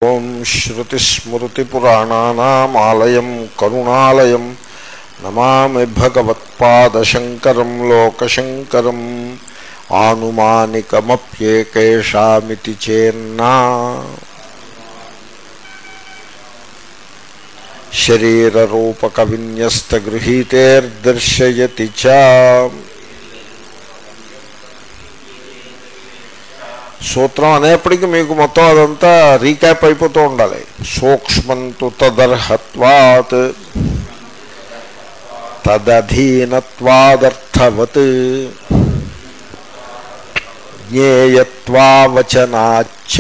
ఓం శ్రుతిస్మృతిపురాణానామాలయం కరుణాలయం నమామి భగవత్పాదశంకరం లోకశంకరం ఆనుమానికమప్యేకేషామితి చేన్నా శరీరరూపకవిన్యస్తగృహీతేర్దర్శయతి చ సూత్రం అనేప్పటికీ మీకు మొత్తం అదంతా రీక్యాప్ అయిపోతూ ఉండాలి సూక్ష్మంతు తదర్హత్వాత్ తదధీనత్వాదర్థవత్ జ్ఞేయత్వావచనాచ్చ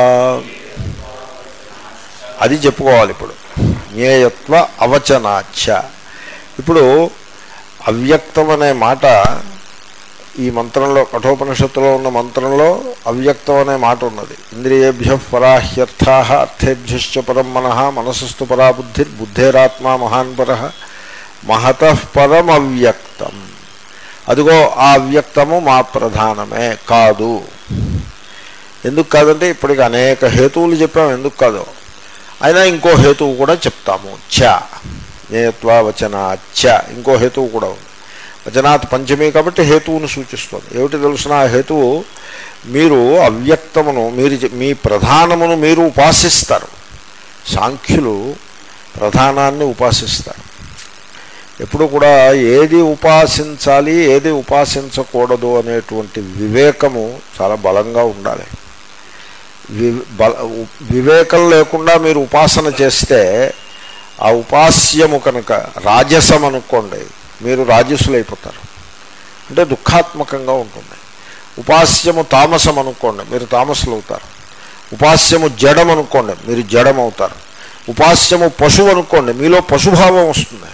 అది చెప్పుకోవాలి ఇప్పుడు జ్ఞేయత్వ అవచనాచ్చ ఇప్పుడు అవ్యక్తం అనే మాట ఈ మంత్రంలో కఠోపనిషత్తులో ఉన్న మంత్రంలో అవ్యక్తం అనే మాట ఉన్నది ఇంద్రియేభ్య పరాహ్యర్థా అర్థేభ్యశ్చ పరం మన మనసస్తు పరా బుద్ధి బుద్ధేరాత్మా మహాన్ పర మహత పరం అవ్యక్తం అదిగో ఆ అవ్యక్తము మా ప్రధానమే కాదు ఎందుకు కాదంటే ఇప్పటికి అనేక హేతువులు చెప్పాము ఎందుకు కాదు అయినా ఇంకో హేతువు కూడా చెప్తాము చ జ్ఞేయత్వ వచన చ ఇంకో హేతువు కూడా ఉంది వచనాత్ పంచమి కాబట్టి హేతువును సూచిస్తుంది ఏమిటి తెలుసిన ఆ హేతువు మీరు అవ్యక్తమును మీరు చె- మీ ప్రధానమును మీరు ఉపాసిస్తారు సాంఖ్యులు ప్రధానాన్ని ఉపాసిస్తారు ఎప్పుడు కూడా ఏది ఉపాసించాలి ఏది ఉపాసించకూడదు అనేటువంటి వివేకము చాలా బలంగా ఉండాలి వి బల వివేకం లేకుండా మీరు ఉపాసన చేస్తే ఆ ఉపాస్యము కనుక రాజసం అనుకోండి మీరు రాజసులైపోతారు అంటే దుఃఖాత్మకంగా ఉంటుంది ఉపాస్యము తామసం అనుకోండి మీరు తామసులు అవుతారు ఉపాస్యము జడం అనుకోండి మీరు జడం అవుతారు ఉపాస్యము పశువు అనుకోండి మీలో పశుభావం వస్తుంది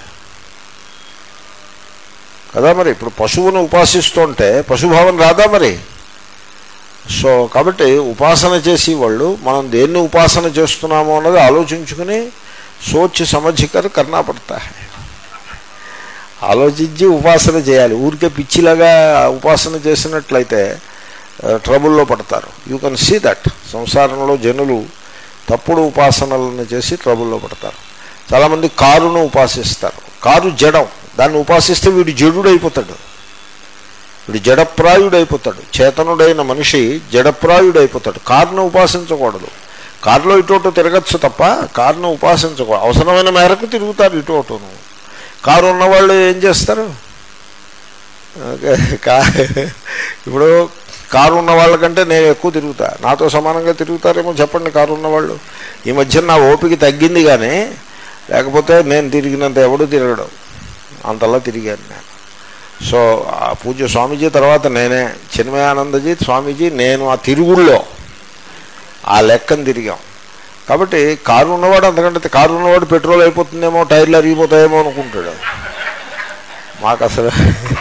కదా మరి ఇప్పుడు పశువును ఉపాసిస్తుంటే పశుభావం రాదా మరి సో కాబట్టి ఉపాసన చేసి వాళ్ళు మనం దేన్ని ఉపాసన చేస్తున్నామో అన్నది ఆలోచించుకుని సోచి సమధికర్ కర్నా పడతా హై. ఆలోచించి ఉపాసన చేయాలి ఊరికే పిచ్చిలాగా ఉపాసన చేసినట్లయితే ఆ, ట్రబుల్లో పడతారు యూ కెన్ సీ దట్ సంసారంలో జనులు తప్పుడు ఉపాసనలను చేసి ట్రబుల్లో పడతారు చాలామంది కారును ఉపాసిస్తారు కారు జడం దాన్ని ఉపాసిస్తే వీడు జడుడైపోతాడు వీడు జడప్రాయుడైపోతాడు చేతనుడైన మనిషి జడప్రాయుడైపోతాడు కారును ఉపాసించకూడదు కారులో ఇటు అటు తిరగచ్చు తప్ప కారును ఉపాసించకూడదు అవసరమైన మేరకు తిరుగుతారు ఇటు అటును కారు ఉన్నవాళ్ళు ఏం చేస్తారు ఓకే, కా ఇప్పుడు కారు ఉన్న వాళ్ళకంటే నేను ఎక్కువ తిరుగుతా నాతో సమానంగా తిరుగుతారేమో చెప్పండి కారు ఉన్నవాళ్ళు ఈ మధ్య నా ఓపిక తగ్గింది కానీ లేకపోతే నేను తిరిగినంత ఎవడు తిరగడం అంతలా తిరిగాను నేను సో ఆ పూజ్య స్వామీజీ తర్వాత నేనే చిన్మయానందజీ స్వామీజీ నేను ఆ తిరుగుల్లో ఆ లెక్కను తిరిగాం కాబట్టి కారు ఉన్నవాడు అంతకంటే కారు ఉన్నవాడు పెట్రోల్ అయిపోతుందేమో టైర్లు అరిగిపోతాయేమో అనుకుంటాడు మాకు అసలు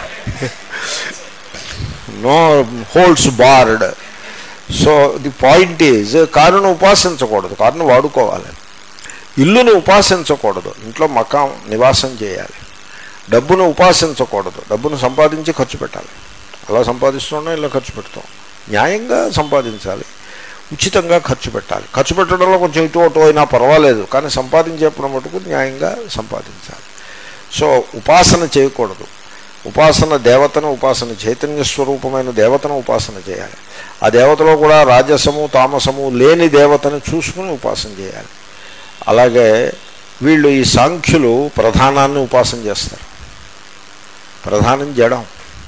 no holds barred so the point is కారును ఉపాసించకూడదు కారును వాడుకోవాలి ఇల్లును ఉపాసించకూడదు ఇంట్లో మకాం నివాసం చేయాలి డబ్బును ఉపాసించకూడదు డబ్బును సంపాదించి ఖర్చు పెట్టాలి అలా సంపాదిస్తున్నాం ఇలా ఖర్చు పెడతాం న్యాయంగా సంపాదించాలి ఉచితంగా ఖర్చు పెట్టాలి ఖర్చు పెట్టడంలో కొంచెం ఇటు అటు అయినా పర్వాలేదు కానీ సంపాదించేప్పుడు మటుకు న్యాయంగా సంపాదించాలి సో ఉపాసన చేయకూడదు ఉపాసన దేవతను ఉపాసన చైతన్య స్వరూపమైన దేవతను ఉపాసన చేయాలి ఆ దేవతలో కూడా రాజసము తామసము లేని దేవతను చూసుకుని ఉపాసన చేయాలి అలాగే వీళ్ళు ఈ సాంఖ్యులు ప్రధానాన్ని ఉపాసన చేస్తారు ప్రధానం జడం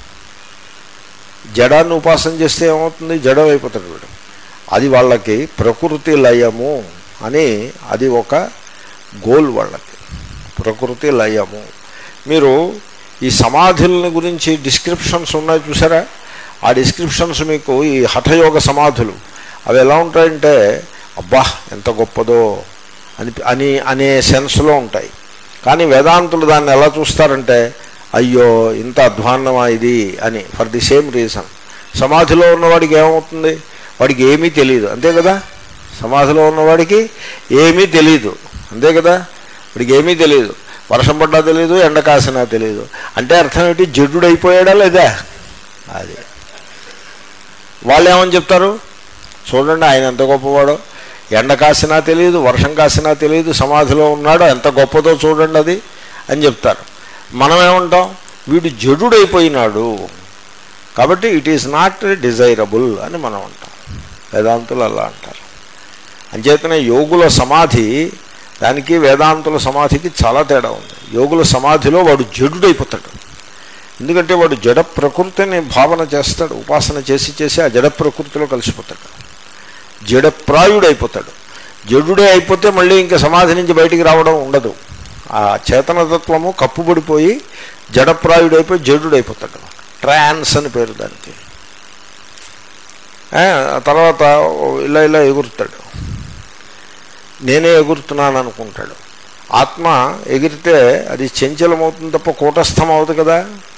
జడాన్ని ఉపాసన చేస్తే ఏమవుతుంది జడం అయిపోతాడు వీడు అది వాళ్ళకి ప్రకృతి లయము అని అది ఒక గోల్ వాళ్ళకి ప్రకృతి లయము మీరు ఈ సమాధులని గురించి డిస్క్రిప్షన్స్ ఉన్నాయి చూసారా ఆ డిస్క్రిప్షన్స్ మీకు ఈ హఠయోగ సమాధులు అవి ఎలా ఉంటాయంటే అబ్బా ఎంత గొప్పదో అని అని అనే సెన్స్లో ఉంటాయి కానీ వేదాంతులు దాన్ని ఎలా చూస్తారంటే అయ్యో ఇంత అధ్వాన్నమా ఇది అని ఫర్ ది సేమ్ రీజన్ సమాధిలో ఉన్నవాడికి ఏమవుతుంది వాడికి ఏమీ తెలియదు అంతే కదా సమాధిలో ఉన్నవాడికి ఏమీ తెలియదు అంతే కదా వాడికి ఏమీ తెలియదు వర్షం పడ్డా తెలియదు ఎండ కాసినా తెలియదు అంటే అర్థం ఏంటి జడ్డుడు అయిపోయాడా లేదా అది వాళ్ళు ఏమని చెప్తారు చూడండి ఆయన ఎంత గొప్పవాడో ఎండ కాసినా తెలియదు వర్షం కాసినా తెలియదు సమాధిలో ఉన్నాడు ఎంత గొప్పదో చూడండి అది అని చెప్తారు మనం ఏమంటాం వీడు జడుడైపోయినాడు కాబట్టి ఇట్ ఈస్ నాట్ డిజైరబుల్ అని మనం అంటాం వేదాంతులు అలా అంటారు అంచేతనే యోగుల సమాధి దానికి వేదాంతుల సమాధికి చాలా తేడా ఉంది యోగుల సమాధిలో వాడు జడుడైపోతాడు ఎందుకంటే వాడు జడ ప్రకృతిని భావన చేస్తాడు ఉపాసన చేసి చేసి ఆ జడ ప్రకృతిలో కలిసిపోతాడు జడప్రాయుడైపోతాడు జడుడే అయిపోతే మళ్ళీ ఇంకా సమాధి నుంచి బయటికి రావడం ఉండదు ఆ చేతనతత్వము కప్పుబడిపోయి జడప్రాయుడైపోయి జడుడైపోతాడు ట్రాన్స్ అని పేరు దానికి ఆ తర్వాత ఇలా ఇలా ఎగురుతాడు నేనే ఎగురుతున్నాను అనుకుంటాడు ఆత్మ ఎగిరితే అది చంచలమవుతుంది తప్ప కూటస్థం అవుతుంది కదా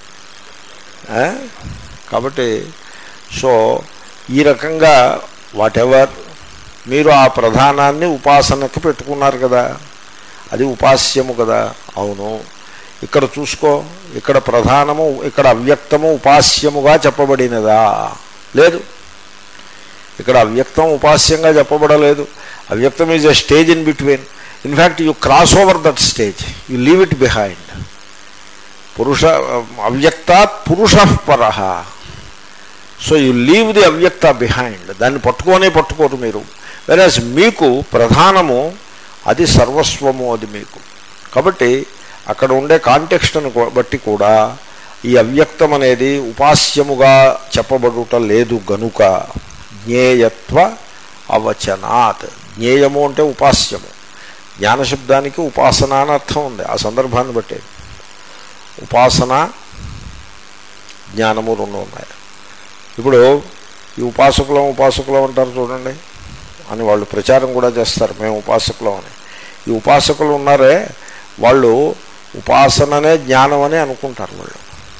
ఆ? కాబట్టి సో ఈ రకంగా వాటెవర్ మీరు ఆ ప్రధానాన్ని ఉపాసనకు పెట్టుకున్నారు కదా అది ఉపాస్యము కదా అవును ఇక్కడ చూసుకో ఇక్కడ ప్రధానము ఇక్కడ అవ్యక్తము ఉపాస్యముగా చెప్పబడినదా లేదు ఇక్కడ అవ్యక్తం ఉపాస్యంగా చెప్పబడలేదు అవ్యక్తం is a stage in between in fact you cross over that stage you leave it behind పురుష అవ్యక్తాత్ పురుష పర సో యు లీవ్ ది అవ్యక్త బిహైండ్ దాన్ని పట్టుకోనే పట్టుకోరు మీరు వెరాజ్ మీకు ప్రధానము అది సర్వస్వము అది మీకు కాబట్టి అక్కడ ఉండే కాంటెక్స్ట్ను బట్టి కూడా ఈ అవ్యక్తం అనేది ఉపాస్యముగా చెప్పబడుట లేదు గనుక జ్ఞేయత్వ అవచనాత్ జ్ఞేయము అంటే ఉపాస్యము జ్ఞానశబ్దానికి ఉపాసన అని అర్థం ఉంది ఆ సందర్భాన్ని బట్టి ఉపాసన జ్ఞానము రెండు ఉన్నాయి ఇప్పుడు ఈ ఉపాసకులం ఉపాసకులం అంటారు చూడండి అని వాళ్ళు ప్రచారం కూడా చేస్తారు మేము ఉపాసకులం అని ఈ ఉపాసకులు ఉన్నారే వాళ్ళు ఉపాసననే జ్ఞానం అని అనుకుంటారు వాళ్ళు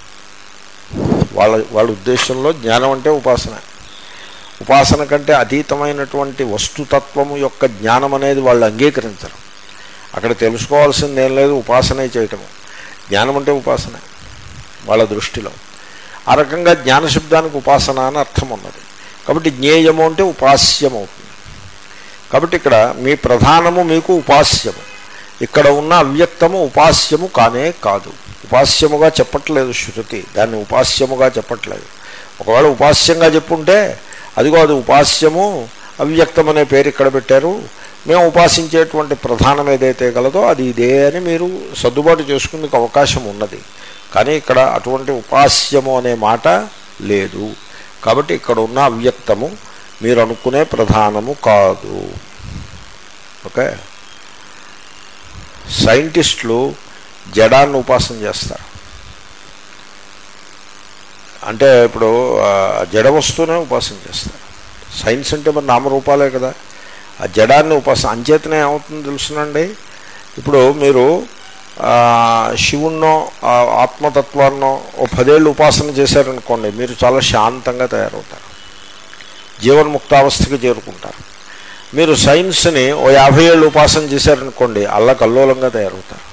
వాళ్ళ వాళ్ళ ఉద్దేశంలో జ్ఞానం అంటే ఉపాసన ఉపాసన కంటే అతీతమైనటువంటి వస్తుతత్వము యొక్క జ్ఞానం అనేది వాళ్ళు అంగీకరించరు అక్కడ తెలుసుకోవాల్సింది ఏం లేదు ఉపాసనే చేయటము జ్ఞానం అంటే ఉపాసన వాళ్ళ దృష్టిలో ఆ రకంగా జ్ఞానశబ్దానికి ఉపాసన అని అర్థం ఉన్నది కాబట్టి జ్ఞేయము అంటే ఉపాస్యం అవుతుంది కాబట్టి ఇక్కడ మీ ప్రధానము మీకు ఉపాస్యము ఇక్కడ ఉన్న అవ్యక్తము ఉపాస్యము కానే కాదు ఉపాస్యముగా చెప్పట్లేదు శృతి దాన్ని ఉపాస్యముగా చెప్పట్లేదు ఒకవేళ ఉపాస్యంగా చెప్పుంటే అదిగో అది ఉపాస్యము అవ్యక్తం అనే పేరు ఇక్కడ పెట్టారు మేము ఉపాసించేటువంటి ప్రధానం ఏదైతే గలదో అది ఇదే అని మీరు సర్దుబాటు చేసుకునేందుకు అవకాశం ఉన్నది కానీ ఇక్కడ అటువంటి ఉపాస్యము అనే మాట లేదు కాబట్టి ఇక్కడ ఉన్న అవ్యక్తము మీరు అనుకునే ప్రధానము కాదు ఓకే సైంటిస్టులు జడాన్ని ఉపాసన చేస్తారు అంటే ఇప్పుడు ఆ, జడ వస్తువునే ఉపాసన చేస్తారు సైన్స్ అంటే మరి నామరూపాలే కదా ఆ జడాన్ని ఉపాసన అంచేతనే ఏమవుతుందో తెలుసునండి ఇప్పుడు మీరు ఆ, శివుణ్ణో ఆ ఆత్మతత్వాన్నో ఓ పదేళ్ళు ఉపాసన చేశారనుకోండి మీరు చాలా శాంతంగా తయారవుతారు జీవన్ముక్తావస్థకి చేరుకుంటారు మీరు సైన్స్ని ఓ యాభై ఏళ్ళు ఉపాసన చేశారనుకోండి అల్లకల్లోలంగా తయారవుతారు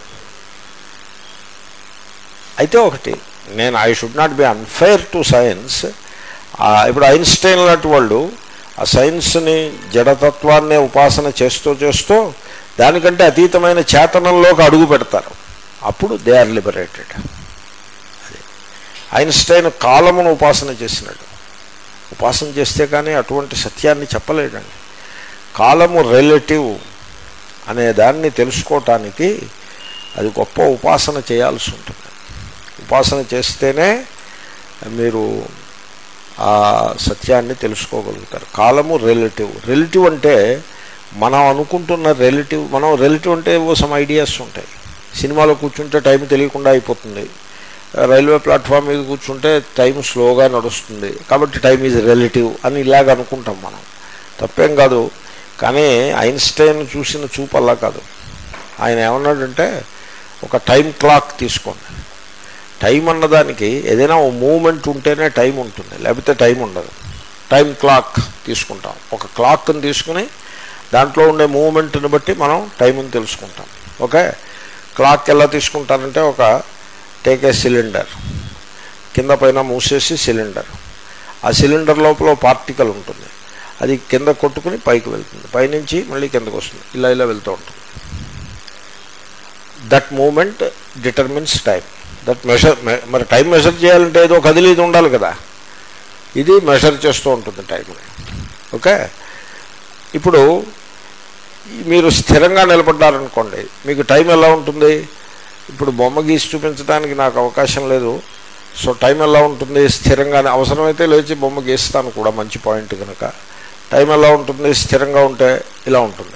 అయితే ఒకటి నేను I should not be unfair to science ఇప్పుడు ఐన్స్టైన్ లాంటి వాళ్ళు ఆ సైన్స్ని జడతత్వాన్ని ఉపాసన చేస్తూ చేస్తూ దానికంటే అతీతమైన చేతనంలోకి అడుగు పెడతారు అప్పుడు దే ఆర్ లిబరేటెడ్ అది ఐన్స్టైన్ కాలమును ఉపాసన చేసినాడు ఉపాసన చేస్తే కానీ అటువంటి సత్యాన్ని చెప్పలేడండి కాలము రిలేటివ్ అనే దాన్ని తెలుసుకోవటానికి అది గొప్ప ఉపాసన చేయాల్సి ఉంటుంది ఉపాసన చేస్తేనే మీరు ఆ సత్యాన్ని తెలుసుకోగలుగుతారు కాలము రిలేటివ్ రిలేటివ్ అంటే మనం అనుకుంటున్న రిలేటివ్ మనం రిలేటివ్ అంటే ఏవో సమ్ ఐడియాస్ ఉంటాయి సినిమాలో కూర్చుంటే టైం తెలియకుండా అయిపోతుంది రైల్వే ప్లాట్ఫామ్ మీద కూర్చుంటే టైం స్లోగా నడుస్తుంది కాబట్టి టైం ఈజ్ రిలేటివ్ అని ఇలాగ అనుకుంటాం మనం తప్పేం కాదు కానీ ఐన్స్టైన్ చూసిన చూపు అలా కాదు ఆయన ఏమన్నాడంటే ఒక టైం క్లాక్ తీసుకోండి టైం అన్నదానికి ఏదైనా ఓ మూమెంట్ ఉంటేనే టైం ఉంటుంది లేకపోతే టైం ఉండదు టైం క్లాక్ తీసుకుంటాం ఒక క్లాక్ని తీసుకుని దాంట్లో ఉండే మూమెంట్ని బట్టి మనం టైంని తెలుసుకుంటాం ఓకే క్లాక్ ఎలా తీసుకుంటారంటే ఒక టేక్ ఏ సిలిండర్ కింద పైన మూసేసి సిలిండర్ ఆ సిలిండర్ లోపల పార్టికల్ ఉంటుంది అది కింద కొట్టుకుని పైకి వెళ్తుంది పైనుంచి మళ్ళీ కిందకు వస్తుంది ఇలా ఇలా వెళ్తూ ఉంటుంది that moment determines time that measure మరి టైం మెషర్ చేయాలంటే ఏదో కదిలీది ఉండాలి కదా ఇది మెషర్ చేస్తూ ఉంటుంది టైంని ఓకే ఇప్పుడు మీరు స్థిరంగా నిలబడ్డారనుకోండి మీకు టైం ఎలా ఉంటుంది ఇప్పుడు బొమ్మ గీసి చూపించడానికి నాకు అవకాశం లేదు సో టైం ఎలా ఉంటుంది స్థిరంగానే అవసరమైతే లేచి బొమ్మ గీస్తాను కూడా మంచి పాయింట్ కనుక టైం ఎలా ఉంటుంది స్థిరంగా ఉంటే ఇలా ఉంటుంది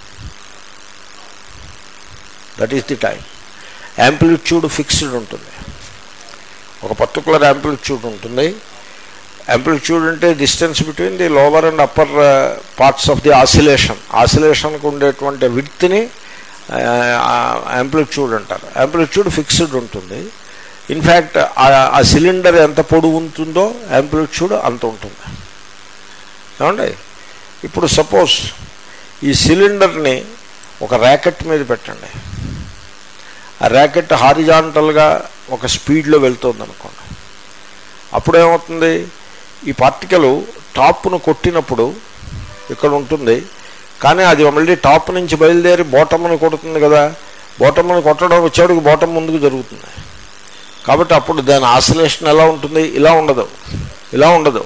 that is the time amplitude fixed ఉంటుంది ఒక పర్టికులర్ యాంప్లిట్యూడ్ ఉంటుంది యాంప్లిట్యూడ్ అంటే distance between the lower and upper parts of the oscillation ఆసిలేషన్కి ఉండేటువంటి విడ్త్ని యాంప్లిట్యూడ్ అంటారు యాంప్లిట్యూడ్ ఫిక్స్డ్ ఉంటుంది ఇన్ఫ్యాక్ట్ ఆ సిలిండర్ ఎంత పొడుగు ఉంటుందో యాంప్లిట్యూడ్ అంత ఉంటుంది ఏమండి ఇప్పుడు సపోజ్ ఈ సిలిండర్ని ఒక ర్యాకెట్ మీద పెట్టండి ఆ ర్యాకెట్ హారిజాంటల్గా ఒక స్పీడ్లో వెళ్తుంది అనుకోండి అప్పుడు ఏమవుతుంది ఈ పార్టికల్ టాప్ను కొట్టినప్పుడు ఇక్కడ ఉంటుంది కానీ అది మళ్ళీ టాప్ నుంచి బయలుదేరి బోటమ్ని కొడుతుంది కదా బోటమ్ని కొట్టడం వచ్చేవాడికి బోటం ముందుకు జరుగుతుంది కాబట్టి అప్పుడు దాని ఆసిలేషన్ ఎలా ఉంటుంది ఇలా ఉండదు ఇలా ఉండదు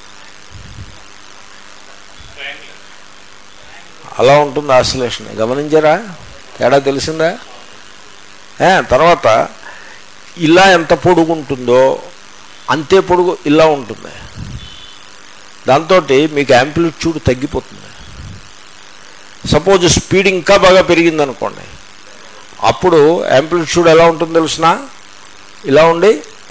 అలా ఉంటుంది ఆసిలేషన్ గమనించారా తేడా తెలిసిందా ఏ, తర్వాత ఇలా ఎంత పొడుగు ఉంటుందో అంతే పొడుగు ఇలా ఉంటుంది దాంతో మీకు యాంప్లిట్యూడ్ తగ్గిపోతుంది సపోజ్ స్పీడ్ ఇంకా బాగా పెరిగింది అనుకోండి అప్పుడు యాంప్లిట్యూడ్ ఎలా ఉంటుందో తెలిసిన ఇలా ఉండి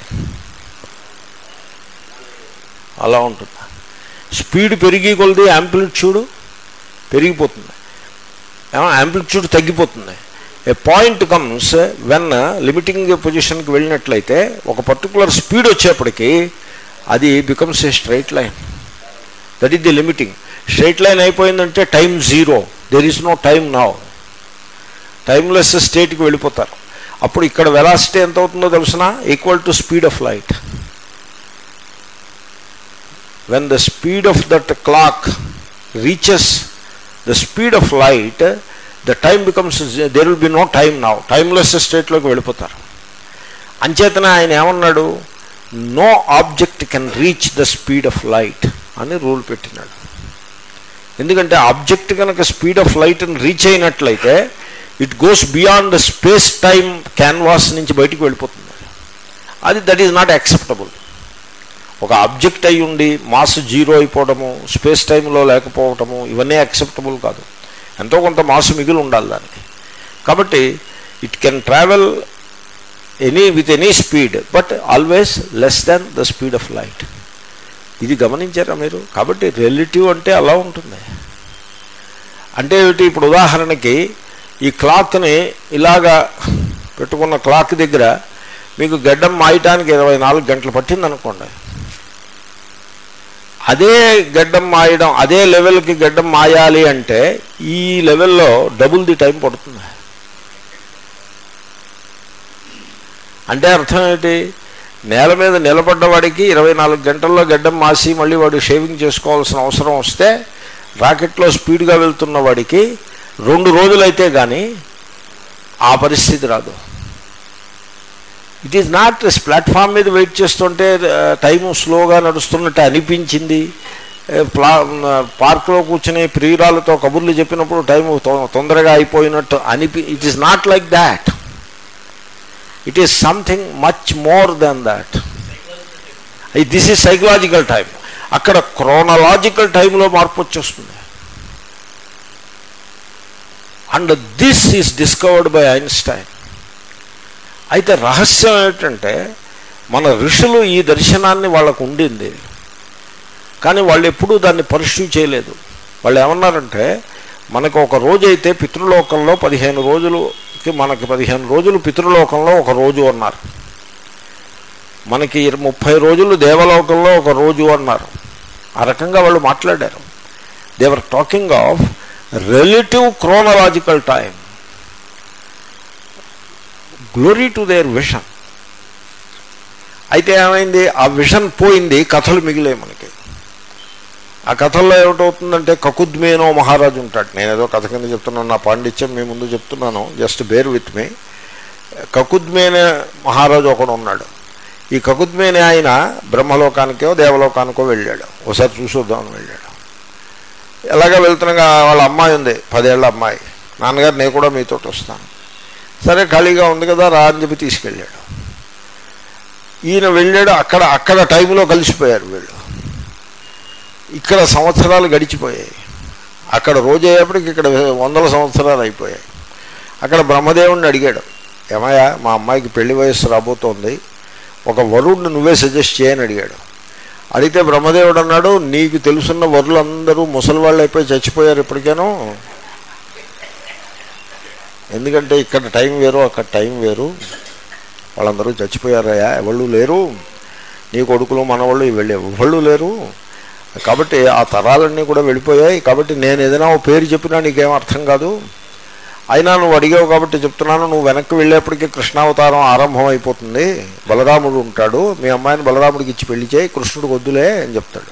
అలా ఉంటుంది స్పీడ్ పెరిగి కొలది యాంప్లిట్యూడ్ పెరిగిపోతుంది ఏమో యాంప్లిట్యూడ్ తగ్గిపోతుంది a point comes when limiting పొజిషన్కి వెళ్ళినట్లయితే ఒక పర్టికులర్ స్పీడ్ వచ్చేప్పటికి అది becomes a straight line that is the limiting straight line అయిపోయిందంటే time zero there is no time now timeless స్టేట్కి వెళ్ళిపోతారు అప్పుడు ఇక్కడ వెలాసిటీ ఎంత అవుతుందో తెలుసిన equal to speed of light when the speed of that clock reaches the speed of light the time becomes there will be no time now timeless స్టేట్లోకి వెళ్ళిపోతారు అంచేతన ఆయన ఏమన్నాడు no object can reach the speed of light అని rule పెట్టినాడు ఎందుకంటే object కనుక speed of లైట్ని reach అయినట్లయితే it goes beyond the space time canvas నుంచి బయటికి వెళ్ళిపోతుంది అది దట్ ఈజ్ నాట్ యాక్సెప్టబుల్ ఒక ఆబ్జెక్ట్ అయి ఉండి మాస్ జీరో అయిపోవడము స్పేస్ టైంలో లేకపోవటము ఇవన్నీ యాక్సెప్టబుల్ కాదు ఎంతో కొంత మాస్ మిగిలి ఉండాలి దానికి కాబట్టి it can travel any with any speed but always less than the speed of light ఇది గమనించారా మీరు కాబట్టి రిలేటివ్ అంటే అలా ఉంటుంది అంటే ఏమిటి ఇప్పుడు ఉదాహరణకి ఈ క్లాక్ని ఇలాగా పెట్టుకున్న క్లాక్ దగ్గర మీకు గడ్డం మాయటానికి ఇరవై నాలుగు గంటలు పట్టింది అనుకోండి అదే గడ్డం మాయడం అదే లెవెల్కి గడ్డం మాయాలి అంటే ఈ లెవెల్లో డబుల్ ది టైం పడుతుంది అంటే అర్థం ఏంటి నేల మీద నిలబడ్డవాడికి ఇరవై నాలుగు గంటల్లో గడ్డం మాసి మళ్ళీ వాడు షేవింగ్ చేసుకోవాల్సిన అవసరం వస్తే రాకెట్లో స్పీడ్గా వెళ్తున్న వాడికి రెండు రోజులైతే కానీ ఆ పరిస్థితి రాదు ఇట్ ఈజ్ నాట్ ప్లాట్ఫామ్ మీద వెయిట్ చేస్తుంటే టైము స్లోగా నడుస్తున్నట్టు అనిపించింది ప్లా పార్క్లో కూర్చుని ప్రియురాలతో కబుర్లు చెప్పినప్పుడు టైం తొందరగా అయిపోయినట్టు అనిపి it is not like that it is something much more than that this is psychological time అక్కడ క్రోనలాజికల్ టైంలో మార్పు వచ్చేస్తుంది and this is discovered by Einstein అయితే రహస్యం ఏమిటంటే మన ఋషులు ఈ దర్శనాన్ని వాళ్ళకు ఉండింది కానీ వాళ్ళు ఎప్పుడూ దాన్ని పరిశు చేయలేదు వాళ్ళు ఏమన్నారంటే మనకు ఒక రోజు అయితే పితృలోకంలో పదిహేను రోజులుకి మనకి పదిహేను రోజులు పితృలోకంలో ఒక రోజు అన్నారు మనకి ముప్పై రోజులు దేవలోకంలో ఒక రోజు అన్నారు ఆ రకంగా వాళ్ళు మాట్లాడారు they were talking of relative chronological time glory to their vision అయితే ఏమైంది ఆ విషన్ పోయింది కథలు మిగిలే మనకి ఆ కథల్లో ఏమిటవుతుందంటే కకుద్మేనో మహారాజు ఉంటాడు నేను ఏదో కథ కింద చెప్తున్నాను నా పాండిత్యం మీ ముందు చెప్తున్నాను జస్ట్ బేర్ విత్ మీ కకుద్మేనే మహారాజు ఒకడు ఉన్నాడు ఈ కకుద్మేనే ఆయన బ్రహ్మలోకానికో దేవలోకానికో వెళ్ళాడు ఒకసారి చూసొద్దామని వెళ్ళాడు ఎలాగ వెళ్తున్నాగా వాళ్ళ అమ్మాయి ఉంది పదేళ్ల అమ్మాయి నాన్నగారు నేను కూడా మీతో వస్తాను సరే ఖాళీగా ఉంది కదా రా అని చెప్పి తీసుకెళ్ళాడు ఈయన వెళ్ళాడు అక్కడ అక్కడ టైంలో కలిసిపోయారు వీళ్ళు ఇక్కడ సంవత్సరాలు గడిచిపోయాయి అక్కడ రోజు అయ్యేప్పటికి ఇక్కడ వందల సంవత్సరాలు అయిపోయాయి అక్కడ బ్రహ్మదేవుడిని అడిగాడు ఏమయ్యా మా అమ్మాయికి పెళ్లి వయస్సు రాబోతోంది ఒక వరుణ్ణి నువ్వే సజెస్ట్ చేయని అడిగాడు అడిగితే బ్రహ్మదేవుడు అన్నాడు నీకు తెలుసున్న వరులందరూ ముసలి వాళ్ళు అయిపోయి చచ్చిపోయారు ఇప్పటికేనో ఎందుకంటే ఇక్కడ టైం వేరు అక్కడ టైం వేరు వాళ్ళందరూ చచ్చిపోయారయ్యా ఎవళ్ళు లేరు నీ కొడుకులు మనవాళ్ళు వెళ్ళి ఎవళ్ళు లేరు కాబట్టి ఆ తరాలన్నీ కూడా వెళ్ళిపోయాయి కాబట్టి నేను ఏదైనా ఓ పేరు చెప్పినా నీకేం అర్థం కాదు అయినా నువ్వు అడిగావు కాబట్టి చెప్తున్నాను నువ్వు వెనక్కి వెళ్ళేప్పటికీ కృష్ణావతారం ఆరంభం అయిపోతుంది బలరాముడు ఉంటాడు మీ అమ్మాయిని బలరాముడికి ఇచ్చి పెళ్లి చేయి కృష్ణుడికి వద్దులే అని చెప్తాడు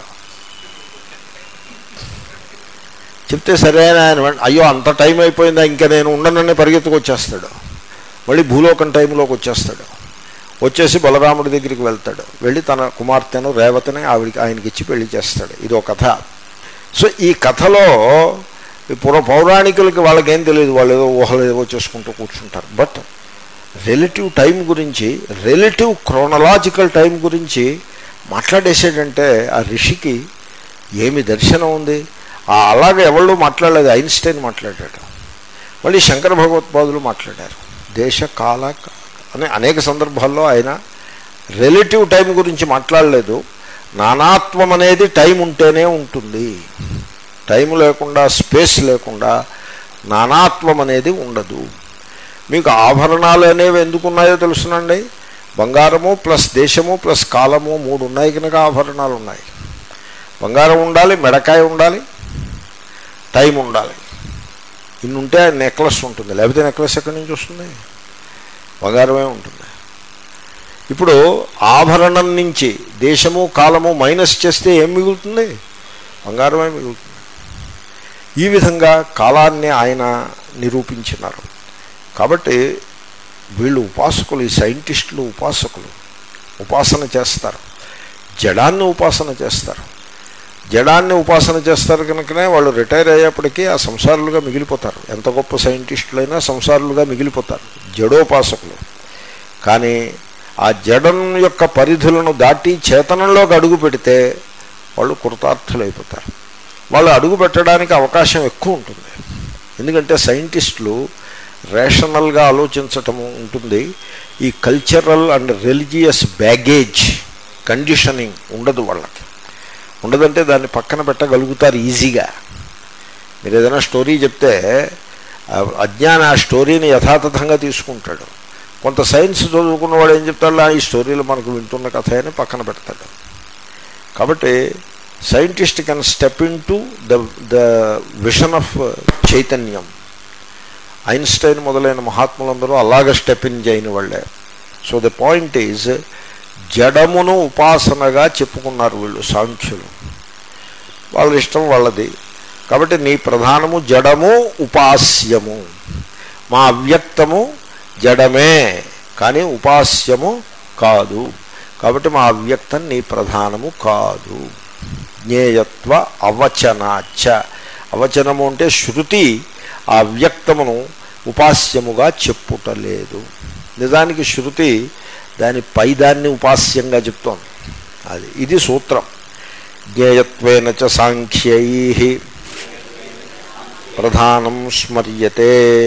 చెప్తే సరే అని ఆయన వెంట- అయ్యో అంత టైం అయిపోయిందా ఇంకా నేను ఉండనని పరిగెత్తుకు వచ్చేస్తాడు మళ్ళీ భూలోకం టైంలోకి వచ్చేస్తాడు వచ్చేసి బలరాముడి దగ్గరికి వెళ్తాడు వెళ్ళి తన కుమార్తెను రేవతిని ఆవిడికి ఆయనకి ఇచ్చి పెళ్లి చేస్తాడు ఇది ఒక కథ సో ఈ కథలో ఈ పుర పౌరాణికులకి వాళ్ళకేం తెలియదు వాళ్ళు ఏదో ఊహలు ఏవో చేసుకుంటూ కూర్చుంటారు బట్ రిలేటివ్ టైం గురించి రిలేటివ్ క్రోనలాజికల్ టైం గురించి మాట్లాడేసాడంటే ఆ ఋషికి ఏమి దర్శనం ఉంది ఆ అలాగే ఎవళ్ళు మాట్లాడలేదు ఐన్స్టైన్ మాట్లాడాడు మళ్ళీ శంకర భగవత్పాదులు మాట్లాడారు దేశ కాల అని అనేక సందర్భాల్లో ఆయన రిలేటివ్ టైం గురించి మాట్లాడలేదు నానాత్వం అనేది టైం ఉంటేనే ఉంటుంది టైం లేకుండా స్పేస్ లేకుండా నానాత్వం అనేది ఉండదు మీకు ఆభరణాలు అనేవి ఎందుకు ఉన్నాయో తెలుసునండి బంగారము ప్లస్ దేశము ప్లస్ కాలము మూడు ఉన్నాయి కనుక ఆభరణాలు ఉన్నాయి బంగారం ఉండాలి మెడకాయ ఉండాలి టైం ఉండాలి ఇన్ని ఉంటే నెక్లెస్ ఉంటుంది లేకపోతే నెక్లెస్ ఎక్కడి నుంచి వస్తుంది బంగారమే ఉంటుంది ఇప్పుడు ఆభరణం నుంచి దేశము కాలము మైనస్ చేస్తే ఏం మిగులుతుంది బంగారమే మిగులుతుంది ఈ విధంగా కాలాన్ని ఆయన నిరూపించినారు కాబట్టి వీళ్ళు ఉపాసకులు ఈ సైంటిస్టులు ఉపాసకులు ఉపాసన చేస్తారు జడాన్ని ఉపాసన చేస్తారు జడాన్ని ఉపాసన చేస్తారు కనుకనే వాళ్ళు రిటైర్ అయ్యేప్పటికీ ఆ సంసారులుగా మిగిలిపోతారు ఎంత గొప్ప సైంటిస్టులైనా సంసారులుగా మిగిలిపోతారు జడోపాసకులు కానీ ఆ జడం యొక్క పరిధులను దాటి చేతనంలోకి అడుగు పెడితే వాళ్ళు కృతార్థులైపోతారు వాళ్ళు అడుగు పెట్టడానికి అవకాశం ఎక్కువ ఉంటుంది ఎందుకంటే సైంటిస్టులు రేషనల్గా ఆలోచించటము ఉంటుంది ఈ cultural and religious baggage conditioning ఉండదు వాళ్ళకి ఉండదంటే దాన్ని పక్కన పెట్టగలుగుతారు ఈజీగా మీరు ఏదైనా స్టోరీ చెప్తే ఆ అజ్ఞాన ఆ స్టోరీని యథాతథంగా తీసుకుంటాడు కొంత సైన్స్ చదువుకున్నవాడు ఏం చెప్తాడు "ఆ, ఈ స్టోరీలు మనకు వింటున్న కథ అని పక్కన పెడతాడు కాబట్టి scientist can step in to the the vision of చైతన్యం ఐన్స్టైన్ మొదలైన మహాత్ములందరూ అలాగ స్టెప్ ఇన్ చేయని వాళ్ళే సో ద పాయింట్ ఈజ్ జడమును ఉపాసనగా చెప్పుకున్నారు వీళ్ళు సాంఖ్యులు వాళ్ళ ఇష్టం వాళ్ళది కాబట్టి నీ ప్రధానము జడము ఉపాస్యము మా అవ్యక్తము జడమే కానీ ఉపాస్యము కాదు కాబట్టి మా అవ్యక్తం నీ ప్రధానము కాదు జ్ఞేయత్వ అవచనాచ అవచనము అంటే శృతి ఆ అవ్యక్తమును ఉపాస్యముగా చెప్పుటలేదు నిజానికి శృతి దాని పైదాన్ని ఉపాస్యంగా చెప్తోంది అది ఇది సూత్రం జ్ఞేయత్వేన చ సాంఖ్యై ప్రధానం స్మర్యతే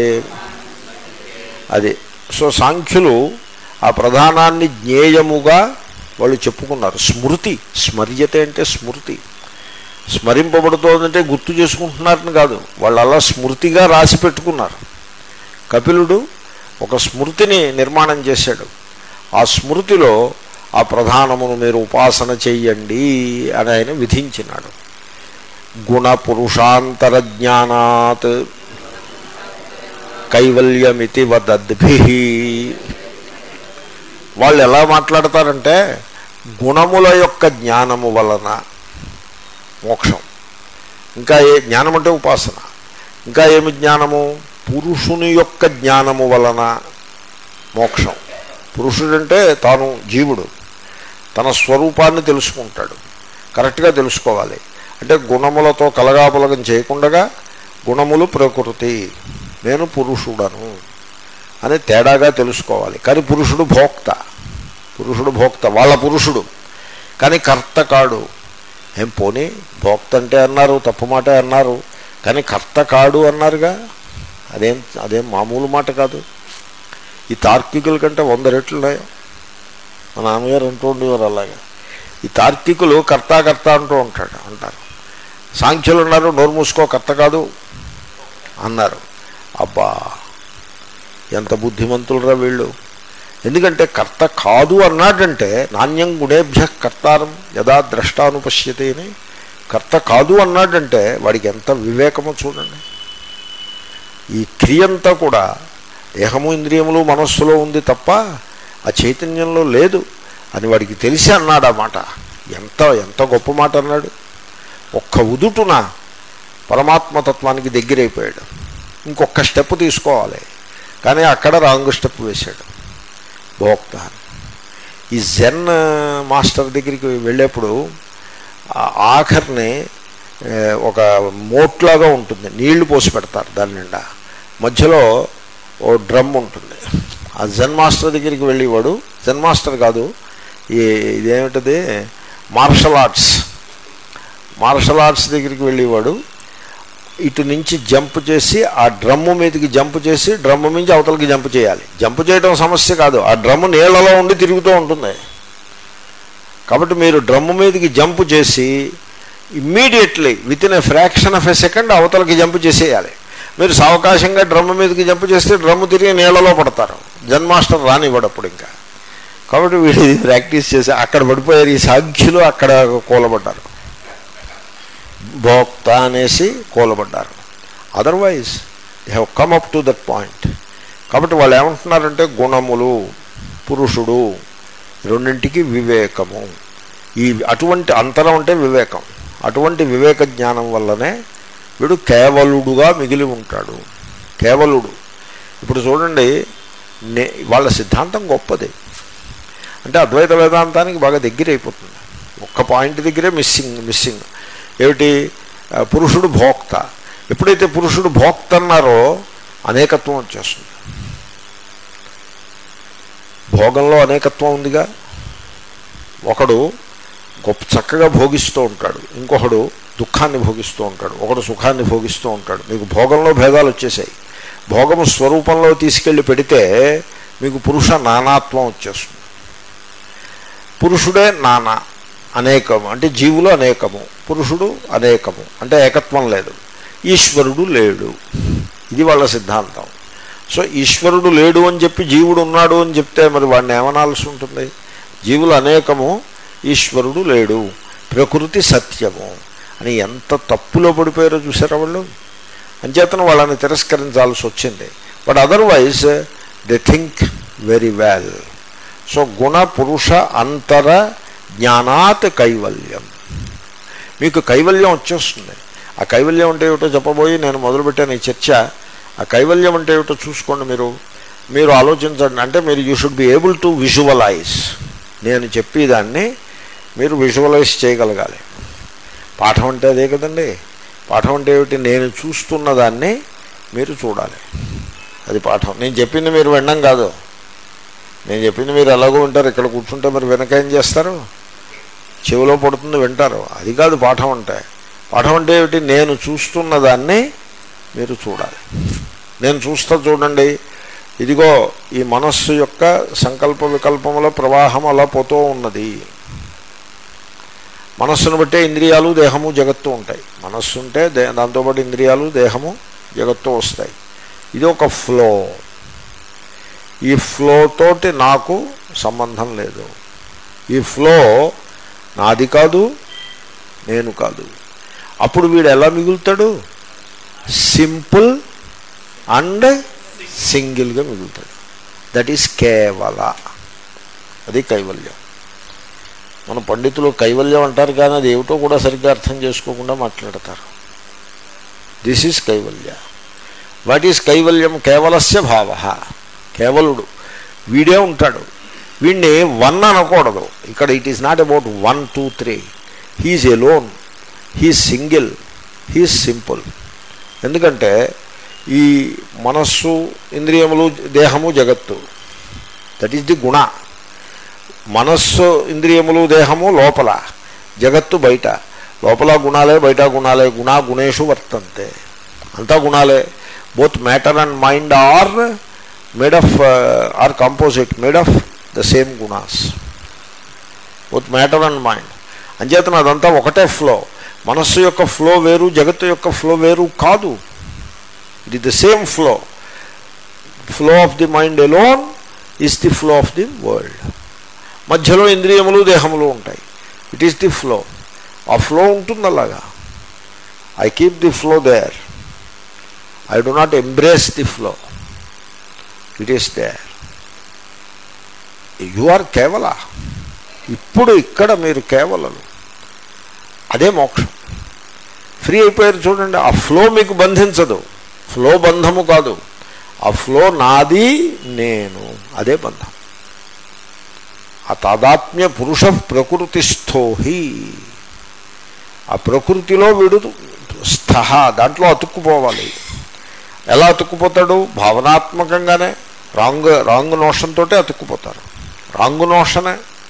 అది సో సాంఖ్యులు ఆ ప్రధానాన్ని జ్ఞేయముగా వాళ్ళు చెప్పుకున్నారు స్మృతి స్మర్యతే అంటే స్మృతి స్మరింపబడుతోందంటే గుర్తు చేసుకుంటున్నారని కాదు వాళ్ళు అలా స్మృతిగా రాసి పెట్టుకున్నారు కపిలుడు ఒక స్మృతిని నిర్మాణం చేశాడు ఆ స్మృతిలో ఆ ప్రధానమును మీరు ఉపాసన చెయ్యండి అని ఆయన విధించినాడు గుణ పురుషాంతర జ్ఞానాత్ కైవల్యమితి వదద్భి వాళ్ళు ఎలా మాట్లాడతారంటే గుణముల యొక్క జ్ఞానము వలన మోక్షం ఇంకా ఏ జ్ఞానం అంటే ఉపాసన ఇంకా ఏమి జ్ఞానము పురుషుని యొక్క జ్ఞానము వలన మోక్షం పురుషుడంటే తాను జీవుడు తన స్వరూపాన్ని తెలుసుకుంటాడు కరెక్ట్గా తెలుసుకోవాలి అంటే గుణములతో కలగాపులగం చేయకుండగా గుణములు ప్రకృతి నేను పురుషుడను అని తేడాగా తెలుసుకోవాలి కానీ పురుషుడు భోక్త పురుషుడు భోక్త వాళ్ళ పురుషుడు కానీ కర్త కాడు ఏం పోనీ భోక్త అంటే అన్నారు తప్పు మాట అన్నారు కానీ కర్త కాడు అన్నారుగా అదేం అదేం మామూలు మాట కాదు ఈ తార్కికుల కంటే వంద రెట్లు ఉన్నాయో మా నాన్నగారు అంటూ ఉండేవారు అలాగా ఈ తార్కికులు కర్త కర్త అంటూ ఉంటాడు అంటారు సాంఖ్యులు ఉన్నారు నోరు మూసుకో కర్త కాదు అన్నారు అబ్బా ఎంత బుద్ధిమంతులరా వీళ్ళు ఎందుకంటే కర్త కాదు అన్నాడంటే నాణ్యం గుణేభ్య కర్తారం యథా ద్రష్టానుపశ్యతే అని కర్త కాదు అన్నాడంటే వాడికి ఎంత వివేకమో చూడండి ఈ క్రియంతా కూడా దేహము ఇంద్రియములు మనస్సులో ఉంది తప్ప ఆ చైతన్యంలో లేదు అని వాడికి తెలిసి అన్నాడు ఆ మాట ఎంత ఎంత గొప్ప మాట అన్నాడు ఒక్క ఉదుటున పరమాత్మతత్వానికి దగ్గరైపోయాడు ఇంకొక స్టెప్ తీసుకోవాలి కానీ అక్కడ రాంగ్ స్టెప్ వేశాడు భోక్త అని. ఈ జెన్ మాస్టర్ దగ్గరికి వెళ్ళేప్పుడు ఆ ఆఖరిని ఏ, ఒక మోట్లాగా ఉంటుంది నీళ్లు పోసి పెడతారు దాని నిండా మధ్యలో ఓ డ్రమ్ ఉంటుంది ఆ జెన్ మాస్టర్ దగ్గరికి వెళ్ళేవాడు జెన్ మాస్టర్ కాదు ఈ ఇదేమిటది మార్షల్ ఆర్ట్స్ మార్షల్ ఆర్ట్స్ దగ్గరికి వెళ్ళేవాడు ఇటు నుంచి జంప్ చేసి ఆ డ్రమ్ము మీదకి జంప్ చేసి డ్రమ్ము నుంచి అవతలకి జంప్ చేయాలి జంప్ చేయడం సమస్య కాదు ఆ డ్రమ్ము నీళ్లలో ఉండి తిరుగుతూ ఉంటుంది కాబట్టి మీరు డ్రమ్ము మీదకి జంప్ చేసి immediately with in a fraction of a second అవతలకి జంప్ చేసేయాలి మీరు సావకాశంగా డ్రమ్ము మీదకి జంప్ చేస్తే డ్రమ్ము తిరిగి నీళ్లలో పడతారు జన్ మాస్టర్ రానివ్వడు అప్పుడు ఇంకా కాబట్టి వీడు ఇది ప్రాక్టీస్ చేసి అక్కడ పడిపోయారు ఈ సాంఖ్యులు అక్కడ కూలబడ్డారు భోక్త అనేసి కూలబడ్డారు otherwise they have come up to that point కాబట్టి వాళ్ళు ఏమంటున్నారంటే గుణములు పురుషుడు రెండింటికి వివేకము ఈ అటువంటి అంతరం అంటే వివేకం అటువంటి వివేక జ్ఞానం వల్లనే వీడు కేవలుడుగా మిగిలి ఉంటాడు కేవలుడు ఇప్పుడు చూడండి నే వాళ్ళ సిద్ధాంతం గొప్పది అంటే అద్వైత వేదాంతానికి బాగా దగ్గర అయిపోతుంది ఒక్క పాయింట్ దగ్గరే మిస్సింగ్ మిస్సింగ్ ఏమిటి ఆ, పురుషుడు భోక్త ఎప్పుడైతే పురుషుడు భోక్త అన్నారో అనేకత్వం వచ్చేస్తుంది భోగంలో అనేకత్వం ఉందిగా ఒకడు గొప్ప చక్కగా భోగిస్తూ ఉంటాడు ఇంకొకడు దుఃఖాన్ని భోగిస్తూ ఉంటాడు ఒకడు సుఖాన్ని భోగిస్తూ ఉంటాడు మీకు భోగంలో భేదాలు వచ్చేసాయి భోగము స్వరూపంలో తీసుకెళ్ళి పెడితే మీకు పురుష నానాత్వం వచ్చేస్తుంది పురుషుడే నానా అనేకము అంటే జీవులు అనేకము పురుషుడు అనేకము అంటే ఏకత్వం లేదు ఈశ్వరుడు లేడు ఇది వాళ్ళ సిద్ధాంతం సో ఈశ్వరుడు లేడు అని చెప్పి జీవుడు ఉన్నాడు అని చెప్తే మరి వాడిని ఏమనాల్సి ఉంటుంది జీవులు అనేకము ఈశ్వరుడు లేడు ప్రకృతి సత్యము అని ఎంత తప్పులో పడిపోయారో చూసారా వాళ్ళు అంచేతను వాళ్ళని తిరస్కరించాల్సి వచ్చింది but otherwise they think very well so గుణ పురుష అంతర జ్ఞానాత్ కైవల్యం మీకు కైవల్యం వచ్చేస్తుంది ఆ కైవల్యం అంటే ఏమిటో చెప్పబోయి నేను మొదలుపెట్టాను ఈ చర్చ ఆ కైవల్యం అంటే ఏమిటో చూసుకోండి మీరు మీరు ఆలోచించండి అంటే మీరు you should be able to visualise నేను చెప్పేదాన్ని మీరు విజువలైజ్ చేయగలగాలి పాఠం అంటే అదే కదండి పాఠం అంటే ఏమిటి నేను చూస్తున్న దాన్ని మీరు చూడాలి అది పాఠం నేను చెప్పింది మీరు వినడం కాదు నేను చెప్పింది మీరు ఎలాగో వింటారు ఇక్కడ కూర్చుంటే మరి వెనక ఏం చేస్తారు చెవిలో పడుతుంది వింటారు అది కాదు పాఠం అంటే పాఠం అంటే ఏమిటి నేను చూస్తున్న దాన్ని మీరు చూడాలి నేను చూస్తా చూడండి ఇదిగో ఈ మనస్సు యొక్క సంకల్ప వికల్పముల ప్రవాహం అలా పోతూ ఉన్నది మనస్సును బట్టే ఇంద్రియాలు దేహము జగత్తు ఉంటాయి మనస్సు ఉంటే దే దాంతోపాటు ఇంద్రియాలు దేహము జగత్తు వస్తాయి ఇది ఒక ఫ్లో ఈ ఫ్లో తోటి నాకు సంబంధం లేదు ఈ ఫ్లో నాది కాదు నేను కాదు అప్పుడు వీడు ఎలా మిగులుతాడు సింపుల్ అండ్ సింగిల్గా మిగులుతాడు దట్ ఈస్ కేవల అది కైవల్యం మన పండితులు కైవల్యం అంటారు కానీ అది ఏమిటో కూడా సరిగ్గా అర్థం చేసుకోకుండా మాట్లాడతారు దిస్ ఈజ్ కైవల్య వాట్ ఈజ్ కైవల్యం కేవలస్య భావ కేవలుడు వీడే ఉంటాడు వీడిని వన్ అనకూడదు ఇక్కడ it is not about one two three he is alone he is single he is simple ఎందుకంటే ఈ మనస్సు ఇంద్రియములు దేహము జగత్తు దట్ ఈస్ ది గుణ మనస్సు ఇంద్రియములు దేహము లోపల జగత్తు బయట లోపల గుణాలే బయట గుణాలే గుణ గుణేషు వర్తంతే అంతా గుణాలే both matter and mind are made of are composite made of the same గుణాస్ బోత్ మ్యాటర్ అండ్ మైండ్ అంచేతన అదంతా ఒకటే ఫ్లో మనస్సు యొక్క ఫ్లో వేరు జగత్తు యొక్క ఫ్లో వేరు కాదు it is the same flow flow of the mind alone is the flow of the world మధ్యలో ఇంద్రియములు దేహములు ఉంటాయి ఇట్ ఈస్ ది ఫ్లో ఆ ఫ్లో ఉంటుంది అలాగా I keep the flow there I do not embrace the flow it is there you are కేవల ఇప్పుడు ఇక్కడ మీరు కేవలలు అదే మోక్షం ఫ్రీ అయిపోయారు చూడండి ఆ ఫ్లో మీకు బంధించదు ఫ్లో బంధము కాదు ఆ ఫ్లో నాది నేను అదే బంధం ఆ తాదాత్మ్య పురుష ప్రకృతిస్థో హి ఆ ప్రకృతిలో వీడు స్థ దాంట్లో అతుక్కుపోవాలి ఎలా అతుక్కుపోతాడు భావనాత్మకంగానే రాంగ్ రాంగ్ నోషన్తో అతుక్కుపోతారు రాంగ్ నోషనే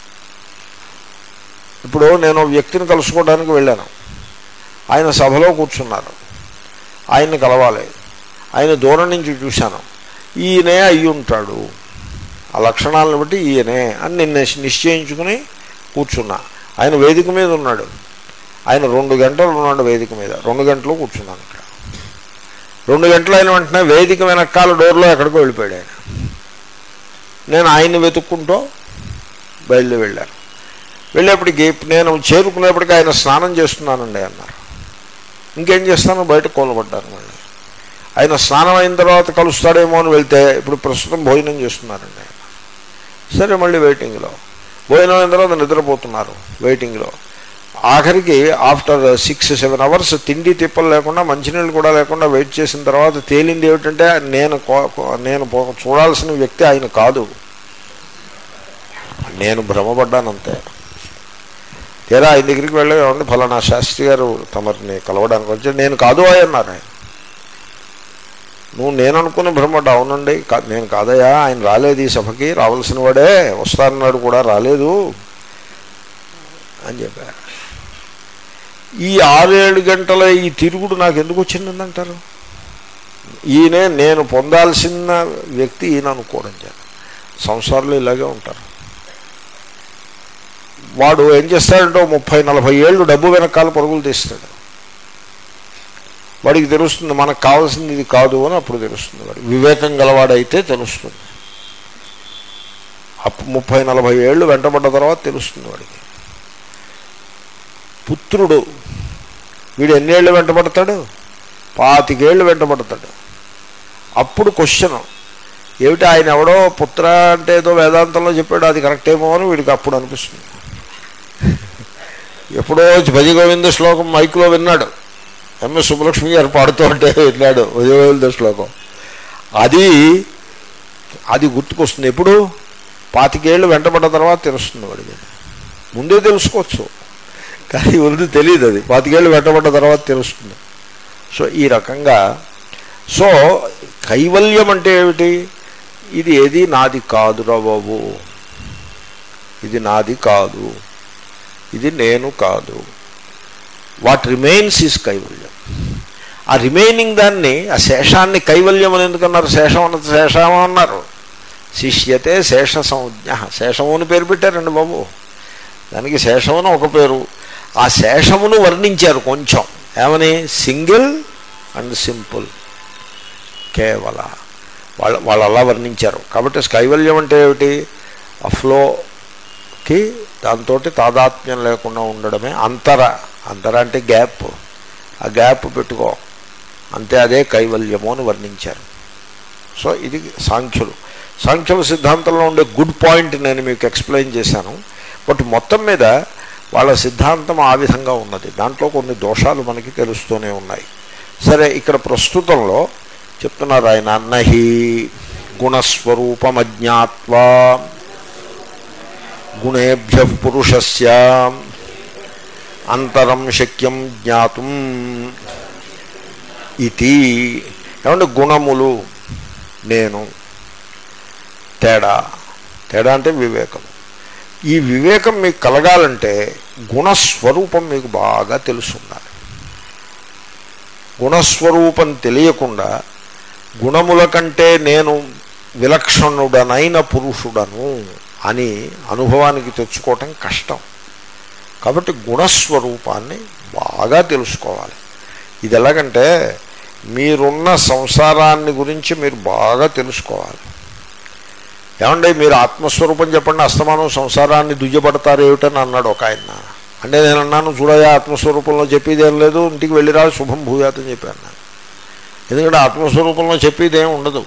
ఇప్పుడు నేను ఒక వ్యక్తిని కలుసుకోవడానికి వెళ్ళాను ఆయన సభలో కూర్చున్నారు ఆయన్ని కలవాలి ఆయన దూరం నుంచి చూశాను ఈయనే అయ్యి ఉంటాడు ఆ లక్షణాలను బట్టి ఈయనే అని నిన్న నిశ్చయించుకుని కూర్చున్నా ఆయన వేదిక మీద ఉన్నాడు ఆయన రెండు గంటలు ఉన్నాడు వేదిక మీద రెండు గంటలు కూర్చున్నాను ఇక్కడ రెండు గంటలు అయిన వెంటనే వేదిక వెనకాల డోర్లో ఎక్కడికో వెళ్ళిపోయాడు ఆయన నేను ఆయన్ని వెతుక్కుంటూ బయలుదేరి వెళ్ళాను వెళ్ళేప్పటికి నేను చేరుకునేప్పటికీ ఆయన స్నానం చేస్తున్నానండి అన్నారు ఇంకేం చేస్తాను బయట కూలబడ్డాను మళ్ళీ ఆయన స్నానం అయిన తర్వాత కలుస్తాడేమో అని వెళ్తే ఇప్పుడు ప్రస్తుతం భోజనం చేస్తున్నారండి ఆయన సరే మళ్ళీ వెయిటింగ్లో భోజనం అయిన తర్వాత నిద్రపోతున్నారు వెయిటింగ్లో ఆఖరికి ఆఫ్టర్ సిక్స్ సెవెన్ అవర్స్ తిండి తిప్పలు లేకుండా మంచినీళ్ళు కూడా లేకుండా వెయిట్ చేసిన తర్వాత తేలింది ఏమిటంటే నేను నేను చూడాల్సిన వ్యక్తి ఆయన కాదు నేను భ్రమపడ్డానంతే తీరా ఆయన దగ్గరికి వెళ్ళి ఏమండి ఫలానా శాస్త్రి గారు తమరిని కలవడానికి వచ్చి నేను కాదు అన్నారు ఆయన నువ్వు నేను అనుకుని భ్రమపడ్డా అవునండి నేను కాదయ్యా ఆయన రాలేదు ఈ సభకి రావాల్సిన వాడే వస్తానన్నాడు కూడా రాలేదు అని చెప్పారు ఈ ఆరేడు గంటల ఈ తిరుగుడు నాకు ఎందుకు వచ్చిందంటారు ఈయనే నేను పొందాల్సిన వ్యక్తి ఈయన అనుకోవడం చేత సంసారంలో ఇలాగే ఉంటారు వాడు ఏం చేస్తాడంటే ముప్పై నలభై ఏళ్ళు డబ్బు వెనకాల పరుగులు తీస్తాడు వాడికి తెలుస్తుంది మనకు కావాల్సింది ఇది కాదు అని అప్పుడు తెలుస్తుంది వాడు వివేకం గలవాడైతే తెలుస్తుంది అప్పుడు ముప్పై నలభై ఏళ్ళు వెంటబడ్డ తర్వాత తెలుస్తుంది వాడికి పుత్రుడు వీడు ఎన్నేళ్ళు వెంటబడతాడు పాతికేళ్ళు వెంటబడతాడు అప్పుడు క్వశ్చన్ ఏమిటి ఆయన ఎవడో పుత్ర అంటే ఏదో వేదాంతంలో చెప్పాడు అది కరెక్ట్ ఏమో అని వీడికి అప్పుడు అనిపిస్తుంది ఎప్పుడో భజ గోవింద శ్లోకం మైక్లో విన్నాడు ఎంఎస్ సుబ్బలక్ష్మి గారు పాడుతూ ఉంటే విన్నాడు భజ గోవింద శ్లోకం అది అది గుర్తుకొస్తుంది ఎప్పుడు పాతికేళ్ళు వెంటబడ్డ తర్వాత తెలుస్తుంది వాడికి ముందే తెలుసుకోవచ్చు కానీ ముందు తెలియదు అది పాతికేళ్ళు వెంటబడ్డ తర్వాత తెలుస్తుంది సో ఈ రకంగా సో కైవల్యం అంటే ఏమిటి ఇది ఏది నాది కాదురా బాబు ఇది నాది కాదు ఇది నేను కాదు వాట్ రిమైన్స్ ఈజ్ కైవల్యం ఆ రిమైనింగ్ దాన్ని ఆ శేషాన్ని కైవల్యం అని ఎందుకన్నారు శేషం అన్నది శేషం అన్నారు శిష్యతే శేష సంజ్ఞ శేషము అని పేరు పెట్టారండి బాబు దానికి శేషమును ఒక పేరు ఆ శేషమును వర్ణించారు కొంచెం ఏమని సింగిల్ అండ్ సింపుల్ కేవల వాళ్ళ వాళ్ళు అలా వర్ణించారు కాబట్టి కైవల్యం అంటే ఏమిటి ఆ ఫ్లోకి దాంతో తాదాత్మ్యం లేకుండా ఉండడమే అంతర అంతర అంటే గ్యాప్ ఆ గ్యాప్ పెట్టుకో అంతే అదే కైవల్యము అని వర్ణించారు సో ఇది సాంఖ్యులు సాంఖ్యుల సిద్ధాంతంలో ఉండే గుడ్ పాయింట్ నేను మీకు ఎక్స్ప్లెయిన్ చేశాను బట్ మొత్తం మీద వాళ్ళ సిద్ధాంతం ఆ విధంగా ఉన్నది దాంట్లో కొన్ని దోషాలు మనకి తెలుస్తూనే ఉన్నాయి సరే ఇక్కడ ప్రస్తుతంలో చెప్తున్నారు ఆయన నహి గుణస్వరూపమజ్ఞాత్వా గుణేభ్య పురుషస్య అంతరం శక్యం జ్ఞాతం ఇది ఏమంటే గుణములు నేను తేడా తేడా అంటే వివేకం ఈ వివేకం మీకు కలగాలంటే గుణస్వరూపం మీకు బాగా తెలుసుండాలి గుణస్వరూపం తెలియకుండా గుణముల కంటే నేను విలక్షణుడనైన పురుషుడను అని అనుభవానికి తెచ్చుకోవటం కష్టం కాబట్టి గుణస్వరూపాన్ని బాగా తెలుసుకోవాలి ఇది ఎలాగంటే మీరున్న సంసారాన్ని గురించి మీరు బాగా తెలుసుకోవాలి ఏమండి మీరు ఆత్మస్వరూపం చెప్పండి అస్తమానం సంసారాన్ని దుయ్యపడతారు ఏమిటని అన్నాడు ఒక ఆయన అంటే నేను అన్నాను చూడయా ఆత్మస్వరూపంలో చెప్పేది ఏం లేదు ఇంటికి వెళ్ళిరా శుభం భూయాతని చెప్పాను నేను ఎందుకంటే ఆత్మస్వరూపంలో చెప్పేది ఏం ఉండదు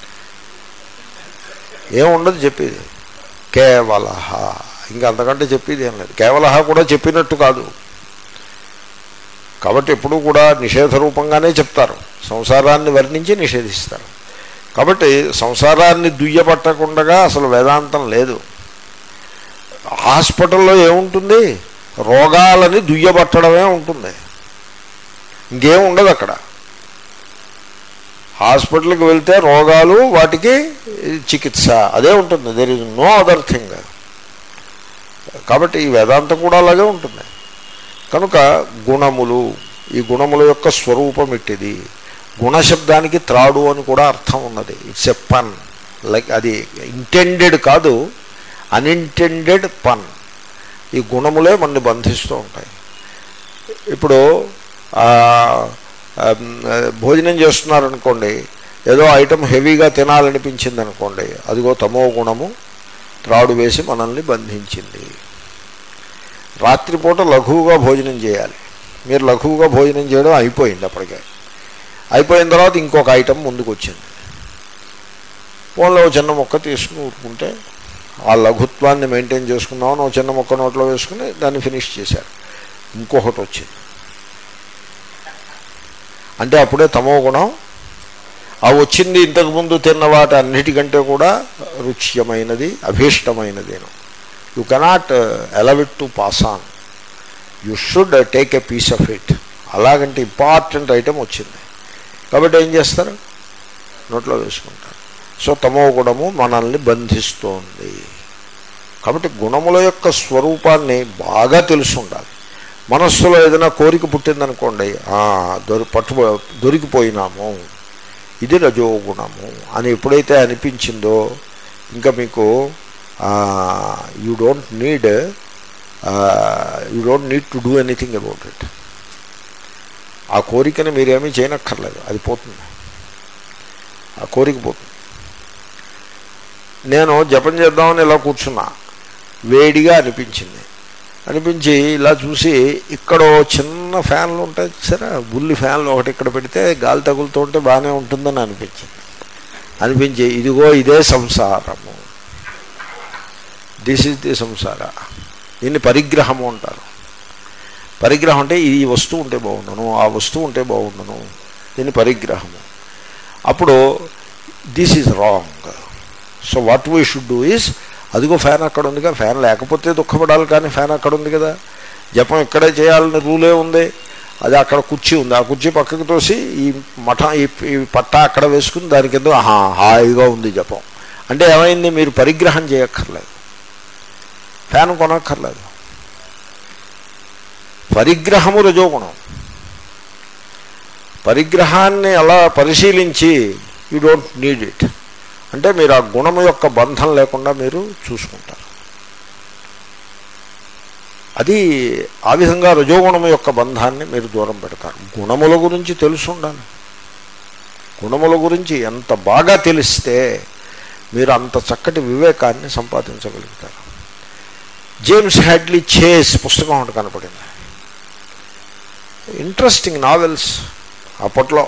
ఏం ఉండదు చెప్పేది కేవల ఇంకా అంతకంటే చెప్పేది ఏం లేదు కేవల కూడా చెప్పినట్టు కాదు కాబట్టి ఎప్పుడూ కూడా నిషేధ రూపంగానే చెప్తారు సంసారాన్ని వర్ణించి నిషేధిస్తారు కాబట్టి సంసారాన్ని దుయ్యపట్టకుండా అసలు వేదాంతం లేదు హాస్పిటల్లో ఏముంటుంది రోగాలని దుయ్యబట్టడమే ఉంటుంది ఇంకేం ఉండదు అక్కడ హాస్పిటల్కి వెళ్తే రోగాలు వాటికి చికిత్స అదే ఉంటుంది there is no other thing కాబట్టి ఈ వేదాంతం కూడా అలాగే ఉంటుంది కనుక గుణములు ఈ గుణముల యొక్క స్వరూపం ఇట్టిది గుణశబ్దానికి త్రాడు అని కూడా అర్థం ఉన్నది ఇట్స్ ఎ పన్ లైక్ అది ఇంటెండెడ్ కాదు అన్ఇంటెండెడ్ పన్ ఈ గుణములే మనని బంధిస్తూ ఉంటాయి ఇప్పుడు భోజనం చేస్తున్నారనుకోండి ఏదో ఐటెం హెవీగా తినాలనిపించింది అనుకోండి అదిగో తమో గుణము త్రాడు వేసి మనల్ని బంధించింది రాత్రిపూట లఘువుగా భోజనం చేయాలి మీరు లఘువుగా భోజనం చేయడం అయిపోయింది అప్పటికే అయిపోయిన తర్వాత ఇంకొక ఐటెం ముందుకు వచ్చింది ఫోన్లో చిన్న మొక్క తీసుకుని ఊరుకుంటే ఆ లఘుత్వాన్ని మెయింటైన్ చేసుకున్నామని ఒక చిన్న మొక్క నోట్లో వేసుకుని దాన్ని ఫినిష్ చేశారు ఇంకొకటి వచ్చింది అంటే అప్పుడే తమో గుణం ఆ వచ్చింది ఇంతకుముందు తిన్న వాటి అన్నిటికంటే కూడా రుచ్యమైనది అభీష్టమైనదేను you cannot allow it to pass on you should take a piece of it అలాగంటే ఇంపార్టెంట్ ఐటెం వచ్చింది కాబట్టి ఏం చేస్తారు నోట్లో వేసుకుంటారు సో తమో గుణము మనల్ని బంధిస్తోంది కాబట్టి గుణముల యొక్క స్వరూపాన్ని బాగా తెలుసు ఉండాలి మనస్సులో ఏదైనా కోరిక పుట్టిందనుకోండి దొరి పట్టు దొరికిపోయినాము ఇది రజోగుణము అని ఎప్పుడైతే అనిపించిందో ఇంకా మీకు you don't need you don't need to do anything about it ఆ కోరికని మీరేమీ చేయనక్కర్లేదు అది పోతుంది ఆ కోరిక పోతుంది నేను జపం చేద్దామని ఇలా కూర్చున్నా వేడిగా అనిపించింది అనిపించి ఇలా చూసి ఇక్కడ చిన్న ఫ్యాన్లు ఉంటాయి సరే బుల్లి ఫ్యాన్లు ఒకటి ఇక్కడ పెడితే గాలి తగులుతూ ఉంటే బాగానే ఉంటుందని అనిపించింది అనిపించి ఇదిగో ఇదే సంసారము దిస్ ఇస్ ది సంసార దీన్ని పరిగ్రహము అంటారు పరిగ్రహం అంటే ఈ వస్తువు ఉంటే బాగుండను ఆ వస్తువు ఉంటే బాగుండను దీన్ని పరిగ్రహము అప్పుడు this is wrong so what we should do is అదిగో ఫ్యాన్ అక్కడ ఉందిగా ఫ్యాన్ లేకపోతే దుఃఖపడాలి కానీ ఫ్యాన్ అక్కడ ఉంది కదా జపం ఇక్కడే చేయాలని రూలే ఉంది అది అక్కడ కుర్చీ ఉంది ఆ కుర్చీ పక్కకు తోసి ఈ మఠ ఈ పట్ట అక్కడ వేసుకుని దానికి ఎందుకు ఆహా హాయిగా ఉంది జపం అంటే ఏమైంది మీరు పరిగ్రహం చేయక్కర్లేదు ఫ్యాన్ కొనక్కర్లేదు పరిగ్రహము రజోగుణం పరిగ్రహాన్ని అలా పరిశీలించి యూ డోంట్ నీడ్ ఇట్ అంటే మీరు ఆ గుణము యొక్క బంధం లేకుండా మీరు చూసుకుంటారు అది ఆ విధంగా రజోగుణము యొక్క బంధాన్ని మీరు దూరం పెడతారు గుణముల గురించి తెలుసు ఉండాలి గుణముల గురించి ఎంత బాగా తెలిస్తే మీరు అంత చక్కటి వివేకాన్ని సంపాదించగలుగుతారు జేమ్స్ హ్యాడ్లీ చేస్ పుస్తకం ఒకటి కనపడింది ఇంట్రెస్టింగ్ నావెల్స్ అప్పట్లో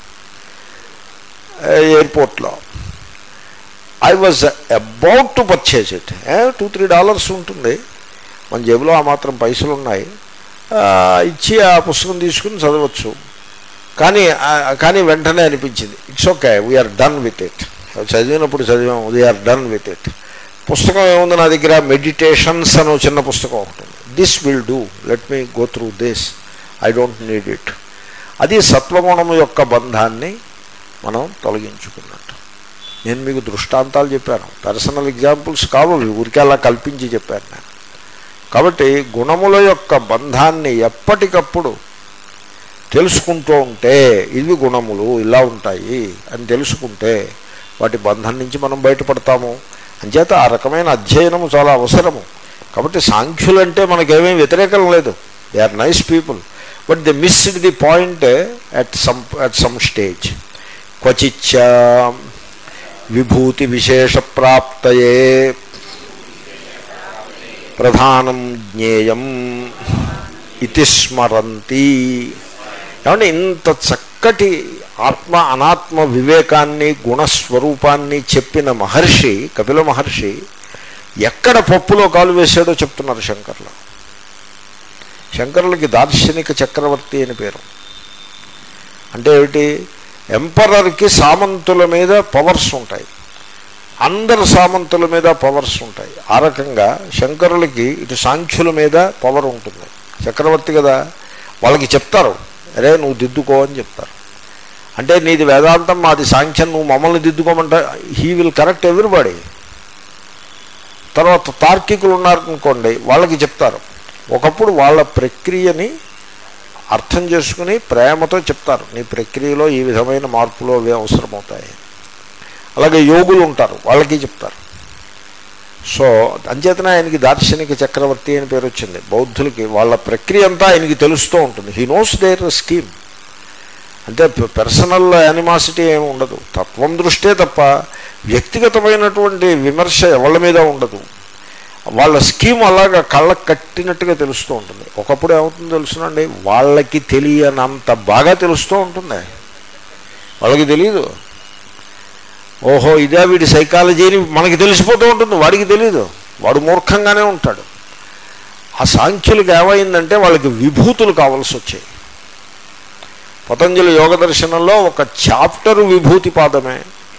ఎయిర్పోర్ట్లో I was about to purchase it two three dollars ఉంటుంది మన జేబులో ఆ మాత్రం పైసలు ఉన్నాయి ఇచ్చి ఆ పుస్తకం తీసుకుని చదవచ్చు కానీ ఆ, కానీ వెంటనే అనిపించింది it's okay we are done with it చదివినప్పుడు చదివాం వీఆర్ డన్ విత్ ఇట్ పుస్తకం ఏముంది నా దగ్గర మెడిటేషన్స్ అని ఒక చిన్న పుస్తకం ఉంటుంది this will do let me go through this I don't need it అది సత్వగుణము యొక్క బంధాన్ని మనం తొలగించుకున్నట్టు నేను మీకు దృష్టాంతాలు చెప్పాను పర్సనల్ ఎగ్జాంపుల్స్ కావు అవి ఊరికే అలా కల్పించి చెప్పాను నేను కాబట్టి గుణముల యొక్క బంధాన్ని ఎప్పటికప్పుడు తెలుసుకుంటూ ఉంటే ఇవి గుణములు ఇలా ఉంటాయి అని తెలుసుకుంటే వాటి బంధం నుంచి మనం బయటపడతాము అంచేత ఆ రకమైన అధ్యయనము చాలా అవసరము కాబట్టి సాంఖ్యులంటే మనకేమీ వ్యతిరేకం లేదు they are nice people but they missed the point at some at some stage క్వచిచ్చ విభూతి విశేష ప్రాప్తయే ప్రధానం జ్ఞేయం ఇతి స్మరంతి ఏమంటే ఇంత చక్కటి ఆత్మ అనాత్మ వివేకాన్ని గుణస్వరూపాన్ని చెప్పిన మహర్షి కపిల మహర్షి ఎక్కడ పప్పులో కాలు వేశాడో చెప్తున్నారు శంకర్లు శంకరులకి దార్శనిక చక్రవర్తి అని పేరు అంటే ఏమిటి ఎంపరర్కి సామంతుల మీద పవర్స్ ఉంటాయి అందరు సామంతుల మీద పవర్స్ ఉంటాయి ఆ రకంగా శంకరులకి ఇటు సాంఖ్యుల మీద పవర్ ఉంటుంది చక్రవర్తి కదా వాళ్ళకి చెప్తారు అరే నువ్వు దిద్దుకో అని చెప్తారు అంటే నీది వేదాంతం మాది సాంఖ్యం నువ్వు మమ్మల్ని దిద్దుకోమంటే హీ విల్ కరెక్ట్ ఎవ్రీబడి తర్వాత తార్కికులు ఉన్నారనుకోండి వాళ్ళకి చెప్తారు ఒకప్పుడు వాళ్ళ ప్రక్రియని అర్థం చేసుకుని ప్రేమతో చెప్తారు నీ ప్రక్రియలో ఈ విధమైన మార్పులు అవి అవసరమవుతాయి అలాగే యోగులు ఉంటారు వాళ్ళకి చెప్తారు సో అంచేతనే ఆయనకి దార్శనిక చక్రవర్తి అని పేరు వచ్చింది బౌద్ధులకి వాళ్ళ ప్రక్రియ అంతా ఆయనకి తెలుస్తూ ఉంటుంది హీ నోస్ దేర్ స్కీమ్ అంటే పర్సనల్ యానిమాసిటీ ఏమి ఉండదు తత్వం దృష్టే తప్ప వ్యక్తిగతమైనటువంటి విమర్శ ఎవరి మీద ఉండదు వాళ్ళ స్కీమ్ అలాగా కళ్ళకు కట్టినట్టుగా తెలుస్తూ ఉంటుంది ఒకప్పుడు ఏమవుతుందో తెలుసునండి వాళ్ళకి తెలియనంత బాగా తెలుస్తూ ఉంటుంది వాళ్ళకి తెలియదు ఓహో ఇదే వీడి సైకాలజీని మనకి తెలిసిపోతూ ఉంటుంది వాడికి తెలియదు వాడు మూర్ఖంగానే ఉంటాడు ఆ సాంఖ్యులకు ఏమైందంటే వాళ్ళకి విభూతులు కావాల్సి వచ్చాయి పతంజలి యోగ దర్శనంలో ఒక చాప్టరు విభూతి పాదమే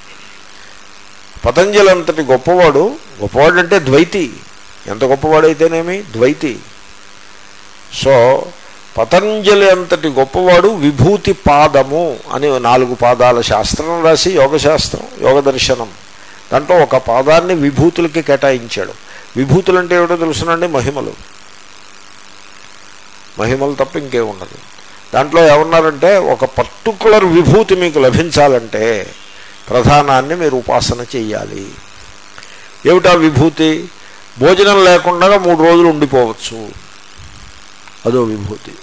పతంజలి అంతటి గొప్పవాడు గొప్పవాడు అంటే ద్వైతి ఎంత గొప్పవాడైతేనేమి ద్వైతి సో పతంజలి అంతటి గొప్పవాడు విభూతి పాదము అని నాలుగు పాదాల శాస్త్రం రాసి యోగశాస్త్రం యోగ దర్శనం దాంట్లో ఒక పాదాన్ని విభూతులకి కేటాయించాడు విభూతులు అంటే ఏమిటో తెలుసునండి మహిమలు మహిమలు తప్ప ఇంకే ఉండదు దాంట్లో ఏమన్నారంటే ఒక పర్టికులర్ విభూతి మీకు లభించాలంటే ప్రధానాన్ని మీరు ఉపాసన చెయ్యాలి ఏమిటా విభూతి భోజనం లేకుండా మూడు రోజులు ఉండిపోవచ్చు అదో విభూతి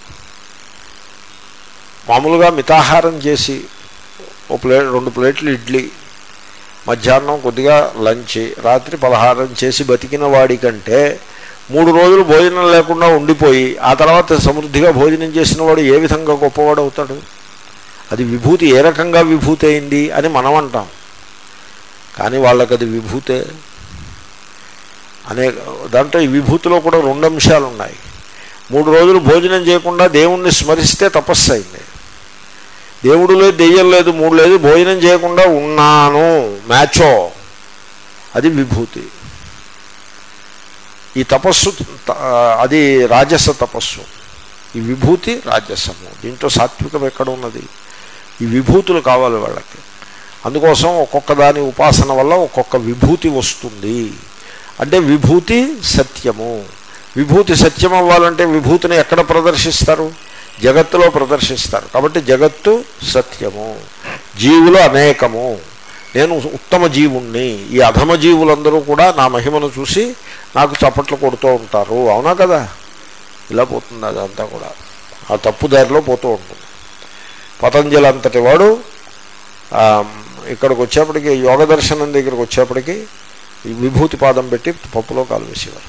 మామూలుగా మితాహారం చేసి ఓ ప్లేట్ రెండు ప్లేట్లు ఇడ్లీ మధ్యాహ్నం కొద్దిగా లంచ్ రాత్రి పలహారం చేసి బతికిన వాడికంటే మూడు రోజులు భోజనం లేకుండా ఉండిపోయి ఆ తర్వాత సమృద్ధిగా భోజనం చేసిన వాడు ఏ విధంగా గొప్పవాడు అవుతాడు అది విభూతి ఏ రకంగా విభూతి అయింది అని మనం అంటాం కానీ వాళ్ళకి అది విభూతే అనే దాంట్లో ఈ విభూతిలో కూడా రెండు అంశాలు ఉన్నాయి మూడు రోజులు భోజనం చేయకుండా దేవుణ్ణి స్మరిస్తే తపస్సు అయింది దేవుడు లేదు దెయ్యం లేదు మూడు లేదు భోజనం చేయకుండా ఉన్నాను మ్యాచో అది విభూతి ఈ తపస్సు త- అది రాజస తపస్సు ఈ విభూతి రాజసము దీంట్లో సాత్వికం ఎక్కడ ఉన్నది ఈ విభూతులు కావాలి వాళ్ళకి అందుకోసం ఒక్కొక్క దాని ఉపాసన వల్ల ఒక్కొక్క విభూతి వస్తుంది అంటే విభూతి సత్యము విభూతి సత్యం అవ్వాలంటే విభూతిని ఎక్కడ ప్రదర్శిస్తారు జగత్తులో ప్రదర్శిస్తారు కాబట్టి జగత్తు సత్యము జీవులు అనేకము నేను ఉత్తమ జీవుణ్ణి ఈ అధమ జీవులందరూ కూడా నా మహిమను చూసి నాకు చప్పట్లు కొడుతూ ఉంటారు అవునా కదా ఇలా పోతుంది అదంతా కూడా ఆ తప్పు దారిలో పోతూ ఉంటుంది పతంజలి అంతటి వాడు ఆ, ఇక్కడికి వచ్చేప్పటికి యోగ దర్శనం దగ్గరికి వచ్చేప్పటికి ఈ విభూతి పాదం పెట్టి పప్పులో కాలు వేసేవారు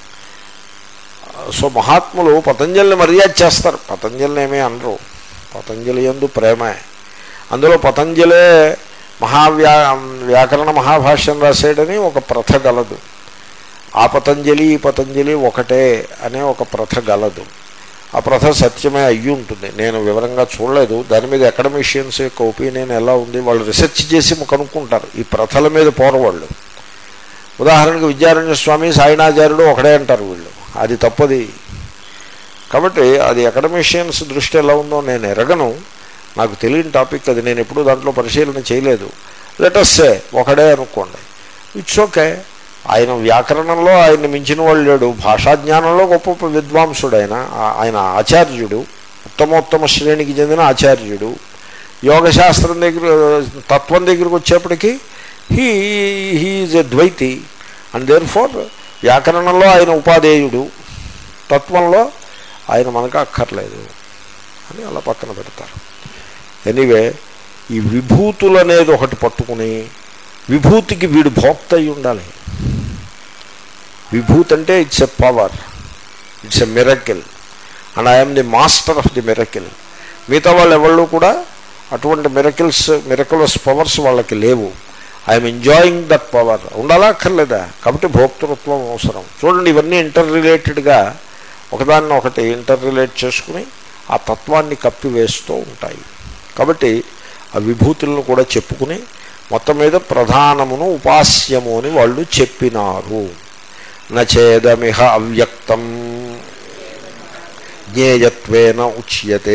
సో మహాత్ములు పతంజలిని మర్యాద చేస్తారు పతంజలిని ఏమీ అనరు పతంజలి ఎందు ప్రేమే అందులో పతంజలే మహావ్యా వ్యాకరణ మహాభాష్యం రాసేయడని ఒక ప్రథ గలదు ఆ పతంజలి ఈ పతంజలి ఒకటే అనే ఒక ప్రథ గలదు ఆ ప్రథ సత్యమే అయ్యి ఉంటుంది నేను వివరంగా చూడలేదు దాని మీద అకాడమిషియన్స్ యొక్క ఒపీనియన్ ఎలా ఉంది వాళ్ళు రీసెర్చ్ చేసి కనుక్కుంటారు ఈ ప్రథల మీద పోరవాళ్ళు ఉదాహరణకు విద్యారణ్య స్వామి సాయినాచార్యుడు ఒకడే అంటారు వీళ్ళు అది తప్పది కాబట్టి అది అకాడమిషియన్స్ దృష్టి ఎలా ఉందో నేను ఎరగను నాకు తెలియని టాపిక్ అది నేను ఎప్పుడూ దాంట్లో పరిశీలన చేయలేదు లెటస్సే ఒకడే అనుకోండి ఇట్స్ ఓకే ఆయన వ్యాకరణంలో ఆయన మించిన వాళ్ళు లేడు భాషా జ్ఞానంలో గొప్ప విద్వాంసుడు ఆయన ఆ- ఆయన ఆచార్యుడు ఉత్తమోత్తమ శ్రేణికి చెందిన ఆచార్యుడు యోగశాస్త్రం దగ్గర తత్వం దగ్గరికి వచ్చేప్పటికీ హీ హీఈజ్ ఎ ద్వైతి అండ్ దేర్ ఫోర్ వ్యాకరణంలో ఆయన ఉపాధేయుడు తత్వంలో ఆయన మనకు అక్కర్లేదు అని అలా పక్కన పెడతారు ఎనీవే ఈ విభూతులు అనేది ఒకటి పట్టుకుని విభూతికి వీడు భోక్త అయి ఉండాలి విభూతి అంటే it's a power it's a miracle and I'm the master of the miracle మిగతా వాళ్ళు ఎవళ్ళు కూడా అటువంటి మిరకిల్స్ మిరకులస్ పవర్స్ వాళ్ళకి లేవు ఐఎమ్ ఎంజాయింగ్ దట్ పవర్ ఉండాలా అక్కర్లేదా కాబట్టి భోక్తృత్వం అవసరం చూడండి ఇవన్నీ ఇంటర్ రిలేటెడ్గా ఒకదాన్ని ఒకటి ఇంటర్ రిలేట్ చేసుకుని ఆ తత్వాన్ని కప్పివేస్తూ ఉంటాయి కాబట్టి ఆ విభూతులను కూడా చెప్పుకుని మొత్తం మీద ప్రధానమును ఉపాస్యము అని వాళ్ళు చెప్పినారు నచేదమిహ అవ్యక్తం జ్ఞేయత్వేన ఉచ్యతే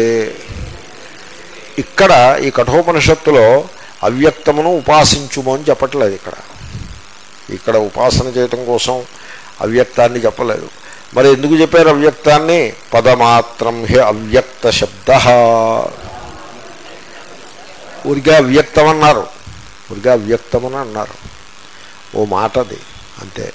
ఇక్కడ ఈ కఠోపనిషత్తులో అవ్యక్తమును ఉపాసించుము అని చెప్పట్లేదు ఇక్కడ ఇక్కడ ఉపాసన చేయటం కోసం అవ్యక్తాన్ని చెప్పలేదు మరి ఎందుకు చెప్పారు అవ్యక్తాన్ని పదమాత్రం హి అవ్యక్త శబ్ద ఊరిగా అవ్యక్తం అన్నారు ఊరిగా అవ్యక్తమని అన్నారు ఓ మాట అది అంతే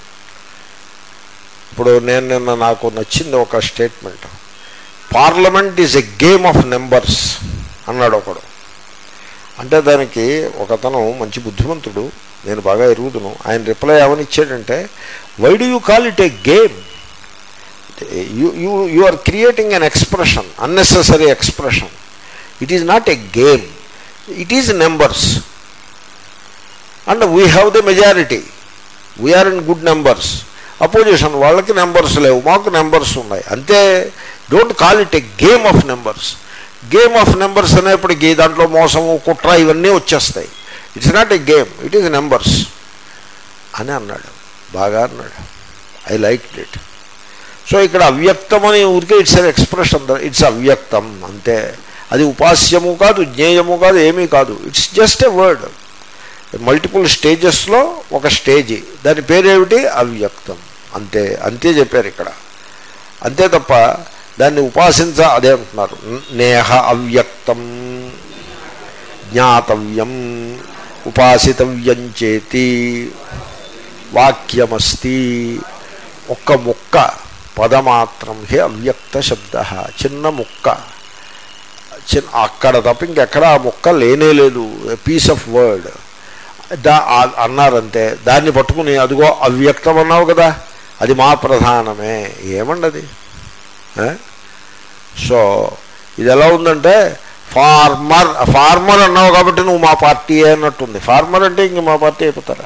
ఇప్పుడు నేను నిన్న నాకు నచ్చింది ఒక statement parliament is a game of numbers అన్నాడు ఒకడు అంటే దానికి ఒకతను మంచి బుద్ధిమంతుడు నేను బాగా ఎరుగుదును ఆయన రిప్లై ఏమని ఇచ్చాడంటే why do you call it a game you you you are creating an expression unnecessary expression it is not a game it is numbers and we have the majority we are in good numbers opposition వాళ్ళకి numbers లేవు మాకు numbers ఉన్నాయి అంతే don't call it a game of numbers game of numbers అనేప్పటికీ దాంట్లో మోసము కుట్ర ఇవన్నీ వచ్చేస్తాయి it's not a game it is numbers అని అన్నాడు బాగా అన్నాడు ఐ లైక్ ఇట్ సో ఇక్కడ అవ్యక్తం అని ఊరికే ఇట్స్ అన్ ఎక్స్ప్రెషన్ ఇట్స్ అవ్యక్తం అంతే అది ఉపాస్యము కాదు జ్ఞేయము కాదు ఏమీ కాదు it's just a word multiple స్టేజెస్లో ఒక స్టేజీ దాని పేరేమిటి అవ్యక్తం అంతే అంతే చెప్పారు ఇక్కడ అంతే తప్ప దాన్ని ఉపాసించ అదే అంటున్నారు నేహ అవ్యక్తం జ్ఞాతవ్యం ఉపాసితవ్యం చేతి వాక్యమస్తి ఒక్క ముక్క పదమాత్రం హే అవ్యక్త శబ్ద చిన్న ముక్క చిన్న అక్కడ తప్ప ఇంకెక్కడ ఆ ముక్క లేనే లేదు పీస్ ఆఫ్ వర్డ్ దా ఆ- అన్నారంతే దాన్ని పట్టుకుని అదిగో అవ్యక్తం అన్నావు కదా అది మా ప్రధానమే ఏమండి అది ఆ? సో ఇది ఎలా ఉందంటే ఫార్మర్ ఫార్మర్ అన్నావు కాబట్టి నువ్వు మా పార్టీ అన్నట్టుంది ఫార్మర్ అంటే ఇంక మా పార్టీ అయిపోతారా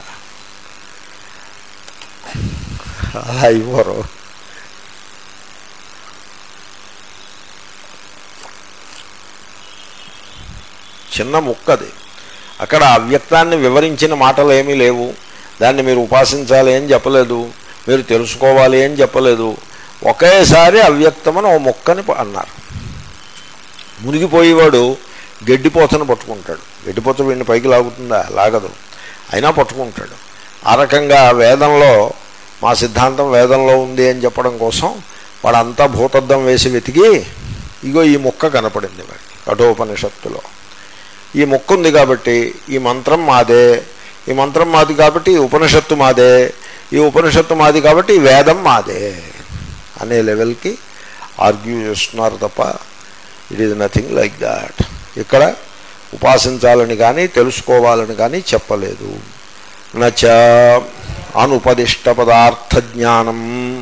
అలా ఇవ్వరు చిన్న ముక్కది అక్కడ అవ్యక్తాన్ని వివరించిన మాటలు ఏమీ లేవు దాన్ని మీరు ఉపాసించాలి అని చెప్పలేదు మీరు తెలుసుకోవాలి అని చెప్పలేదు ఒకేసారి అవ్యక్తమని ఓ మొక్కని ప- అన్నారు మునిగిపోయేవాడు గడ్డిపోతను పట్టుకుంటాడు గడ్డిపోత వీడిని పైకి లాగుతుందా లాగదు అయినా పట్టుకుంటాడు ఆ రకంగా వేదంలో మా సిద్ధాంతం వేదంలో ఉంది అని చెప్పడం కోసం వాడంతా భూతద్దం వేసి వెతికి ఇగో ఈ మొక్క కనపడింది వాడికి కఠోపనిషత్తులో ఈ మొక్క ఉంది కాబట్టి ఈ మంత్రం మాదే ఈ మంత్రం మాది కాబట్టి ఈ ఉపనిషత్తు మాదే ఈ ఉపనిషత్తు మాది కాబట్టి ఈ వేదం మాదే అనే లెవెల్కి ఆర్గ్యూ చేస్తున్నారు తప్ప it is nothing like that ఇక్కడ ఉపాసించాలని కానీ తెలుసుకోవాలని కానీ చెప్పలేదు నచ అనుపదిష్ట పదార్థ జ్ఞానం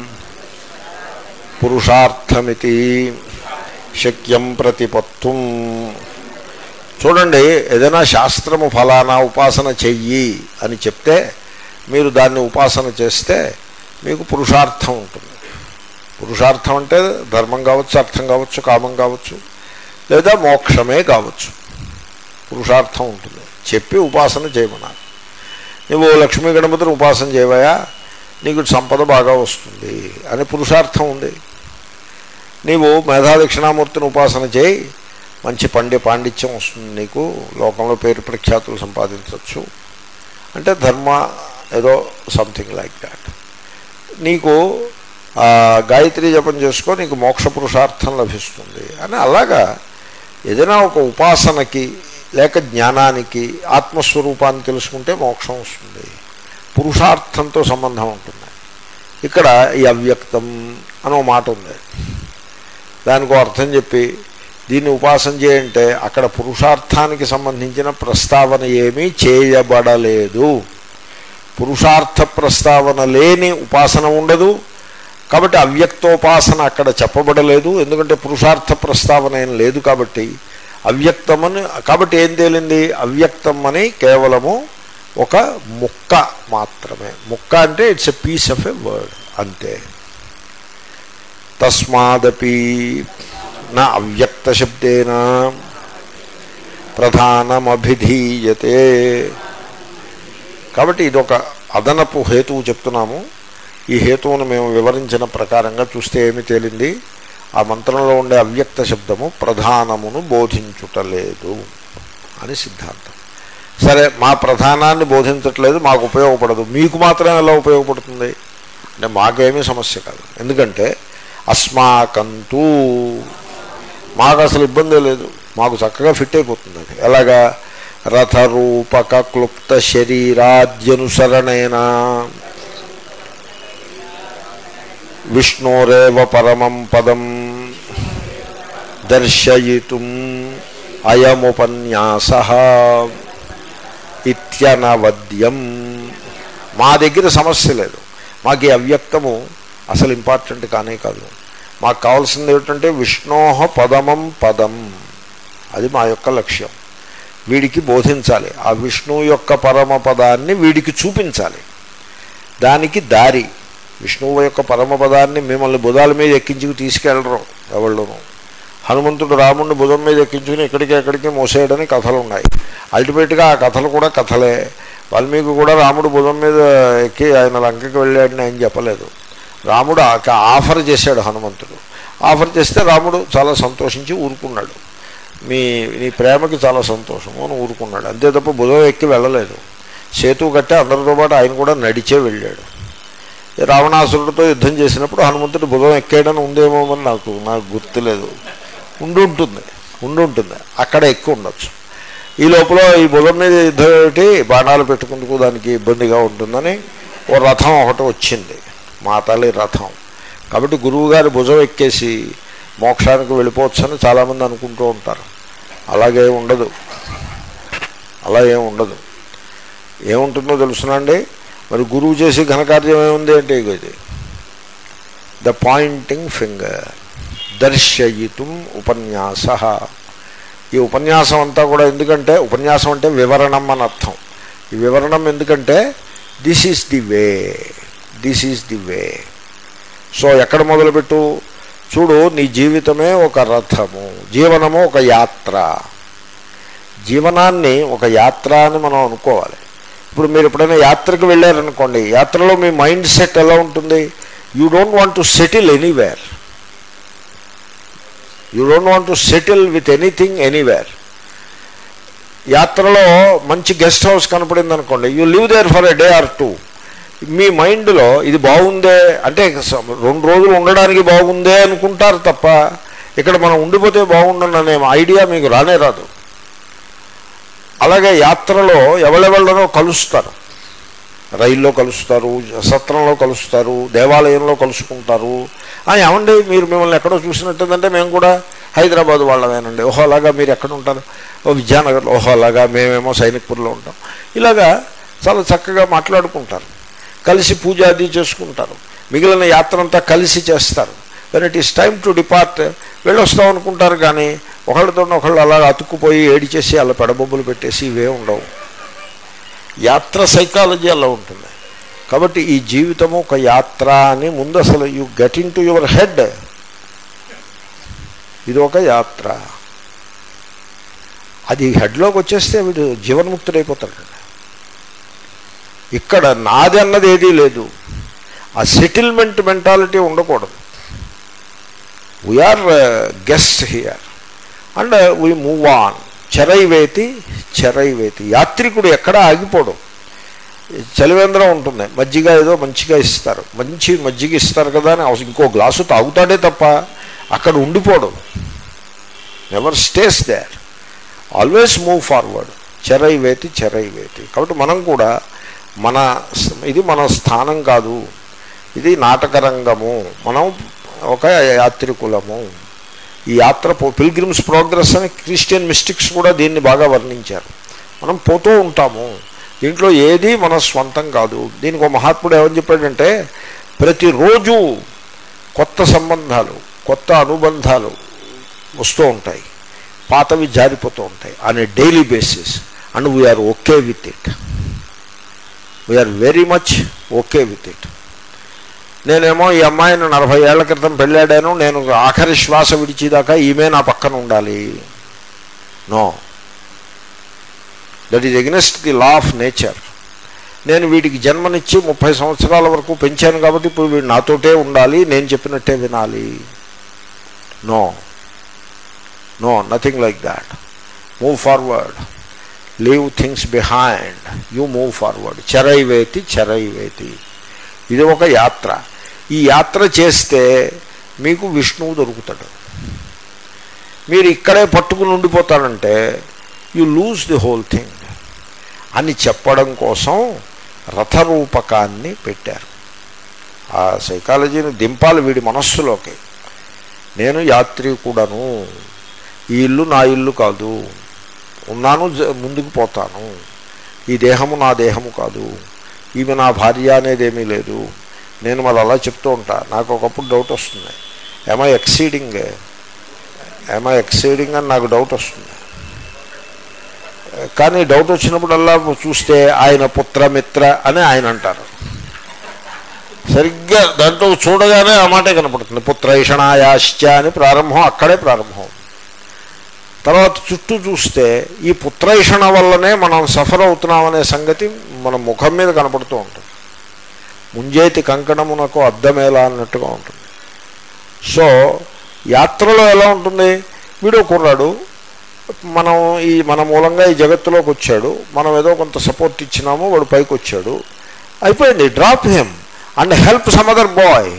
పురుషార్థమితి శక్యం ప్రతిపత్తుం చూడండి ఏదైనా శాస్త్రము ఫలానా ఉపాసన చెయ్యి అని చెప్తే మీరు దాన్ని ఉపాసన చేస్తే మీకు పురుషార్థం ఉంటుంది పురుషార్థం అంటే ధర్మం కావచ్చు అర్థం కావచ్చు కామం కావచ్చు లేదా మోక్షమే కావచ్చు పురుషార్థం ఉంటుంది చెప్పి ఉపాసన చేయమన్నారు నువ్వు లక్ష్మీ గణపతిని ఉపాసన చేయవయా నీకు సంపద బాగా వస్తుంది అని పురుషార్థం ఉంది నీవు మేధా దక్షిణామూర్తిని ఉపాసన చేయి మంచి పండి పాండిత్యం వస్తుంది నీకు లోకంలో పేరు ప్రఖ్యాతులు సంపాదించవచ్చు అంటే ధర్మ ఏదో సంథింగ్ లైక్ దాట్ నీకు ఆ, గాయత్రి జపం చేసుకో నీకు మోక్ష పురుషార్థం లభిస్తుంది అని అలాగా ఏదైనా ఒక ఉపాసనకి లేక జ్ఞానానికి ఆత్మస్వరూపాన్ని తెలుసుకుంటే మోక్షం వస్తుంది పురుషార్థంతో సంబంధం ఉంటుంది ఇక్కడ ఈ అవ్యక్తం అని ఒక మాట ఉంది దానికి అర్థం చెప్పి దీన్ని ఉపాసన చేయంటే అక్కడ పురుషార్థానికి సంబంధించిన ప్రస్తావన ఏమీ చేయబడలేదు పురుషార్థ ప్రస్తావన లేని ఉపాసన ఉండదు కాబట్టి అవ్యక్తోపాసన అక్కడ చెప్పబడలేదు ఎందుకంటే పురుషార్థ ప్రస్తావన ఏం లేదు కాబట్టి అవ్యక్తమని కాబట్టి ఏం తేలింది అవ్యక్తం అని కేవలము ఒక ముక్క మాత్రమే ముక్క అంటే it's a piece of a word అంతే తస్మాదపి నా అవ్యక్త శబ్దేన ప్రధానమభిధీయతే కాబట్టి ఇదొక అదనపు హేతువు చెప్తున్నాము ఈ హేతువును మేము వివరించిన ప్రకారంగా చూస్తే ఏమి తేలింది ఆ మంత్రంలో ఉండే అవ్యక్త శబ్దము ప్రధానమును బోధించుటలేదు అని సిద్ధాంతం సరే మా ప్రధానాన్ని బోధించట్లేదు మాకు ఉపయోగపడదు మీకు మాత్రం ఎలా ఉపయోగపడుతుంది అంటే మాకేమీ సమస్య కాదు ఎందుకంటే అస్మాకంతూ మాకు అసలు ఇబ్బంది లేదు మాకు చక్కగా ఫిట్ అయిపోతుంది అది ఎలాగా రథరూపక క్లుప్త శరీరాద్యనుసరణేన విష్ణోరేవ పరమం పదం దర్శయితుం అయముపన్యాస ఇత్యనవద్యం మా దగ్గర సమస్య లేదు మాకు ఈ అవ్యక్తము అసలు ఇంపార్టెంట్ కానే కాదు మాకు కావాల్సింది ఏమిటంటే విష్ణోహ పదమం పదం అది మా యొక్క లక్ష్యం వీడికి బోధించాలి ఆ విష్ణువు యొక్క పరమ పదాన్ని వీడికి చూపించాలి దానికి దారి విష్ణువు యొక్క పరమపదాన్ని మిమ్మల్ని బుధాల మీద ఎక్కించుకు తీసుకెళ్ళరు ఎవళ్ళను హనుమంతుడు రాముడిని భుజం మీద ఎక్కించుకుని ఎక్కడికి ఎక్కడికి మోసేయడని కథలు ఉన్నాయి అల్టిమేట్గా ఆ కథలు కూడా కథలే వాల్మీకి కూడా రాముడు భుజం మీద ఎక్కి ఆయన లంకకి వెళ్ళాడని ఆయన చెప్పలేదు రాముడు ఆ- ఆఫర్ చేశాడు హనుమంతుడు ఆఫర్ చేస్తే రాముడు చాలా సంతోషించి ఊరుకున్నాడు మీ నీ ప్రేమకి చాలా సంతోషము అని ఊరుకున్నాడు అంతే తప్ప భుజం ఎక్కి వెళ్ళలేదు సేతు కట్టి అందరితో పాటు ఆయన కూడా నడిచే వెళ్ళాడు ఈ రావణాసురుడితో యుద్ధం చేసినప్పుడు హనుమంతుడు భుజం ఎక్కేయడం ఉందేమో అని నాకు నాకు గుర్తులేదు ఉండి ఉంటుంది ఉండి ఉంటుంది అక్కడ ఎక్కువ ఉండొచ్చు ఈ లోపల ఈ భుజం మీద యుద్ధం ఏమిటి బాణాలు పెట్టుకుందుకు దానికి ఇబ్బందిగా ఉంటుందని ఓ రథం ఒకటి వచ్చింది మా తల్లి రథం కాబట్టి గురువుగారి భుజం ఎక్కేసి మోక్షానికి వెళ్ళిపోవచ్చని చాలామంది అనుకుంటూ ఉంటారు అలాగే ఉండదు అలా ఏం ఉండదు ఏముంటుందో తెలుసునండి మరి గురువు చేసి ఘనకార్యం ఏముంది అంటే ఇగో ఇది ద పాయింటింగ్ ఫింగర్ దర్శయితుం ఉపన్యాస ఈ ఉపన్యాసం అంతా కూడా ఎందుకంటే ఉపన్యాసం అంటే వివరణం అని అర్థం ఈ వివరణం ఎందుకంటే this is the way this is the way so ఎక్కడ మొదలుపెట్టు చూడు నీ జీవితమే ఒక రథము జీవనము ఒక యాత్ర జీవనాన్ని ఒక యాత్ర అని మనం అనుకోవాలి ఇప్పుడు మీరు ఎప్పుడైనా యాత్రకు వెళ్ళారనుకోండి యాత్రలో మీ మైండ్ సెట్ ఎలా ఉంటుంది you don't want to settle anywhere you don't want to settle with anything anywhere యాత్రలో మంచి గెస్ట్ హౌస్ కనపడింది అనుకోండి you live there for a day or two మీ మైండ్లో ఇది బాగుందే అంటే స- రెండు రోజులు ఉండడానికి బాగుందే అనుకుంటారు తప్ప ఇక్కడ మనం ఉండిపోతే బాగుండననే ఐడియా మీకు రానే రాదు అలాగే యాత్రలో ఎవరెవరినో కలుస్తారు రైల్లో కలుస్తారు సత్రంలో కలుస్తారు దేవాలయంలో కలుసుకుంటారు ఆ, ఏమండి మీరు మిమ్మల్ని ఎక్కడో చూసినట్టుందంటే మేము కూడా హైదరాబాద్ వాళ్ళమేనండి ఓహో అలాగా మీరు ఎక్కడ ఉంటారు ఓ విద్యానగర్లో ఓహో అలాగా మేమేమో సైనిక్పూర్లో ఉంటాం ఇలాగా చాలా చక్కగా మాట్లాడుకుంటారు కలిసి పూజ అది చేసుకుంటారు మిగిలిన యాత్ర అంతా కలిసి చేస్తారు when it is time to depart వెళ్ళొస్తాం అనుకుంటారు కానీ ఒకళ్ళతో ఒకళ్ళు అలా అతుక్కుపోయి ఏడిచేసి అలా పెడబొబ్బులు పెట్టేసి ఇవే ఉండవు యాత్ర సైకాలజీ అలా ఉంటుంది కాబట్టి ఈ జీవితము ఒక యాత్ర అని ముందు అసలు you get into your head ఇది ఒక యాత్ర అది హెడ్లోకి వచ్చేస్తే వీడు జీవన్ముక్తుడైపోతాడు ఇక్కడ నాది అన్నది ఏదీ లేదు ఆ సెటిల్మెంట్ మెంటాలిటీ ఉండకూడదు we are guest here and we move on చెరైవేతి చెరైవేతి యాత్రికుడు ఎక్కడ ఆగిపోడు చలివేంద్రం ఉంటుంది మజ్జిగ ఏదో మంచిగా ఇస్తారు మంచి మజ్జిగ ఇస్తారు కదా అని అవసరం ఇంకో గ్లాసు తాగుతాడే తప్ప అక్కడ ఉండిపోడు never stays there always move forward చెరైవేతి చెరైవేతి కాబట్టి మనం కూడా మన ఇది మన స్థానం కాదు ఇది నాటకరంగము మనం ఒక యాత్రికులము ఈ యాత్ర పిల్గ్రిమ్స్ ప్రోగ్రెస్ అని క్రిస్టియన్ మిస్టిక్స్ కూడా దీన్ని బాగా వర్ణించారు మనం పోతూ ఉంటాము దీంట్లో ఏది మన స్వంతం కాదు దీనికి ఒక మహాత్ముడు ఏమని చెప్పాడంటే ప్రతిరోజు కొత్త సంబంధాలు కొత్త అనుబంధాలు వస్తూ ఉంటాయి పాతవి జారిపోతూ ఉంటాయి on a daily basis and we are okay with it we are very much okay with it నేనేమో ఈ అమ్మాయిని నలభై ఏళ్ల క్రితం పెళ్ళాడాను నేను ఆఖరి శ్వాస విడిచేదాకా ఈమె నా పక్కన ఉండాలి no that is against the law of nature నేను వీడికి జన్మనిచ్చి ముప్పై సంవత్సరాల వరకు పెంచాను కాబట్టి ఇప్పుడు వీడు నాతోటే ఉండాలి నేను చెప్పినట్టే వినాలి no no nothing like that move forward leave things behind you move forward చెరైవేతి చెరైవేతి ఇది ఒక యాత్ర ఈ యాత్ర చేస్తే మీకు విష్ణువు దొరుకుతాడు మీరు ఇక్కడే పట్టుకుని ఉండిపోతారంటే you lose the whole thing అని చెప్పడం కోసం రథరూపకాన్ని పెట్టారు ఆ సైకాలజీని దింపాలి వీడి మనస్సులోకి నేను యాత్రికుడను ఈ ఇల్లు నా ఇల్లు కాదు ఉన్నాను ముందుకు పోతాను ఈ దేహము నా దేహము కాదు ఈమె నా భార్య అనేది ఏమీ లేదు నేను మరి అలా చెప్తూ ఉంటా నాకు ఒకప్పుడు డౌట్ వస్తుంది ఏమై ఎక్సీడింగ్ ఏమై ఎక్సీడింగ్ అని నాకు డౌట్ వస్తుంది కానీ డౌట్ వచ్చినప్పుడల్లా చూస్తే ఆయన పుత్రమిత్ర అని ఆయన అంటారు సరిగ్గా దాంట్లో చూడగానే ఆ మాటే కనపడుతుంది పుత్రైషణాయాశ్చ అని ప్రారంభం అక్కడే ప్రారంభం తర్వాత చుట్టూ చూస్తే ఈ పుత్రైషణ వల్లనే మనం సఫర్ అవుతున్నామనే సంగతి మన ముఖం మీద కనపడుతూ ఉంటుంది ముంజేతి కంకణమునకు అద్దమేలా అన్నట్టుగా ఉంటుంది సో యాత్రలో ఎలా ఉంటుంది వీడు కుర్రాడు మనం ఈ మన మూలంగా ఈ జగత్తులోకి వచ్చాడు మనం ఏదో కొంత సపోర్ట్ ఇచ్చినాము వాడు పైకి వచ్చాడు అయిపోయింది drop him and help some other boy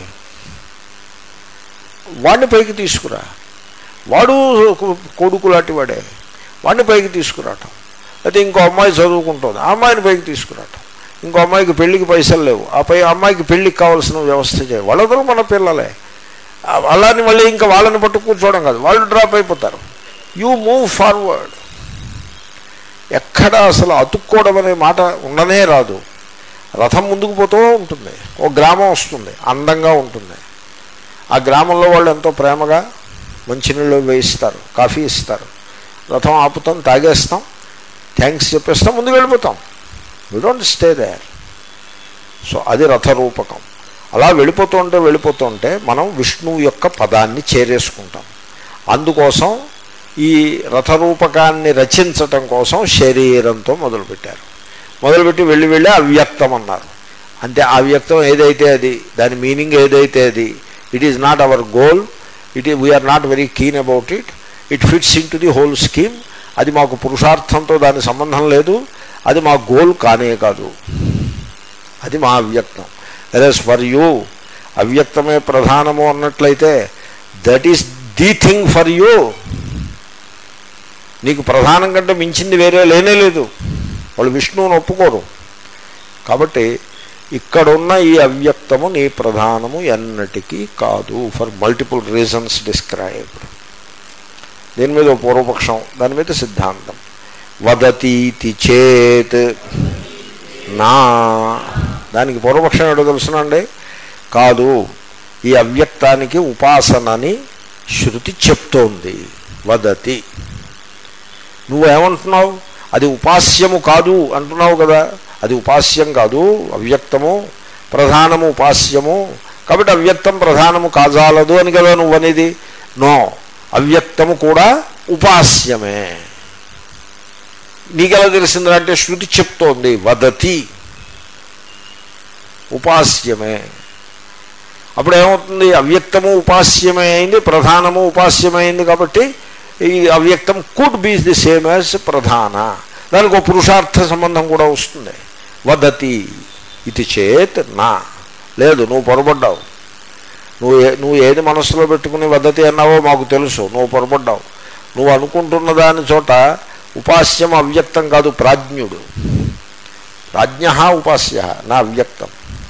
వాడిని పైకి తీసుకురా వాడు కొడుకు లాంటి వాడే వాడిని పైకి తీసుకురావటం అయితే ఇంకో అమ్మాయి చదువుకుంటుంది ఆ అమ్మాయిని పైకి తీసుకురావటం ఇంకో అమ్మాయికి పెళ్లికి పైసలు లేవు ఆ పై అమ్మాయికి పెళ్లికి కావాల్సిన వ్యవస్థ చేయాలి వాళ్ళందరూ మన పిల్లలే అలాని మళ్ళీ ఇంకా వాళ్ళని పట్టు కూర్చోవడం కాదు వాళ్ళు డ్రాప్ అయిపోతారు యూ మూవ్ ఫార్వర్డ్ ఎక్కడ అసలు అతుక్కోవడం అనే మాట ఉండనే రాదు రథం ముందుకు పోతూ ఉంటుంది ఒక గ్రామం వస్తుంది అందంగా ఉంటుంది ఆ గ్రామంలో వాళ్ళు ఎంతో ప్రేమగా మంచినీళ్ళు వేయిస్తారు కాఫీ ఇస్తారు రథం ఆపుతాం తాగేస్తాం థ్యాంక్స్ చెప్పేస్తాం ముందుకు వెళ్ళిపోతాం we don't stay there so అది రథరూపకం అలా వెళ్ళిపోతుంటే వెళ్ళిపోతుంటే మనం విష్ణువు యొక్క పదాన్ని చేరేసుకుంటాం అందుకోసం ఈ రథరూపకాన్ని రచించటం కోసం శరీరంతో మొదలుపెట్టారు మొదలుపెట్టి వెళ్ళి వెళ్ళి అవ్యక్తం అన్నారు అంటే అవ్యక్తం ఏదైతే అది దాని మీనింగ్ ఏదైతే అది it is not our goal it we are not very keen about it it fits into the whole scheme అది మాకు పురుషార్థంతో దాని సంబంధం లేదు అది మా గోల్ కానే కాదు అది మా అవ్యక్తం వెరస్ ఫర్ యూ అవ్యక్తమే ప్రధానము అన్నట్లయితే that is the thing for you నీకు ప్రధానం కంటే మించింది వేరే లేనే లేదు వాళ్ళు విష్ణువుని ఒప్పుకోరు కాబట్టి ఇక్కడున్న ఈ అవ్యక్తము నీ ప్రధానము ఎన్నటికీ కాదు ఫర్ మల్టిపుల్ రీజన్స్ డిస్క్రైబ్డ్ దీని మీద పూర్వపక్షం దాని మీద సిద్ధాంతం వదతీతి చేత్ నా దానికి పూర్వపక్షం ఏడో తెలుసునండి కాదు ఈ అవ్యక్తానికి ఉపాసనని శృతి చెప్తోంది వదతి నువ్వేమంటున్నావు అది ఉపాస్యము కాదు అంటున్నావు కదా అది ఉపాస్యం కాదు అవ్యక్తము ప్రధానము ఉపాస్యము కాబట్టి అవ్యక్తం ప్రధానము కాజాలదు అని కదా నువ్వు అనేది నో అవ్యక్తము కూడా ఉపాస్యమే నీకెలా తెలిసిందంటే శృతి చెప్తోంది వదతి ఉపాస్యమే అప్పుడు ఏమవుతుంది అవ్యక్తము ఉపాస్యమే అయింది ప్రధానము ఉపాస్యమే అయింది కాబట్టి ఈ అవ్యక్తం could be the same as ప్రధాన దానికి ఒక పురుషార్థ సంబంధం కూడా వస్తుంది వదతి ఇది చేత్ నా లేదు నువ్వు పొరపడ్డావు నువ్వు ఏ- నువ్వు ఏది మనస్సులో పెట్టుకుని వద్దతి అన్నావో మాకు తెలుసు నువ్వు పొరపడ్డావు నువ్వు అనుకుంటున్న దాని చోట ఉపాస్యం అవ్యక్తం కాదు ప్రాజ్ఞుడు ప్రాజ్ఞ ఉపాస్య నా అవ్యక్తం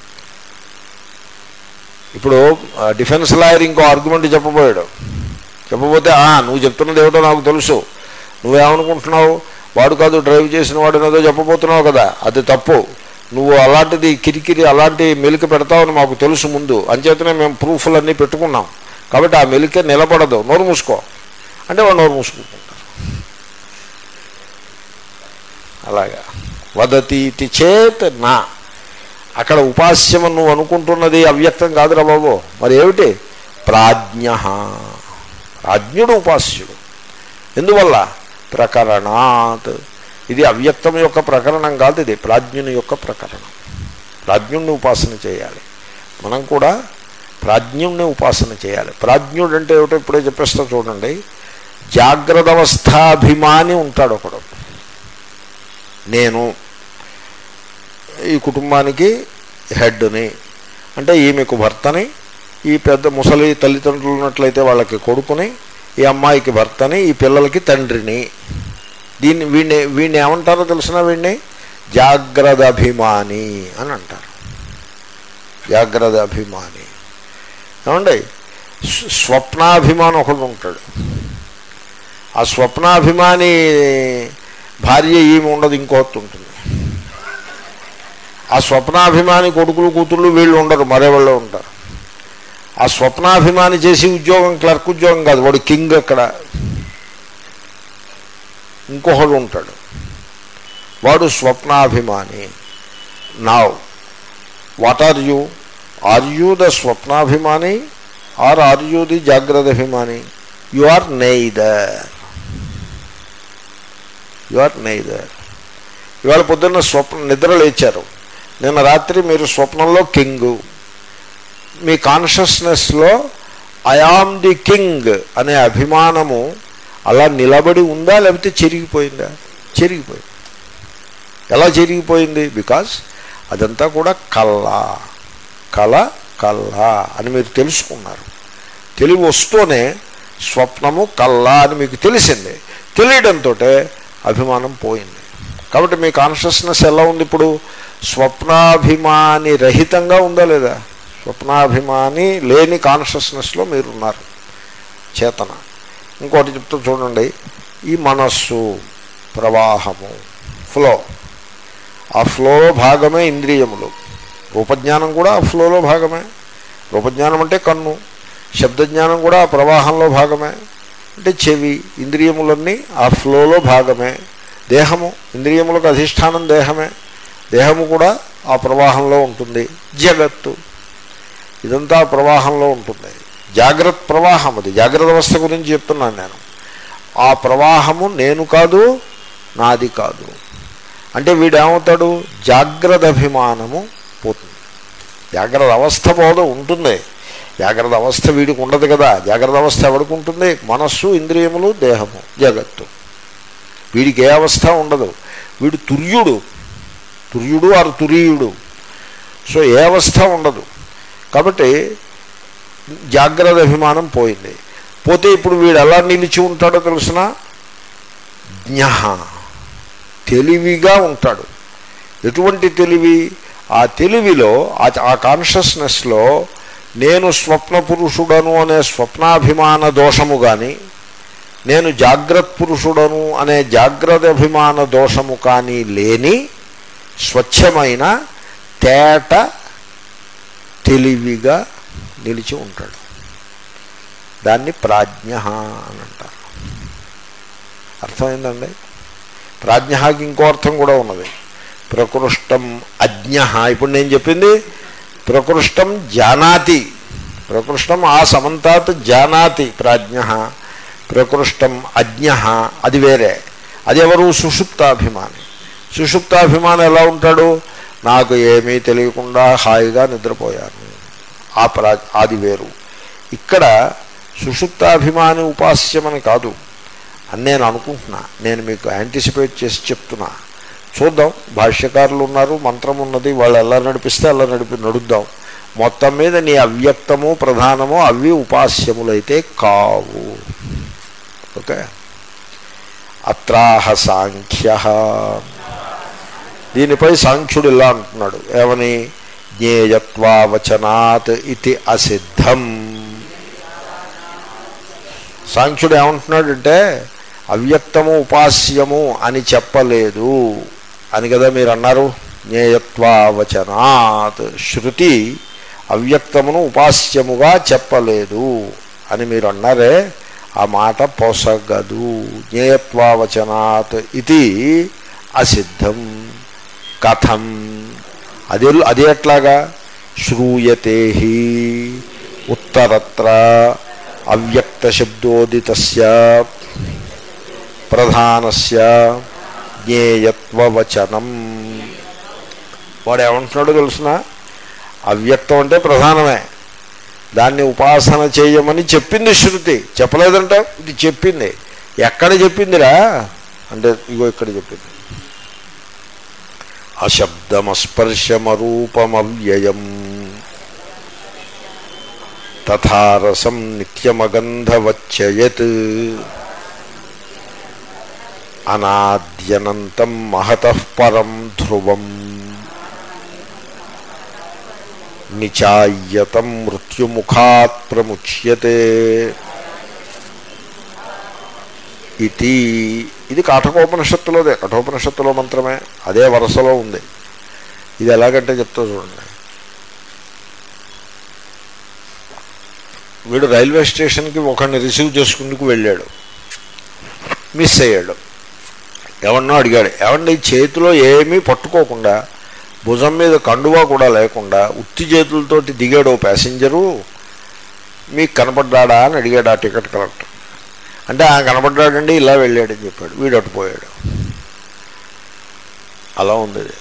ఇప్పుడు ఆ, డిఫెన్స్ లాయర్ ఇంకో ఆర్గ్యుమెంట్ చెప్పబోయాడు చెప్పబోతే "ఆ, నువ్వు చెప్తున్నది ఏమిటో నాకు తెలుసు నువ్వేమనుకుంటున్నావు వాడు కాదు డ్రైవ్ చేసిన వాడు ఏదో చెప్పబోతున్నావు కదా అది తప్పు నువ్వు అలాంటిది కిరికిరి అలాంటి మెలిక పెడతావని మాకు తెలుసు ముందు అంచేతనే మేము ప్రూఫ్లన్నీ పెట్టుకున్నాం కాబట్టి ఆ మెలిక నిలబడదు నోరు మూసుకో అంటే వాడు నోరు మూసుకుంటారు అలాగా వదతీతి చేత్ నా అక్కడ ఉపాస్యం నువ్వు అనుకుంటున్నది అవ్యక్తం కాదురా బాబు మరి ఏమిటి ప్రాజ్ఞ ప్రాజ్ఞుడు ఉపాస్యుడు ఎందువల్ల ప్రకరణాత్ ఇది అవ్యక్తం యొక్క ప్రకరణం కాదు ఇది ప్రాజ్ఞుని యొక్క ప్రకరణం ప్రాజ్ఞుణ్ణి ఉపాసన చేయాలి మనం కూడా ప్రాజ్ఞుణ్ణి ఉపాసన చేయాలి ప్రాజ్ఞుడు అంటే ఏమిటో ఇప్పుడే చెప్పేస్తా చూడండి జాగ్రత్త అవస్థాభిమాని ఉంటాడు ఒకడు నేను ఈ కుటుంబానికి హెడ్ని అంటే ఈమెకు భర్తని ఈ పెద్ద ముసలి తల్లిదండ్రులు ఉన్నట్లయితే వాళ్ళకి కొడుకుని ఈ అమ్మాయికి భర్తని ఈ పిల్లలకి తండ్రిని దీన్ని వీడిని వీడిని ఏమంటారో తెలిసిన వీడిని జాగ్రత్త అభిమాని అని అంటారు జాగ్రత్త అభిమాని ఏమండి స్వ- స్వప్నాభిమాని ఒకడు ఉంటాడు ఆ స్వప్నాభిమాని భార్య ఈమె ఉండదు ఇంకోటి ఉంటుంది ఆ స్వప్నాభిమాని కొడుకులు కూతుళ్ళు వీళ్ళు ఉండరు మరేవాళ్ళు ఉంటారు ఆ స్వప్నాభిమాని చేసి ఉద్యోగం క్లర్క్ ఉద్యోగం కాదు వాడు కింగ్ అక్కడ ఇంకొకడు ఉంటాడు వాడు స్వప్నాభిమాని now what are you are you the స్వప్నాభిమాని ఆర్ ఆర్ యూ ది జాగ్రత్త అభిమాని you are neither you are neither ఇవాళ పొద్దున్న స్వప్న నిద్ర లేచారు నిన్న రాత్రి మీరు స్వప్నంలో కింగ్ మీ కాన్షియస్నెస్లో ఐఆమ్ ది కింగ్ అనే అభిమానము అలా నిలబడి ఉందా లేకపోతే చెరిగిపోయిందా చెరిగిపోయింది ఎలా చెరిగిపోయింది బికాజ్ అదంతా కూడా కళ కళ కళ అని మీరు తెలుసుకున్నారు తెలివి వస్తూనే స్వప్నము కళ్ళ అని మీకు తెలిసింది తెలియడంతో అభిమానం పోయింది కాబట్టి మీ కాన్షియస్నెస్ ఎలా ఉంది ఇప్పుడు స్వప్నాభిమాని రహితంగా ఉందా లేదా స్వప్నాభిమాని లేని కాన్షియస్నెస్లో మీరున్నారు చేతన ఇంకోటి చెప్తూ చూడండి ఈ మనస్సు ప్రవాహము ఫ్లో ఆ ఫ్లోలో భాగమే ఇంద్రియములు రూపజ్ఞానం కూడా ఆ ఫ్లోలో భాగమే రూపజ్ఞానం అంటే కన్ను శబ్దజ్ఞానం కూడా ఆ ప్రవాహంలో భాగమే అంటే చెవి ఇంద్రియములన్నీ ఆ ఫ్లోలో భాగమే దేహము ఇంద్రియములకు అధిష్టానం దేహమే దేహము కూడా ఆ ప్రవాహంలో ఉంటుంది జగత్తు ఇదంతా ఆ ప్రవాహంలో ఉంటుంది జాగ్రత్త ప్రవాహం అది జాగ్రత్త అవస్థ గురించి చెప్తున్నాను నేను ఆ ప్రవాహము నేను కాదు నాది కాదు అంటే వీడేమవుతాడు జాగ్రత్త అభిమానము పోతుంది జాగ్రత్త అవస్థ పోదు ఉంటుంది జాగ్రత్త అవస్థ వీడికి ఉండదు కదా జాగ్రత్త అవస్థ ఎవరికి ఉంటుంది మనస్సు ఇంద్రియములు దేహము జగత్తు వీడికి ఏ అవస్థ ఉండదు వీడు తుర్యుడు తుర్యుడు ఆరు తురీయుడు సో ఏ అవస్థ ఉండదు కాబట్టి జాగ్రత్త అభిమానం పోయింది పోతే ఇప్పుడు వీడు ఎలా నిలిచి ఉంటాడో తెలిసిన జ్ఞ తెలివిగా ఉంటాడు ఎటువంటి తెలివి ఆ తెలివిలో ఆ- ఆ కాన్షియస్నెస్లో నేను స్వప్న పురుషుడను అనే స్వప్నాభిమాన దోషము కానీ నేను జాగ్రత్త పురుషుడను అనే జాగ్రత్త అభిమాన దోషము కానీ లేని స్వచ్ఛమైన తేట తెలివిగా నిలిచి ఉంటాడు దాన్ని ప్రాజ్ఞ అని అంటారు అర్థమైందండి ప్రాజ్ఞకి ఇంకో అర్థం కూడా ఉన్నది ప్రకృష్టం అజ్ఞ ఇప్పుడు నేను చెప్పింది ప్రకృష్టం జానాతి ప్రకృష్టం ఆ సమంతాత్ జానాతి ప్రాజ్ఞ ప్రకృష్టం అజ్ఞ అది వేరే అది ఎవరు సుషుప్తాభిమాని సుషుప్తాభిమాని ఎలా ఉంటాడు నాకు ఏమీ తెలియకుండా హాయిగా నిద్రపోయాను ఆ ప్రా అది వేరు ఇక్కడ సుషుప్తాభిమాని ఉపాస్యమని కాదు అని నేను అనుకుంటున్నా నేను మీకు యాంటిసిపేట్ చేసి చెప్తున్నా చూద్దాం భాష్యకారులు ఉన్నారు మంత్రం ఉన్నది వాళ్ళు ఎలా నడిపిస్తే అలా నడిపి నడుద్దాం మొత్తం మీద నీ అవ్యక్తము ప్రధానము అవి ఉపాస్యములైతే కావు ఓకే అత్రాహ సాంఖ్య దీనిపై సాంఖ్యుడు ఇలా అంటున్నాడు ఏమని జ్ఞేయత్వావచనాత్ ఇది అసిద్ధం సాంఖ్యుడు ఏమంటున్నాడంటే అవ్యక్తము ఉపాస్యము అని చెప్పలేదు అని కదా మీరు అన్నారు జ్ఞేయత్వావచనాత్ శృతి అవ్యక్తమును ఉపాస్యముగా చెప్పలేదు అని మీరు అన్నారే ఆ మాట పొసగదు జ్ఞేయత్వావచనాత్ ఇది అసిద్ధం కథం అది అది ఎట్లాగా శ్రూయతే హి ఉత్తరత్ర అవ్యక్తశబ్దోదితస్య ప్రధానస్య జ్ఞేయత్వవచనం వాడు ఏమంటున్నాడో తెలుసిన అవ్యక్తం అంటే ప్రధానమే దాన్ని ఉపాసన చేయమని చెప్పింది శృతి చెప్పలేదంటే ఇది చెప్పింది ఎక్కడ చెప్పిందిరా అంటే ఇగో ఇక్కడ చెప్పింది అశబ్దమస్పర్శమరూపమవ్యయం తథారసం నిత్యమగంధవచ్చయత్ అనాద్యనంతం మహతః పరం ధ్రువం నిచాయ్యతం మృత్యుముఖాత్ ప్రముచ్యతే ఇది ఇది కాఠకోపనిషత్తులోదే కఠోపనిషత్తులో మంత్రమే అదే వరుసలో ఉంది ఇది ఎలాగంటే చెప్తా చూడండి వీడు రైల్వే స్టేషన్కి ఒకరిని రిసీవ్ చేసుకుందుకు వెళ్ళాడు మిస్ అయ్యాడు ఎవరినో అడిగాడు ఏమండి చేతిలో ఏమీ పట్టుకోకుండా భుజం మీద కండువా కూడా లేకుండా ఉత్తి చేతులతోటి దిగాడు ఓ ప్యాసింజరు మీకు కనపడ్డాడా అని అడిగాడు ఆ టికెట్ కలెక్టర్ అంటే ఆ కనపడ్డాడండి ఇలా వెళ్ళాడని చెప్పాడు వీడు అటుపోయాడు అలా ఉంది ఇది.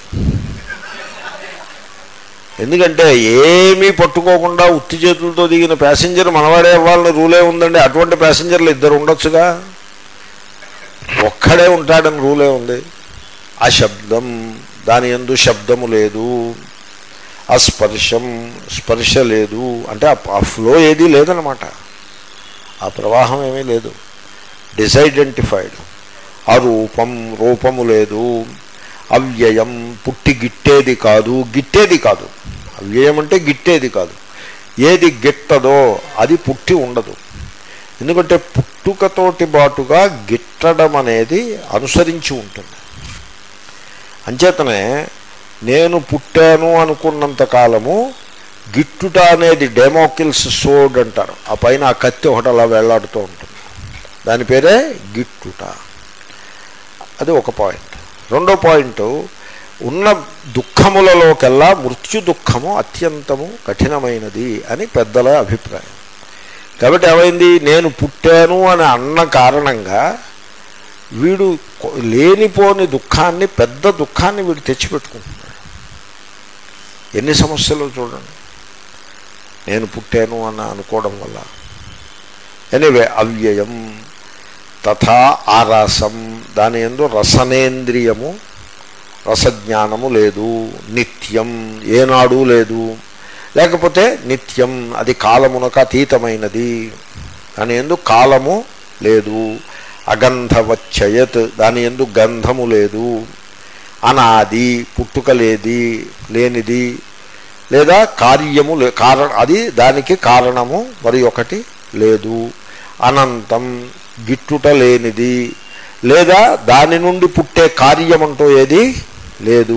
ఎందుకంటే ఏమీ పట్టుకోకుండా ఉత్తి చేతులతో దిగిన ప్యాసింజర్ మనవాడే ఇవ్వాలని రూలే ఉందండి అటువంటి ప్యాసింజర్లు ఇద్దరు ఉండొచ్చుగా ఒక్కడే ఉంటాడని రూలే ఉంది ఆ శబ్దం దాని ఎందు శబ్దము లేదు ఆ స్పర్శం స్పర్శ లేదు అంటే ఆ- ఆ ఫ్లో ఏదీ లేదనమాట ఆ ప్రవాహం ఏమీ లేదు డిసైడెంటిఫైడ్ ఆ రూపం రూపము లేదు అవ్యయం పుట్టి గిట్టేది కాదు గిట్టేది కాదు అవ్యయం అంటే గిట్టేది కాదు ఏది గిట్టదో అది పుట్టి ఉండదు ఎందుకంటే పుట్టుకతోటి బాటుగా గిట్టడం అనేది అనుసరించి ఉంటుంది అంచేతనే నేను పుట్టాను అనుకున్నంత కాలము గిట్టుట అనేది డెమోకిల్స్ సోడ్ అంటారు ఆ పైన ఆ కత్తి ఒకటి అలా వేలాడుతూ ఉంటుంది దాని పేరే గిట్టుట అది ఒక పాయింట్ రెండో పాయింట్ ఉన్న దుఃఖములలోకెల్లా మృత్యు దుఃఖము అత్యంతము కఠినమైనది అని పెద్దల అభిప్రాయం కాబట్టి ఏమైంది నేను పుట్టాను అని అన్న కారణంగా వీడు కొ- లేనిపోని దుఃఖాన్ని పెద్ద దుఃఖాన్ని వీడు తెచ్చిపెట్టుకుంటున్నాడు ఎన్ని సమస్యలు చూడండి నేను పుట్టాను అని అనుకోవడం వల్ల ఎనివే అవ్యయం తథా ఆరాసం దాని ఎందు రసనేంద్రియము రసజ్ఞానము లేదు నిత్యం ఏనాడు లేదు లేకపోతే నిత్యం అది కాలమునకు అతీతమైనది దాని ఎందు కాలము లేదు అగంధవచ్చయత్ దాని ఎందు గంధము లేదు అనాది పుట్టుక లేది లేనిది లేదా కార్యము లే కారణ అది దానికి కారణము మరి ఒకటి లేదు అనంతం గిట్టుట లేనిది లేదా దాని నుండి పుట్టే కార్యమంటూ ఏది లేదు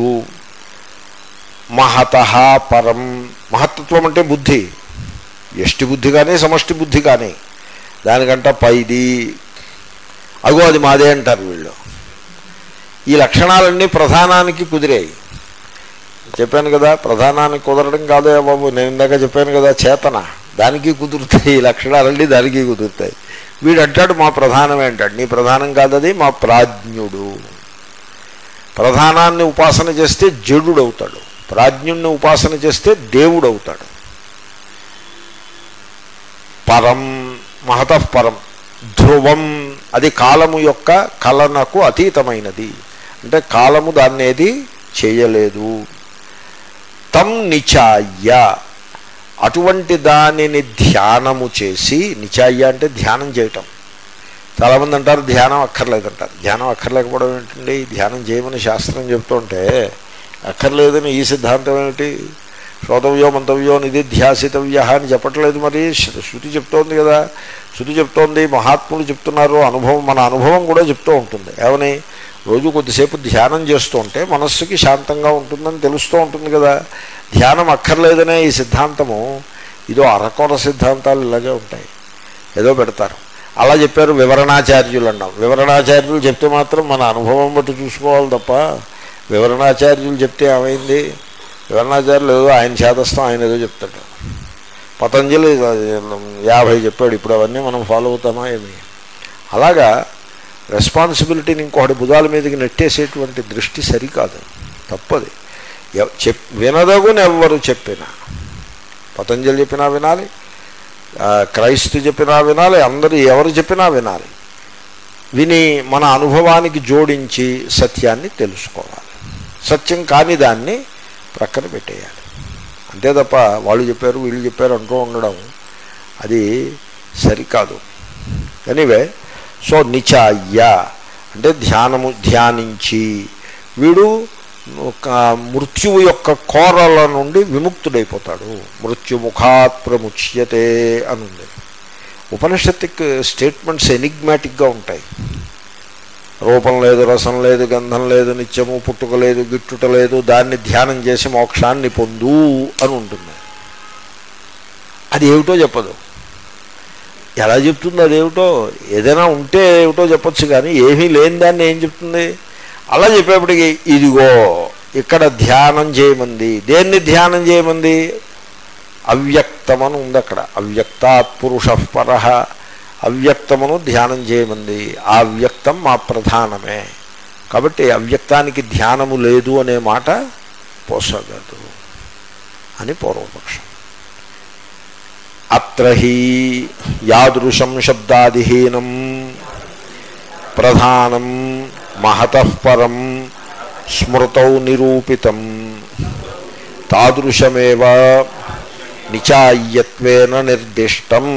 మహత పరం మహత్తత్వం అంటే బుద్ధి ఎష్టి బుద్ధి కానీ సమష్టి బుద్ధి కానీ దానికంట పైది అగో అది మాదే అంటారు వీళ్ళు ఈ లక్షణాలన్నీ ప్రధానానికి కుదిరాయి చెప్పాను కదా ప్రధానానికి కుదరడం కాదే బాబు నేను ఇందాక చెప్పాను కదా చేతన దానికి కుదురుతాయి ఈ లక్షణాలన్నీ దానికి కుదురుతాయి వీడు అంటాడు మా ప్రధానం ఏంటాడు నీ ప్రధానం కాదది మా ప్రాజ్ఞుడు ప్రధానాన్ని ఉపాసన చేస్తే జడుడు అవుతాడు ప్రాజ్ఞుణ్ణి ఉపాసన చేస్తే దేవుడు అవుతాడు పరం మహతఃపరం ధ్రువం అది కాలము యొక్క కలనకు అతీతమైనది అంటే కాలము దాన్నేది చేయలేదు తం నిచాయ్య అటువంటి దానిని ధ్యానము చేసి నిచాయ్య అంటే ధ్యానం చేయటం చాలామంది అంటారు ధ్యానం అక్కర్లేదంటారు ధ్యానం అక్కర్లేకపోవడం ఏంటండి ధ్యానం చేయమని శాస్త్రం చెప్తుంటే అక్కర్లేదని ఈ సిద్ధాంతం ఏమిటి శ్రోతవ్యో మంతవ్యో నిధి ధ్యాసితవ్య అని చెప్పట్లేదు మరి శృ- శృతి చెప్తోంది కదా శృతి చెప్తోంది మహాత్ములు చెప్తున్నారు అనుభవం మన అనుభవం కూడా చెప్తూ ఉంటుంది ఏమని రోజు కొద్దిసేపు ధ్యానం చేస్తూ ఉంటే మనస్సుకి శాంతంగా ఉంటుందని తెలుస్తూ ఉంటుంది కదా ధ్యానం అక్కర్లేదనే ఈ సిద్ధాంతము ఇదో అరకొర సిద్ధాంతాలు ఇలాగే ఉంటాయి ఏదో పెడతారు అలా చెప్పారు వివరణాచార్యులు అన్నాం వివరణాచార్యులు చెప్తే మాత్రం మన అనుభవం బట్టి చూసుకోవాలి తప్ప వివరణాచార్యులు చెప్తే ఏమైంది వివరణాచార్యులు ఏదో ఆయన చేతస్థం ఆయన ఏదో చెప్తాడు పతంజలి యాభై చెప్పాడు ఇప్పుడు అవన్నీ మనం ఫాలో అవుతామా ఏమి అలాగా రెస్పాన్సిబిలిటీని ఇంకొకటి భుజాల మీదకి నెట్టేసేటువంటి దృష్టి సరికాదు తప్పది ఎవ- చెప్ వినదగుని ఎవ్వరు చెప్పినా పతంజలి చెప్పినా వినాలి ఆ, క్రైస్తు చెప్పినా వినాలి అందరూ ఎవరు చెప్పినా వినాలి విని మన అనుభవానికి జోడించి సత్యాన్ని తెలుసుకోవాలి సత్యం కాని దాన్ని ప్రక్కన పెట్టేయాలి అంతే తప్ప వాళ్ళు చెప్పారు వీళ్ళు చెప్పారు అంటూ ఉండడం అది సరికాదు ఎనీవే సో నిచాయ్య అంటే ధ్యానము ధ్యానించి వీడు ఒక మృత్యువు యొక్క కోరల నుండి విముక్తుడైపోతాడు మృత్యుముఖాత్ ప్రముచ్యతే అని ఉంది ఉపనిషత్తిక్ స్టేట్మెంట్స్ ఎనిగ్మాటిక్గా ఉంటాయి రూపం లేదు రసం లేదు గంధం లేదు నిత్యము పుట్టుక లేదు గిట్టుట లేదు దాన్ని ధ్యానం చేసి మోక్షాన్ని పొందు అని ఉంటుంది అది ఏమిటో చెప్పదు ఎలా చెప్తుంది అదేమిటో ఏదైనా ఉంటే ఏమిటో చెప్పొచ్చు కానీ ఏమీ లేని దాన్ని ఏం చెప్తుంది అలా చెప్పేప్పటికి ఇదిగో ఇక్కడ ధ్యానం చేయమంది దేన్ని ధ్యానం చేయమంది అవ్యక్తమని ఉంది అక్కడ అవ్యక్తాత్ పురుష పర అవ్యక్తమును ధ్యానం చేయమంది ఆ అవ్యక్తం మా ప్రధానమే కాబట్టి అవ్యక్తానికి ధ్యానము లేదు అనే మాట పోసగదు అని పూర్వపక్షం అత్ర హి యాదృశం శబ్దాదిహీనం ప్రధానం మహతఃపరం స్మృతౌ నిరూపితం తాదృశమేవ నిచాయ్యత్వేన నిర్దిష్టం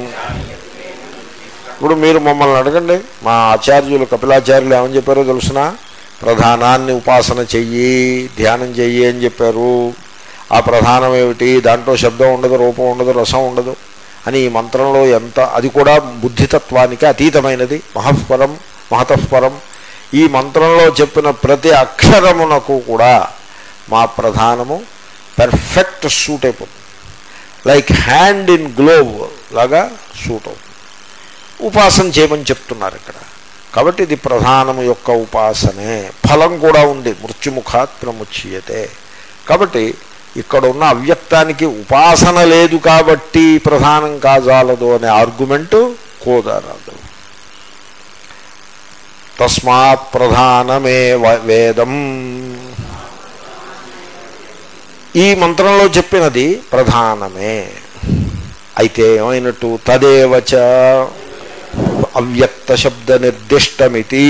ఇప్పుడు మీరు మమ్మల్ని అడగండి మా ఆచార్యులు కపిలాచార్యులు ఏమని చెప్పారో తెలుసిన ప్రధానాన్ని ఉపాసన చెయ్యి ధ్యానం చెయ్యి అని చెప్పారు ఆ ప్రధానం ఏమిటి దాంట్లో శబ్దం ఉండదు రూపం ఉండదు రసం ఉండదు అని ఈ మంత్రంలో ఎంత అది కూడా బుద్ధితత్వానికి అతీతమైనది మహఃపరం మహతఃపరం ఈ మంత్రంలో చెప్పిన ప్రతి అక్షరమునకు కూడా మా ప్రధానము పెర్ఫెక్ట్ సూట్ అయిపోతుంది లైక్ హ్యాండ్ ఇన్ గ్లోవ్ లాగా సూట్ అవుతుంది ఉపాసన చేయమని చెప్తున్నారు ఇక్కడ కాబట్టి ఇది ప్రధానము యొక్క ఉపాసనే ఫలం కూడా ఉంది మృత్యుముఖాత్ ప్రముచ్యతే కాబట్టి ఇక్కడ ఉన్న అవ్యక్తానికి ఉపాసన లేదు కాబట్టి ప్రధానం కాజాలదు అనే ఆర్గ్యుమెంటు కోదరదు తస్మాత్ ప్రధానమే వ- వేదం ఈ మంత్రంలో చెప్పినది ప్రధానమే అయితే ఏమైనట్టు తదేవచ అవ్యక్త శబ్ద నిర్దిష్టమితి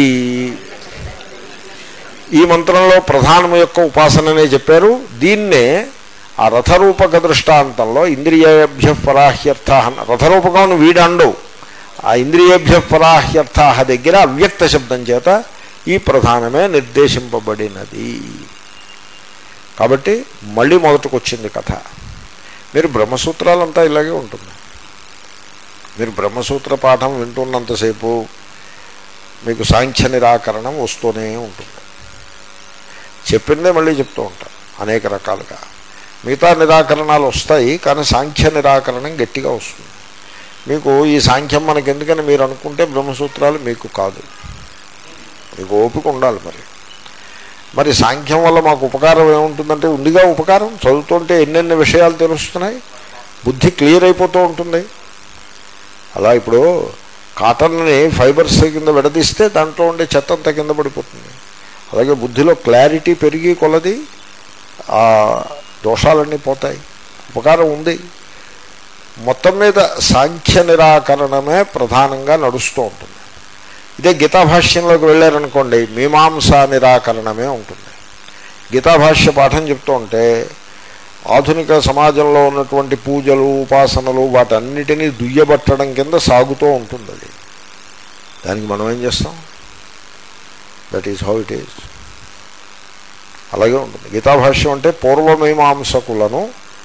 ఈ మంత్రంలో ప్రధానము యొక్క ఉపాసననే చెప్పారు దీన్నే ఆ రథరూపక దృష్టాంతంలో ఇంద్రియేభ్య పరాహ్యర్థ రథరూపకం వీడండు ఆ ఇంద్రియేభ్య పరాహ్యర్థ దగ్గర అవ్యక్త శబ్దం చేత ఈ ప్రధానమే నిర్దేశింపబడినది కాబట్టి మళ్ళీ మొదటికి వచ్చింది కథ మీరు బ్రహ్మసూత్రాలంతా ఇలాగే ఉంటుంది మీరు బ్రహ్మసూత్ర పాఠం వింటున్నంతసేపు మీకు సాంఖ్య నిరాకరణం వస్తూనే ఉంటుంది చెప్పిందే మళ్ళీ చెప్తూ ఉంటాం అనేక రకాలుగా మిగతా నిరాకరణాలు వస్తాయి కానీ సాంఖ్య నిరాకరణం గట్టిగా వస్తుంది మీకు ఈ సాంఖ్యం మనకి ఎందుకని మీరు అనుకుంటే బ్రహ్మసూత్రాలు మీకు కాదు మీకు ఓపిక ఉండాలి మరి మరి సాంఖ్యం వల్ల మాకు ఉపకారం ఏముంటుందంటే ఉందిగా ఉపకారం చదువుతుంటే ఎన్నెన్ని విషయాలు తెలుస్తున్నాయి బుద్ధి క్లియర్ అయిపోతూ ఉంటుంది అలా ఇప్పుడు కాటన్ని ఫైబర్స్ కింద విడదీస్తే దాంట్లో ఉండే చెత్త అంతా కింద పడిపోతుంది అలాగే బుద్ధిలో క్లారిటీ పెరిగి కొలది ఆ దోషాలన్నీ పోతాయి ఉపకారం ఉంది మొత్తం మీద సాంఖ్య నిరాకరణమే ప్రధానంగా నడుస్తూ ఉంటుంది ఇదే గీతాభాష్యంలోకి వెళ్ళారనుకోండి మీమాంసా నిరాకరణమే ఉంటుంది గీతాభాష్య పాఠం చెప్తూ ఉంటే ఆధునిక సమాజంలో ఉన్నటువంటి పూజలు ఉపాసనలు వాటన్నిటినీ దుయ్యబట్టడం కింద సాగుతూ ఉంటుంది అది దానికి మనం ఏం చేస్తాం that is how it is అలాగే ఉంటుంది గీతాభాష్యం అంటే పూర్వమీమాంసకులను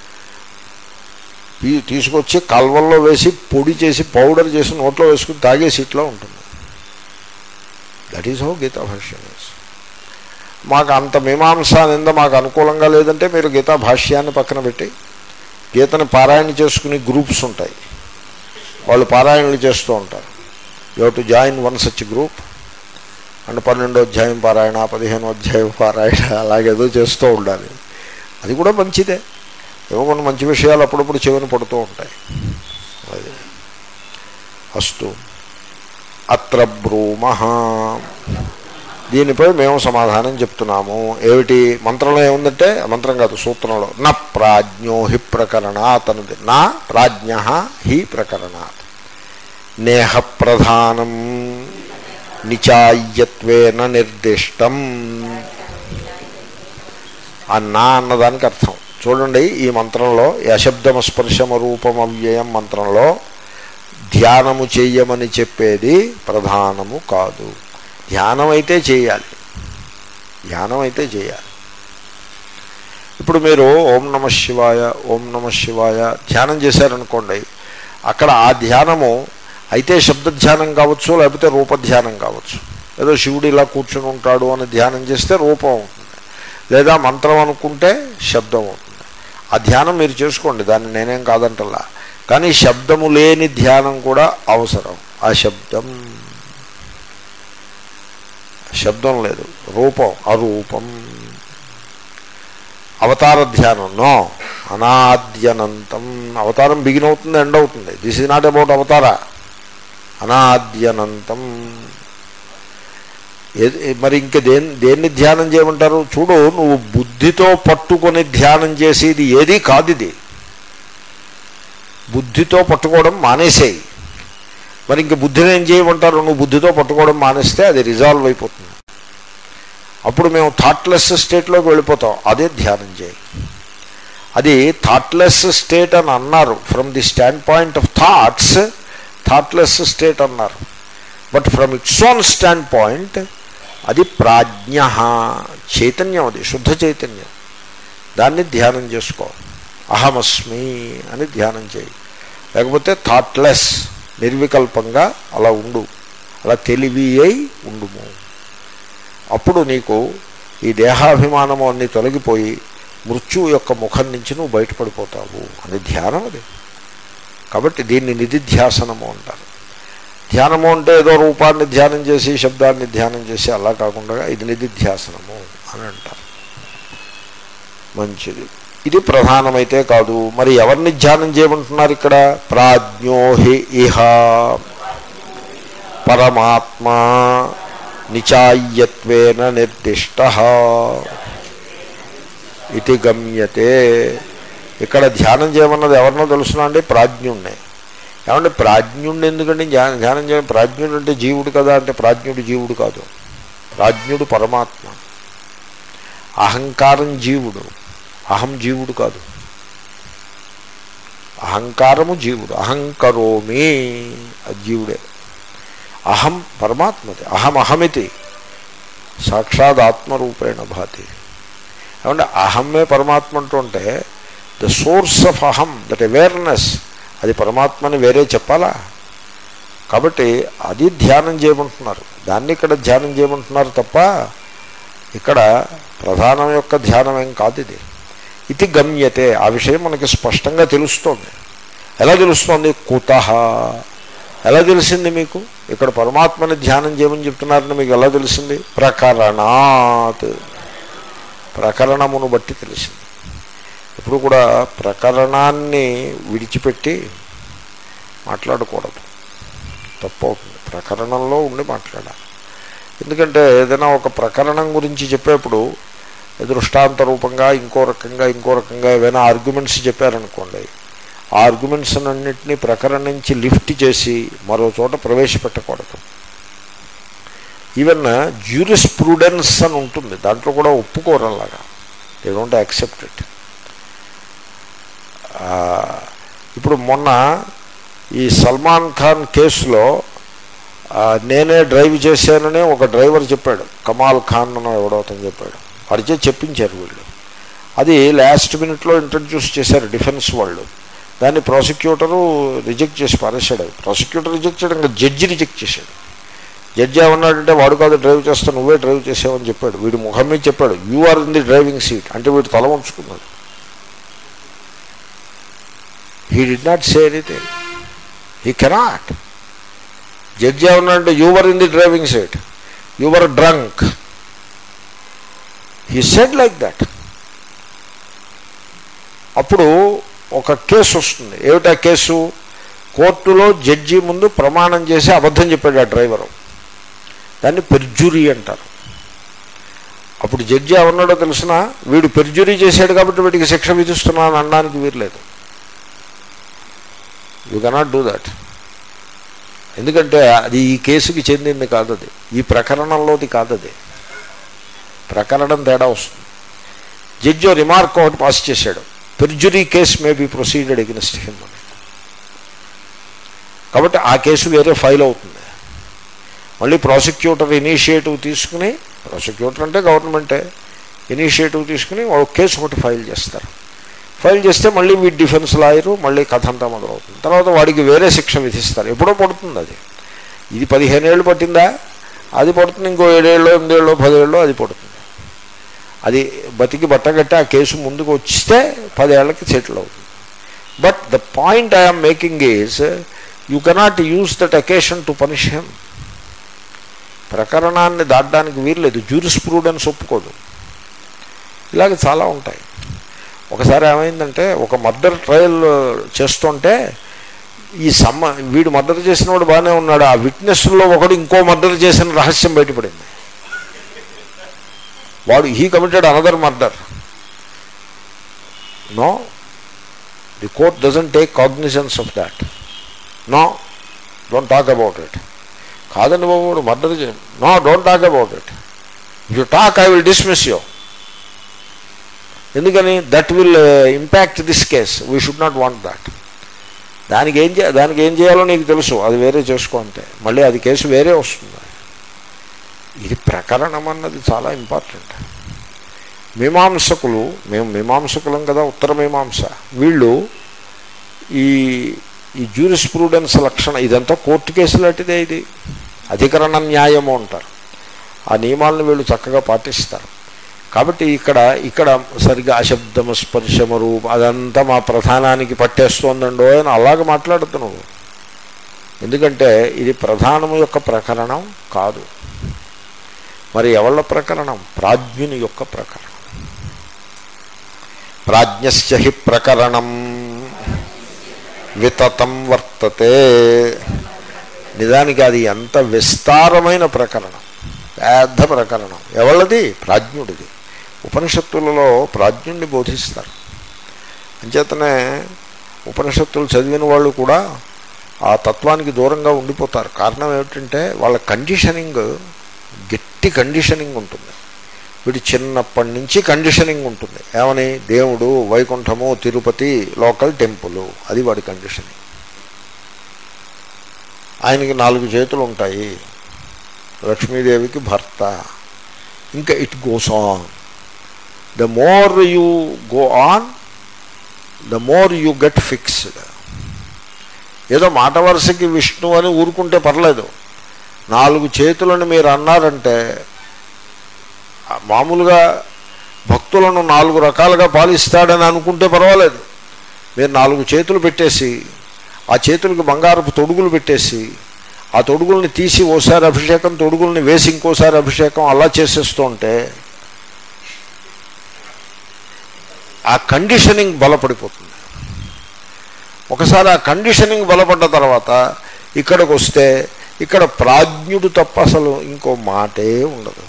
ఈ- తీసుకొచ్చి కల్వల్లో వేసి పొడి చేసి పౌడర్ చేసి నోట్లో వేసుకుని తాగే సీట్లో ఉంటుంది దట్ ఈజ్ హౌ గీతాభాష్యం ఈజ్ మాకు అంత మీమాంస నింద మాకు అనుకూలంగా లేదంటే మీరు గీతా భాష్యాన్ని పక్కన పెట్టి గీతని పారాయణ చేసుకుని గ్రూప్స్ ఉంటాయి వాళ్ళు పారాయణలు చేస్తూ ఉంటారు you to join one such group and పన్నెండో అధ్యాయం పారాయణ పదిహేనో అధ్యాయం పారాయణ అలాగేదో చేస్తూ ఉండాలి అది కూడా మంచిదే ఏవో కొన్ని మంచి విషయాలు అప్పుడప్పుడు చెవిని పడుతూ ఉంటాయి అది అస్తు అత్ర బ్రూమ దీనిపై మేము సమాధానం చెప్తున్నాము ఏమిటి మంత్రంలో ఏముందంటే మంత్రం కాదు సూత్రంలో న ప్రాజ్ఞో హి ప్రకరణాత్ అన్నది నా ప్రాజ్ఞ హి ప్రకరణాత్ నేహ ప్రధానం నిచాయ్యత్వేన నిర్దిష్టం ఆ నా అన్నదానికి అర్థం చూడండి ఈ మంత్రంలో ఈ అశబ్దమ స్పర్శమ రూపం అవ్యయం మంత్రంలో ధ్యానము చెయ్యమని చెప్పేది ప్రధానము కాదు ధ్యానం అయితే చేయాలి ధ్యానం అయితే చేయాలి ఇప్పుడు మీరు ఓం నమ శివాయ ఓం నమ శివాయ ధ్యానం చేశారనుకోండి అక్కడ ఆ ధ్యానము అయితే శబ్ద ధ్యానం కావచ్చు లేకపోతే రూపధ్యానం కావచ్చు ఏదో శివుడు ఇలా కూర్చుని ఉంటాడు అని ధ్యానం చేస్తే రూపం అవుతుంది లేదా మంత్రం అనుకుంటే శబ్దం అవుతుంది ఆ ధ్యానం మీరు చేసుకోండి దాన్ని నేనేం కాదంటలా కానీ శబ్దము లేని ధ్యానం కూడా అవసరం ఆ శబ్దం శబ్దం లేదు రూపం అరూపం అవతార ధ్యానం నో అనాద్యనంతం అవతారం బిగిన్ అవుతుంది ఎండ్ అవుతుంది దిస్ ఇస్ నాట్ అబౌట్ అవతార అనాద్యనంతం ఏది- మరి ఇంక దేని దేన్ని ధ్యానం చేయమంటారు చూడు నువ్వు బుద్ధితో పట్టుకొని ధ్యానం చేసేది ఏది కాదు ఇది బుద్ధితో పట్టుకోవడం మానేసేయి మరి ఇంక బుద్ధిని ఏం చేయమంటారు నువ్వు బుద్ధితో పట్టుకోవడం మానేస్తే అది రిజాల్వ్ అయిపోతుంది అప్పుడు మేము థాట్లెస్ స్టేట్లోకి వెళ్ళిపోతాం అదే ధ్యానం చేయి అది థాట్లెస్ స్టేట్ అని అన్నారు from the standpoint of thoughts thoughtless state అన్నారు but from its own standpoint అది ప్రాజ్ఞ చైతన్యం అది శుద్ధ చైతన్యం దాన్ని ధ్యానం చేసుకో అహమస్మి అని ధ్యానం చేయి లేకపోతే థాట్లెస్ నిర్వికల్పంగా అలా ఉండు అలా తెలివి అయి ఉండుము అప్పుడు నీకు ఈ దేహాభిమానము అన్ని తొలగిపోయి మృత్యువు యొక్క ముఖం నుంచి నువ్వు బయటపడిపోతావు అని ధ్యానం అది కాబట్టి దీన్ని నిధిధ్యాసనము అంటారు ధ్యానము అంటే ఏదో రూపాన్ని ధ్యానం చేసి శబ్దాన్ని ధ్యానం చేసి అలా కాకుండా ఇది నిధిధ్యాసనము అని అంటారు మంచిది ఇది ప్రధానమైతే కాదు మరి ఎవరిని ధ్యానం చేయమంటున్నారు ఇక్కడ ప్రాజ్ఞోహి ఇహ పరమాత్మా నిచాయ్యత్వేన నిర్దిష్ట ఇది గమ్యతే ఇక్కడ ధ్యానం చేయమన్నది ఎవరినో తెలుసునా అండి ప్రాజ్ఞుణ్ణి ఏమంటే ప్రాజ్ఞుణ్ణి ఎందుకంటే ధ్యానం ధ్యానం చేయడం ప్రాజ్ఞుడు అంటే జీవుడు కదా అంటే ప్రాజ్ఞుడు జీవుడు కాదు ప్రాజ్ఞుడు పరమాత్మ అహంకారం జీవుడు అహం జీవుడు కాదు అహంకారము జీవుడు అహంకరోమి అది జీవుడే అహం పరమాత్మది అహం అహమితి సాక్షాత్ ఆత్మరూపేణ భాతి ఏమంటే అహమ్మే పరమాత్మ అంటుంటే ద సోర్స్ ఆఫ్ అహం దట్ అవేర్నెస్ అది పరమాత్మని వేరే చెప్పాలా కాబట్టి అది ధ్యానం చేయమంటున్నారు దాన్ని ఇక్కడ ధ్యానం చేయమంటున్నారు తప్ప ఇక్కడ ప్రధానం యొక్క ధ్యానం ఏం కాదు ఇది ఇది గమ్యతే ఆ విషయం మనకి స్పష్టంగా తెలుస్తోంది ఎలా తెలుస్తోంది కుత ఎలా తెలిసింది మీకు ఇక్కడ పరమాత్మని ధ్యానం చేయమని చెప్తున్నారని మీకు ఎలా తెలిసింది ప్రకరణాత్ ప్రకరణమును బట్టి తెలిసింది ఇప్పుడు కూడా ప్రకరణాన్ని విడిచిపెట్టి మాట్లాడకూడదు తప్పు అవుతుంది ప్రకరణంలో ఉండి మాట్లాడాలి ఎందుకంటే ఏదైనా ఒక ప్రకరణం గురించి చెప్పేప్పుడు దృష్టాంత రూపంగా ఇంకో రకంగా ఇంకో రకంగా ఏవైనా ఆర్గ్యుమెంట్స్ చెప్పారనుకోండి ఆ ఆర్గ్యుమెంట్స్ అన్నింటినీ ప్రకరణం నుంచి లిఫ్ట్ చేసి మరో చోట ప్రవేశపెట్టకూడదు ఈవెన్ జ్యూరిస్ ప్రూడెన్స్ అని ఉంటుంది దాంట్లో కూడా ఒప్పుకోరు అలాగా దే డోంట్ యాక్సెప్ట్ ఇట్ ఇప్పుడు మొన్న ఈ సల్మాన్ ఖాన్ కేసులో ఆ, నేనే డ్రైవ్ చేశానని ఒక డ్రైవర్ చెప్పాడు కమాల్ ఖాన్ అని ఎవడో అతను చెప్పాడు వాడిచే చెప్పించారు వీళ్ళు అది లాస్ట్ మినిట్లో ఇంట్రడ్యూస్ చేశారు డిఫెన్స్ వాళ్ళు దాన్ని ప్రాసిక్యూటరు రిజెక్ట్ చేసి పారేశాడు ప్రాసిక్యూటర్ రిజెక్ట్ చేయడం ఇంకా జడ్జి రిజెక్ట్ చేశాడు జడ్జి ఏమన్నాడంటే వాడు కాదు డ్రైవ్ చేస్తా నువ్వే డ్రైవ్ చేసావని చెప్పాడు వీడు ముఖం మీద చెప్పాడు you are in the driving seat అంటే వీడు తల ఉంచుకున్నాడు he did not say anything he cannot judge ఏమన్నాడంటే you were in the driving seat you were drunk he said like that అప్పుడు ఒక కేసు వస్తుంది ఏమిటా కేసు కోర్టులో జడ్జి ముందు ప్రమాణం చేసి అబద్ధం చెప్పాడు ఆ డ్రైవరు దాన్ని పెర్జురీ అంటారు అప్పుడు జడ్జి ఏమన్నాడో తెలిసిన వీడు పెర్జురీ చేశాడు కాబట్టి వీడికి శిక్ష విధిస్తున్నాను అనడానికి వీరలేదు యూ కెనాట్ డూ దట్ ఎందుకంటే అది ఈ కేసుకి చెందింది కాదు అది ఈ ప్రకరణంలోది కాదు అది ప్రకరణం తేడా వస్తుంది జడ్జి రిమార్క్ ఒకటి పాస్ చేశాడు perjury case may be proceeded against him అని కాబట్టి ఆ కేసు వేరే ఫైల్ అవుతుంది మళ్ళీ ప్రాసిక్యూటర్ ఇనిషియేటివ్ తీసుకుని ప్రాసిక్యూటర్ అంటే గవర్నమెంటే ఇనిషియేటివ్ తీసుకుని ఒక కేసు ఒకటి ఫైల్ చేస్తారు ఫైల్ చేస్తే మళ్ళీ వీడి డిఫెన్స్ లాయరు మళ్ళీ కథ అంతా మొదలవుతుంది తర్వాత వాడికి వేరే శిక్ష విధిస్తారు ఎప్పుడో పడుతుంది అది ఇది పదిహేను ఏళ్ళు పట్టిందా అది పడుతుంది ఇంకో ఏడేళ్ళు ఎనిమిదేళ్ళు పదేళ్ళు అది పడుతుంది అది బతికి బట్టగట్టి ఆ కేసు ముందుకు వచ్చితే పదేళ్లకి సెటిల్ అవుతుంది but the point I'm making is you cannot use that occasion to punish him ప్రకరణాన్ని దాటడానికి వీర్లేదు జ్యూరిస్ ప్రూడెన్స్ ఒప్పుకోదు ఇలాగ చాలా ఉంటాయి ఒకసారి ఏమైందంటే ఒక మర్డర్ ట్రయల్ చేస్తుంటే ఈ సమ్మ వీడు మర్డర్ చేసిన వాడు బాగానే ఉన్నాడు ఆ విట్నెస్లో ఒకడు ఇంకో మర్డర్ చేసిన రహస్యం బయటపడింది వాడు he committed another murder no the court doesn't take cognizance of that no don't talk about it కాదండి బాబు వాడు మర్డర్ చే no don't talk about it you talk I will dismiss you ఎందుకని that will impact this case we should not want that దానికి ఏం చే దానికి ఏం చేయాలో నీకు తెలుసు అది వేరే చేసుకో అంతే మళ్ళీ అది కేసు వేరే వస్తుంది ఇది ప్రకరణం అన్నది చాలా ఇంపార్టెంట్ మీమాంసకులు మేము మీమాంసకులం కదా ఉత్తర మీమాంస వీళ్ళు ఈ ఈ జ్యూరిస్ ప్రూడెన్స్ లక్షణ ఇదంతా కోర్టు కేసు లాంటిదే ఇది అధికరణ న్యాయము అంటారు ఆ నియమాలను వీళ్ళు చక్కగా పాటిస్తారు కాబట్టి ఇక్కడ ఇక్కడ సరిగ్గా అశబ్దము స్పర్శము రూప అదంతా మా ప్రధానానికి పట్టేస్తోందండో అని అలాగ మాట్లాడుతు నువ్వు ఎందుకంటే ఇది ప్రధానము యొక్క ప్రకరణం కాదు మరి ఎవళ్ళ ప్రకరణం ప్రాజ్ఞుని యొక్క ప్రకరణం ప్రాజ్ఞస్య హి ప్రకరణం వితతం వర్తతే నిజానికి అది ఎంత విస్తారమైన ప్రకరణం పెద్ద ప్రకరణం ఎవళ్ళది ప్రాజ్ఞుడిది ఉపనిషత్తులలో ప్రాజ్ఞుడిని బోధిస్తారు అంచేతనే ఉపనిషత్తులు చదివిన వాళ్ళు కూడా ఆ తత్వానికి దూరంగా ఉండిపోతారు కారణం ఏమిటంటే వాళ్ళ కండిషనింగ్ గట్టి కండిషనింగ్ ఉంటుంది వీడి చిన్నప్పటి నుంచి కండిషనింగ్ ఉంటుంది ఏమని దేవుడు వైకుంఠము తిరుపతి లోకల్ టెంపుల్ అది వాడి కండిషనింగ్ ఆయనకి నాలుగు చేతులు ఉంటాయి లక్ష్మీదేవికి భర్త ఇంకా it goes on the more you go on the more you get fixed ఏదో మాట వరుసకి విష్ణు అని ఊరుకుంటే పర్లేదు నాలుగు చేతులను మీరు అన్నారంటే ఆ మామూలుగా భక్తులను నాలుగు రకాలుగా పాలిస్తాడని అనుకుంటే పర్వాలేదు మీరు నాలుగు చేతులు పెట్టేసి ఆ చేతులకు బంగారపు తొడుగులు పెట్టేసి ఆ తొడుగుల్ని తీసి ఓసారి అభిషేకం తొడుగుల్ని వేసి ఇంకోసారి అభిషేకం అలా చేసేస్తూ ఉంటే ఆ కండిషనింగ్ బలపడిపోతుంది ఒకసారి ఆ కండిషనింగ్ బలపడ్డ తర్వాత ఇక్కడికి వస్తే ఇక్కడ ప్రాజ్ఞుడు తప్ప అసలు ఇంకో మాటే ఉండదు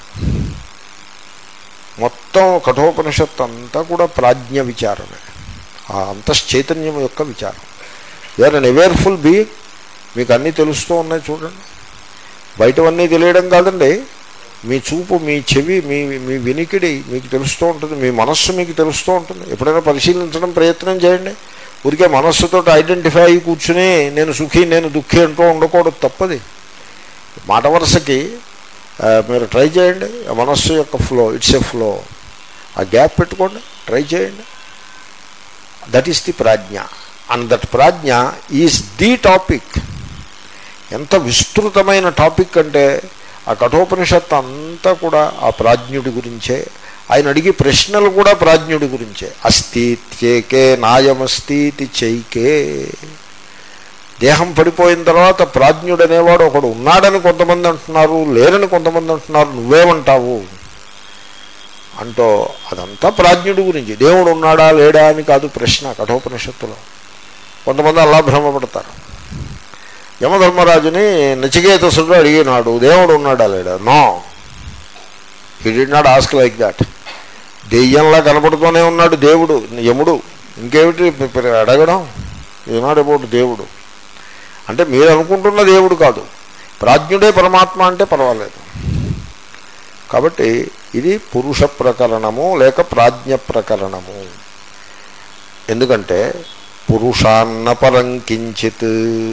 మొత్తం కఠోపనిషత్తు అంతా కూడా ప్రాజ్ఞ విచారమే ఆ అంతశ్చైతన్యం యొక్క విచారం వేర్ అన్ అవేర్ఫుల్ బీ మీకు అన్నీ తెలుస్తూ ఉన్నాయి చూడండి బయటవన్నీ తెలియడం కాదండి మీ చూపు మీ చెవి మీ మీ వినికిడి మీకు తెలుస్తూ ఉంటుంది మీ మనస్సు మీకు తెలుస్తూ ఉంటుంది ఎప్పుడైనా పరిశీలించడం ప్రయత్నం చేయండి ఊరికే మనస్సుతో ఐడెంటిఫై అయ్యి కూర్చుని నేను సుఖి నేను దుఃఖి అంటూ ఉండకూడదు తప్పది మాట వరుసకి ఆ, మీరు ట్రై చేయండి ఆ మనస్సు యొక్క ఫ్లో ఇట్స్ ఎ ఫ్లో ఆ గ్యాప్ పెట్టుకోండి ట్రై చేయండి దట్ ఈస్ ది ప్రాజ్ఞ అండ్ దట్ ప్రాజ్ఞ ఈజ్ ది టాపిక్ ఎంత విస్తృతమైన టాపిక్ అంటే ఆ కఠోపనిషత్తు అంతా కూడా ఆ ప్రాజ్ఞుడి గురించే ఆయన అడిగే ప్రశ్నలు కూడా ప్రాజ్ఞుడి గురించే అస్థిత్యేకే నాయమస్థితి చైకే దేహం పడిపోయిన తర్వాత ప్రాజ్ఞుడు అనేవాడు ఒకడు ఉన్నాడని కొంతమంది అంటున్నారు లేరని కొంతమంది అంటున్నారు నువ్వేమంటావు అంటూ అదంతా ప్రాజ్ఞుడి గురించి దేవుడు ఉన్నాడా లేడా అని కాదు ప్రశ్న కఠోపనిషత్తులో కొంతమంది అలా భ్రమపడతారు యమధర్మరాజుని నచికేతసుడు అడిగినాడు దేవుడు ఉన్నాడా లేడా no he did not ask like that దెయ్యంలా కనపడుతూనే ఉన్నాడు దేవుడు యముడు ఇంకేమిటి ప- ప- అడగడం ఈనాడు అబౌట్ దేవుడు అంటే మీరు అనుకుంటున్న దేవుడు కాదు ప్రాజ్ఞుడే పరమాత్మ అంటే పర్వాలేదు కాబట్టి ఇది పురుష ప్రకరణము లేక ప్రాజ్ఞ ప్రకరణము ఎందుకంటే పురుషాన్న పరం కించిత్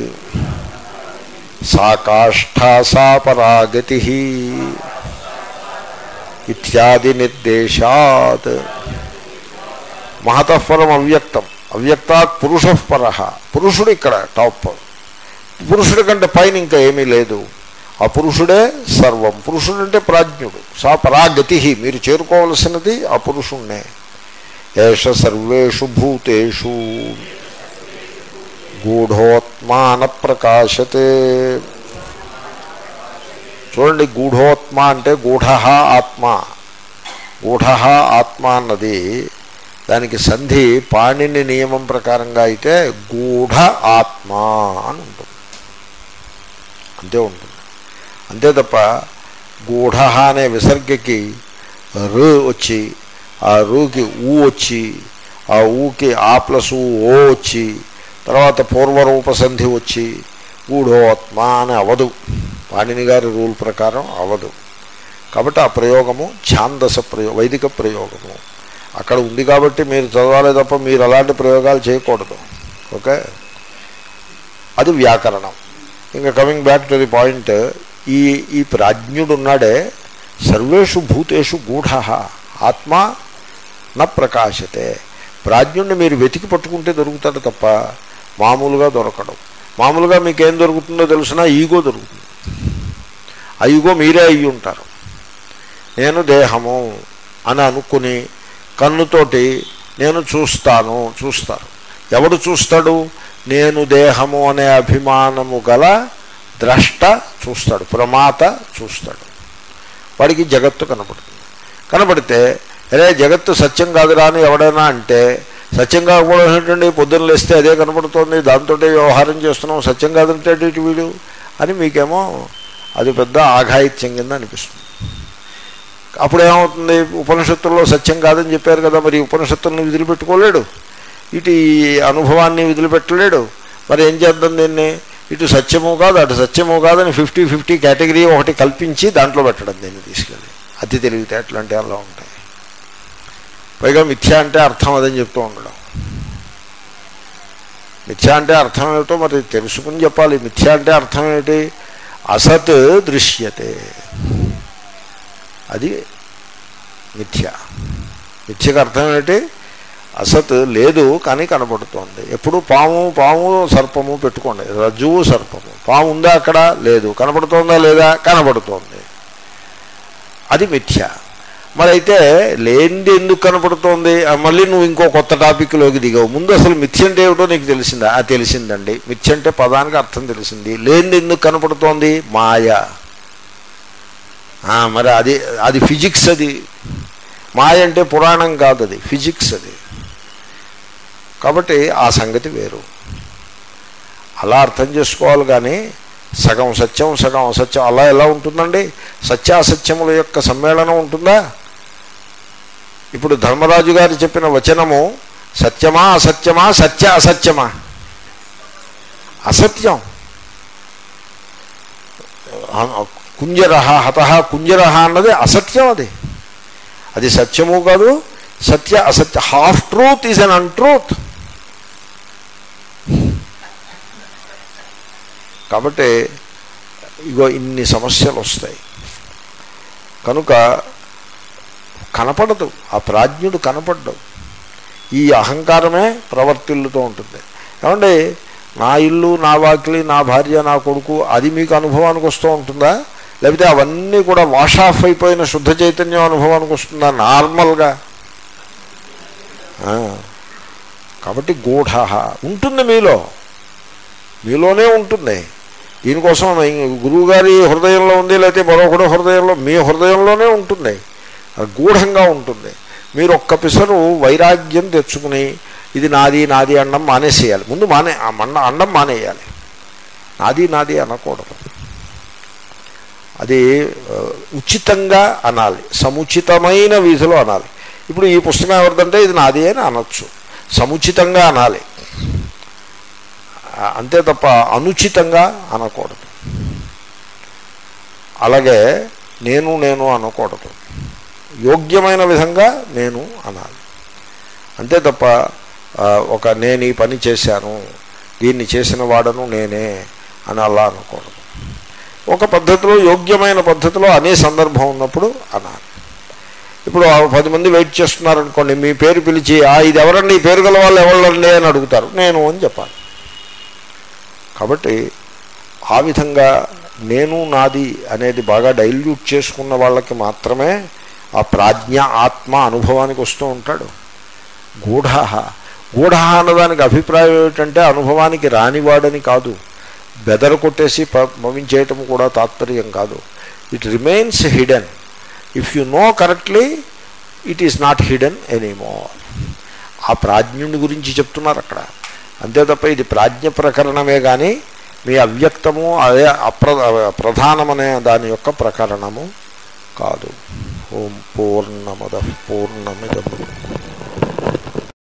సా కాష్ఠా సా పరాగతి ఇత్యాది నిర్దేశాత్ మహతఃపరం అవ్యక్తం అవ్యక్తాత్ పురుష పర పురుషుడు ఇక్కడ టాప్ పురుషుడి కంటే పైన ఇంకా ఏమీ లేదు ఆ పురుషుడే సర్వం పురుషుడు అంటే ప్రాజ్ఞుడు సా పరాగతి మీరు చేరుకోవలసినది ఆ పురుషుణ్ణే ఏష సర్వేషు భూతేషు గూఢోత్మాన ప్రకాశతే చూడండి గూఢోత్మ అంటే గూఢ ఆత్మ గూఢ ఆత్మ అన్నది దానికి సంధి పాణిని నియమం ప్రకారంగా అయితే గూఢ ఆత్మ అని ఉంటుంది అంతే ఉంటుంది అంతే తప్ప గూఢ అనే విసర్గకి రు వచ్చి ఆ రూకి ఊ వచ్చి ఆ ఊకి ఆ ప్లస్ ఊ ఓ వచ్చి తర్వాత పూర్వరూప సంధి వచ్చి గూఢోత్మ అని అవదు పాణిని గారి రూల్ ప్రకారం అవదు కాబట్టి ఆ ప్రయోగము ఛాందస ప్రయో వైదిక ప్రయోగము అక్కడ ఉంది కాబట్టి మీరు చదవాలి తప్ప మీరు అలాంటి ప్రయోగాలు చేయకూడదు ఓకే అది వ్యాకరణం ఇంకా coming back to the point ఈ ఈ ప్రాజ్ఞుడు ఉన్నాడే సర్వేషు భూతేషు గూఢ ఆత్మ న ప్రకాశతే ప్రాజ్ఞుడిని మీరు వెతికి పట్టుకుంటే దొరుకుతాడు తప్ప మామూలుగా దొరకడం మామూలుగా మీకు ఏం దొరుకుతుందో తెలిసినా ఈగో దొరుకుతుంది ఆ ఈగో మీరే అయ్యి ఉంటారు నేను దేహము అని అనుకుని కన్నుతోటి నేను చూస్తాను చూస్తారు ఎవడు చూస్తాడు నేను దేహము అనే అభిమానము గల ద్రష్ట చూస్తాడు ప్రమాత చూస్తాడు వాడికి జగత్తు కనపడుతుంది కనపడితే అరే జగత్తు సత్యం కాదురా అని ఎవడైనా అంటే సత్యం కాకపోవడం ఏంటండి పొద్దున్న లేస్తే అదే కనపడుతోంది దాంతో వ్యవహారం చేస్తున్నాం సత్యం కాదంటే ఇటు వీడు అని మీకేమో అది పెద్ద ఆఘాయిత్యం కింద అనిపిస్తుంది అప్పుడు ఏమవుతుంది ఉపనిషత్తుల్లో సత్యం కాదని చెప్పారు కదా మరి ఉపనిషత్తుల్ని వదిలిపెట్టుకోలేడు ఇటు ఈ అనుభవాన్ని వదిలిపెట్టలేడు మరి ఏం చేద్దాం దీన్ని ఇటు సత్యము కాదు అటు సత్యము కాదని ఫిఫ్టీ ఫిఫ్టీ కేటగిరీ ఒకటి కల్పించి దాంట్లో పెట్టడం దీన్ని తీసుకెళ్ళి అతి తెలివితేటలు అంటే అలా ఉంటాయి పైగా మిథ్య అంటే అర్థం అదని చెప్తూ ఉండడం మిథ్య అంటే అర్థం ఏమిటో మరి తెలుసుకుని చెప్పాలి మిథ్య అంటే అర్థం ఏమిటి అసత్ దృశ్యతే అది మిథ్య మిథ్యకు అర్థం ఏంటి అసత్ లేదు కానీ కనబడుతోంది ఎప్పుడు పాము పాము సర్పము పెట్టుకోండి రజ్జువు సర్పము పాము ఉందా అక్కడ లేదు కనబడుతోందా లేదా కనబడుతోంది అది మిథ్య మరి అయితే లేనిది ఎందుకు కనపడుతోంది ఆ, మళ్ళీ నువ్వు ఇంకో కొత్త టాపిక్లోకి దిగావు ముందు అసలు మిథ్య అంటే ఏమిటో నీకు తెలిసిందా ఆ తెలిసిందండి మిథ్య అంటే పదానికి అర్థం తెలిసింది లేనిది ఎందుకు కనపడుతోంది మాయ ఆ, మరి అది అది ఫిజిక్స్ అది మాయ అంటే పురాణం కాదు అది ఫిజిక్స్ అది కాబట్టి ఆ సంగతి వేరు అలా అర్థం చేసుకోవాలి కానీ సగం సత్యం సగం అసత్యం అలా ఎలా ఉంటుందండి సత్యాసత్యముల యొక్క సమ్మేళనం ఉంటుందా ఇప్పుడు ధర్మరాజు గారు చెప్పిన వచనము సత్యమా అసత్యమా సత్య అసత్యమా అసత్యం కుంజర హత కుంజర అన్నది అసత్యం అది అది సత్యము కాదు సత్య అసత్య half truth is un untruth కాబట్టి ఇగో ఇన్ని సమస్యలు వస్తాయి కనుక కనపడదు ఆ ప్రాజ్ఞుడు కనపడ్డు ఈ అహంకారమే ప్రవర్తిల్లుతూ ఉంటుంది ఏమండి నా ఇల్లు నా వాకిలి నా భార్య నా కొడుకు అది మీకు అనుభవానికి వస్తూ ఉంటుందా లేకపోతే అవన్నీ కూడా వాష్ ఆఫ్ అయిపోయిన శుద్ధ చైతన్యం అనుభవానికి వస్తుందా నార్మల్గా ఆ. కాబట్టి గూఢ ఉంటుంది మీలో మీలోనే ఉంటుంది దీనికోసం గురువుగారి హృదయంలో ఉంది లేకపోతే మరొకటి హృదయంలో మీ హృదయంలోనే ఉంటుంది అది గూఢంగా ఉంటుంది మీరు ఒక్క పిసరు వైరాగ్యం తెచ్చుకుని ఇది నాది నాది అండం మానేసేయాలి ముందు మానే ఆ మన్న అండం మానేయాలి నాది నాది అనకూడదు అది ఆ, ఉచితంగా అనాలి సముచితమైన వీధిలో అనాలి ఇప్పుడు ఈ పుస్తకం ఎవరిదంటే ఇది నాది అని అనొచ్చు సముచితంగా అనాలి ఆ, అంతే తప్ప అనుచితంగా అనకూడదు అలాగే నేను నేను అనకూడదు యోగ్యమైన విధంగా నేను అనాలి అంతే తప్ప ఆ, ఒక నేను ఈ పని చేశాను దీన్ని చేసిన వాడను నేనే అని అలా అనకూడదు ఒక పద్ధతిలో యోగ్యమైన పద్ధతిలో అనే సందర్భం ఉన్నప్పుడు అనాలి ఇప్పుడు ఆ పది మంది వెయిట్ చేస్తున్నారనుకోండి మీ పేరు పిలిచి ఆ ఇది ఎవరండి ఈ పేరు గల వాళ్ళు ఎవరండి అని అడుగుతారు నేను అని చెప్పాలి కాబట్టి ఆ విధంగా నేను నాది అనేది బాగా డైల్యూట్ చేసుకున్న వాళ్ళకి మాత్రమే ఆ ప్రాజ్ఞ ఆత్మ అనుభవానికి వస్తూ ఉంటాడు గూఢ గూఢ అన్నదానికి అభిప్రాయం ఏమిటంటే అనుభవానికి రానివాడని కాదు బెదర కొట్టేసి ప- పంపించేయటం కూడా తాత్పర్యం కాదు it remains hidden if you know correctly it is not hidden anymore ఆ ప్రాజ్ఞుని గురించి చెప్తున్నారు అక్కడ అంతే తప్ప ఇది ప్రాజ్ఞ ప్రకరణమే కానీ మీ అవ్యక్తము అదే అప్ర ప్రధానమనే దాని యొక్క ప్రకరణము కాదు ఓం పూర్ణమద పూర్ణమిదం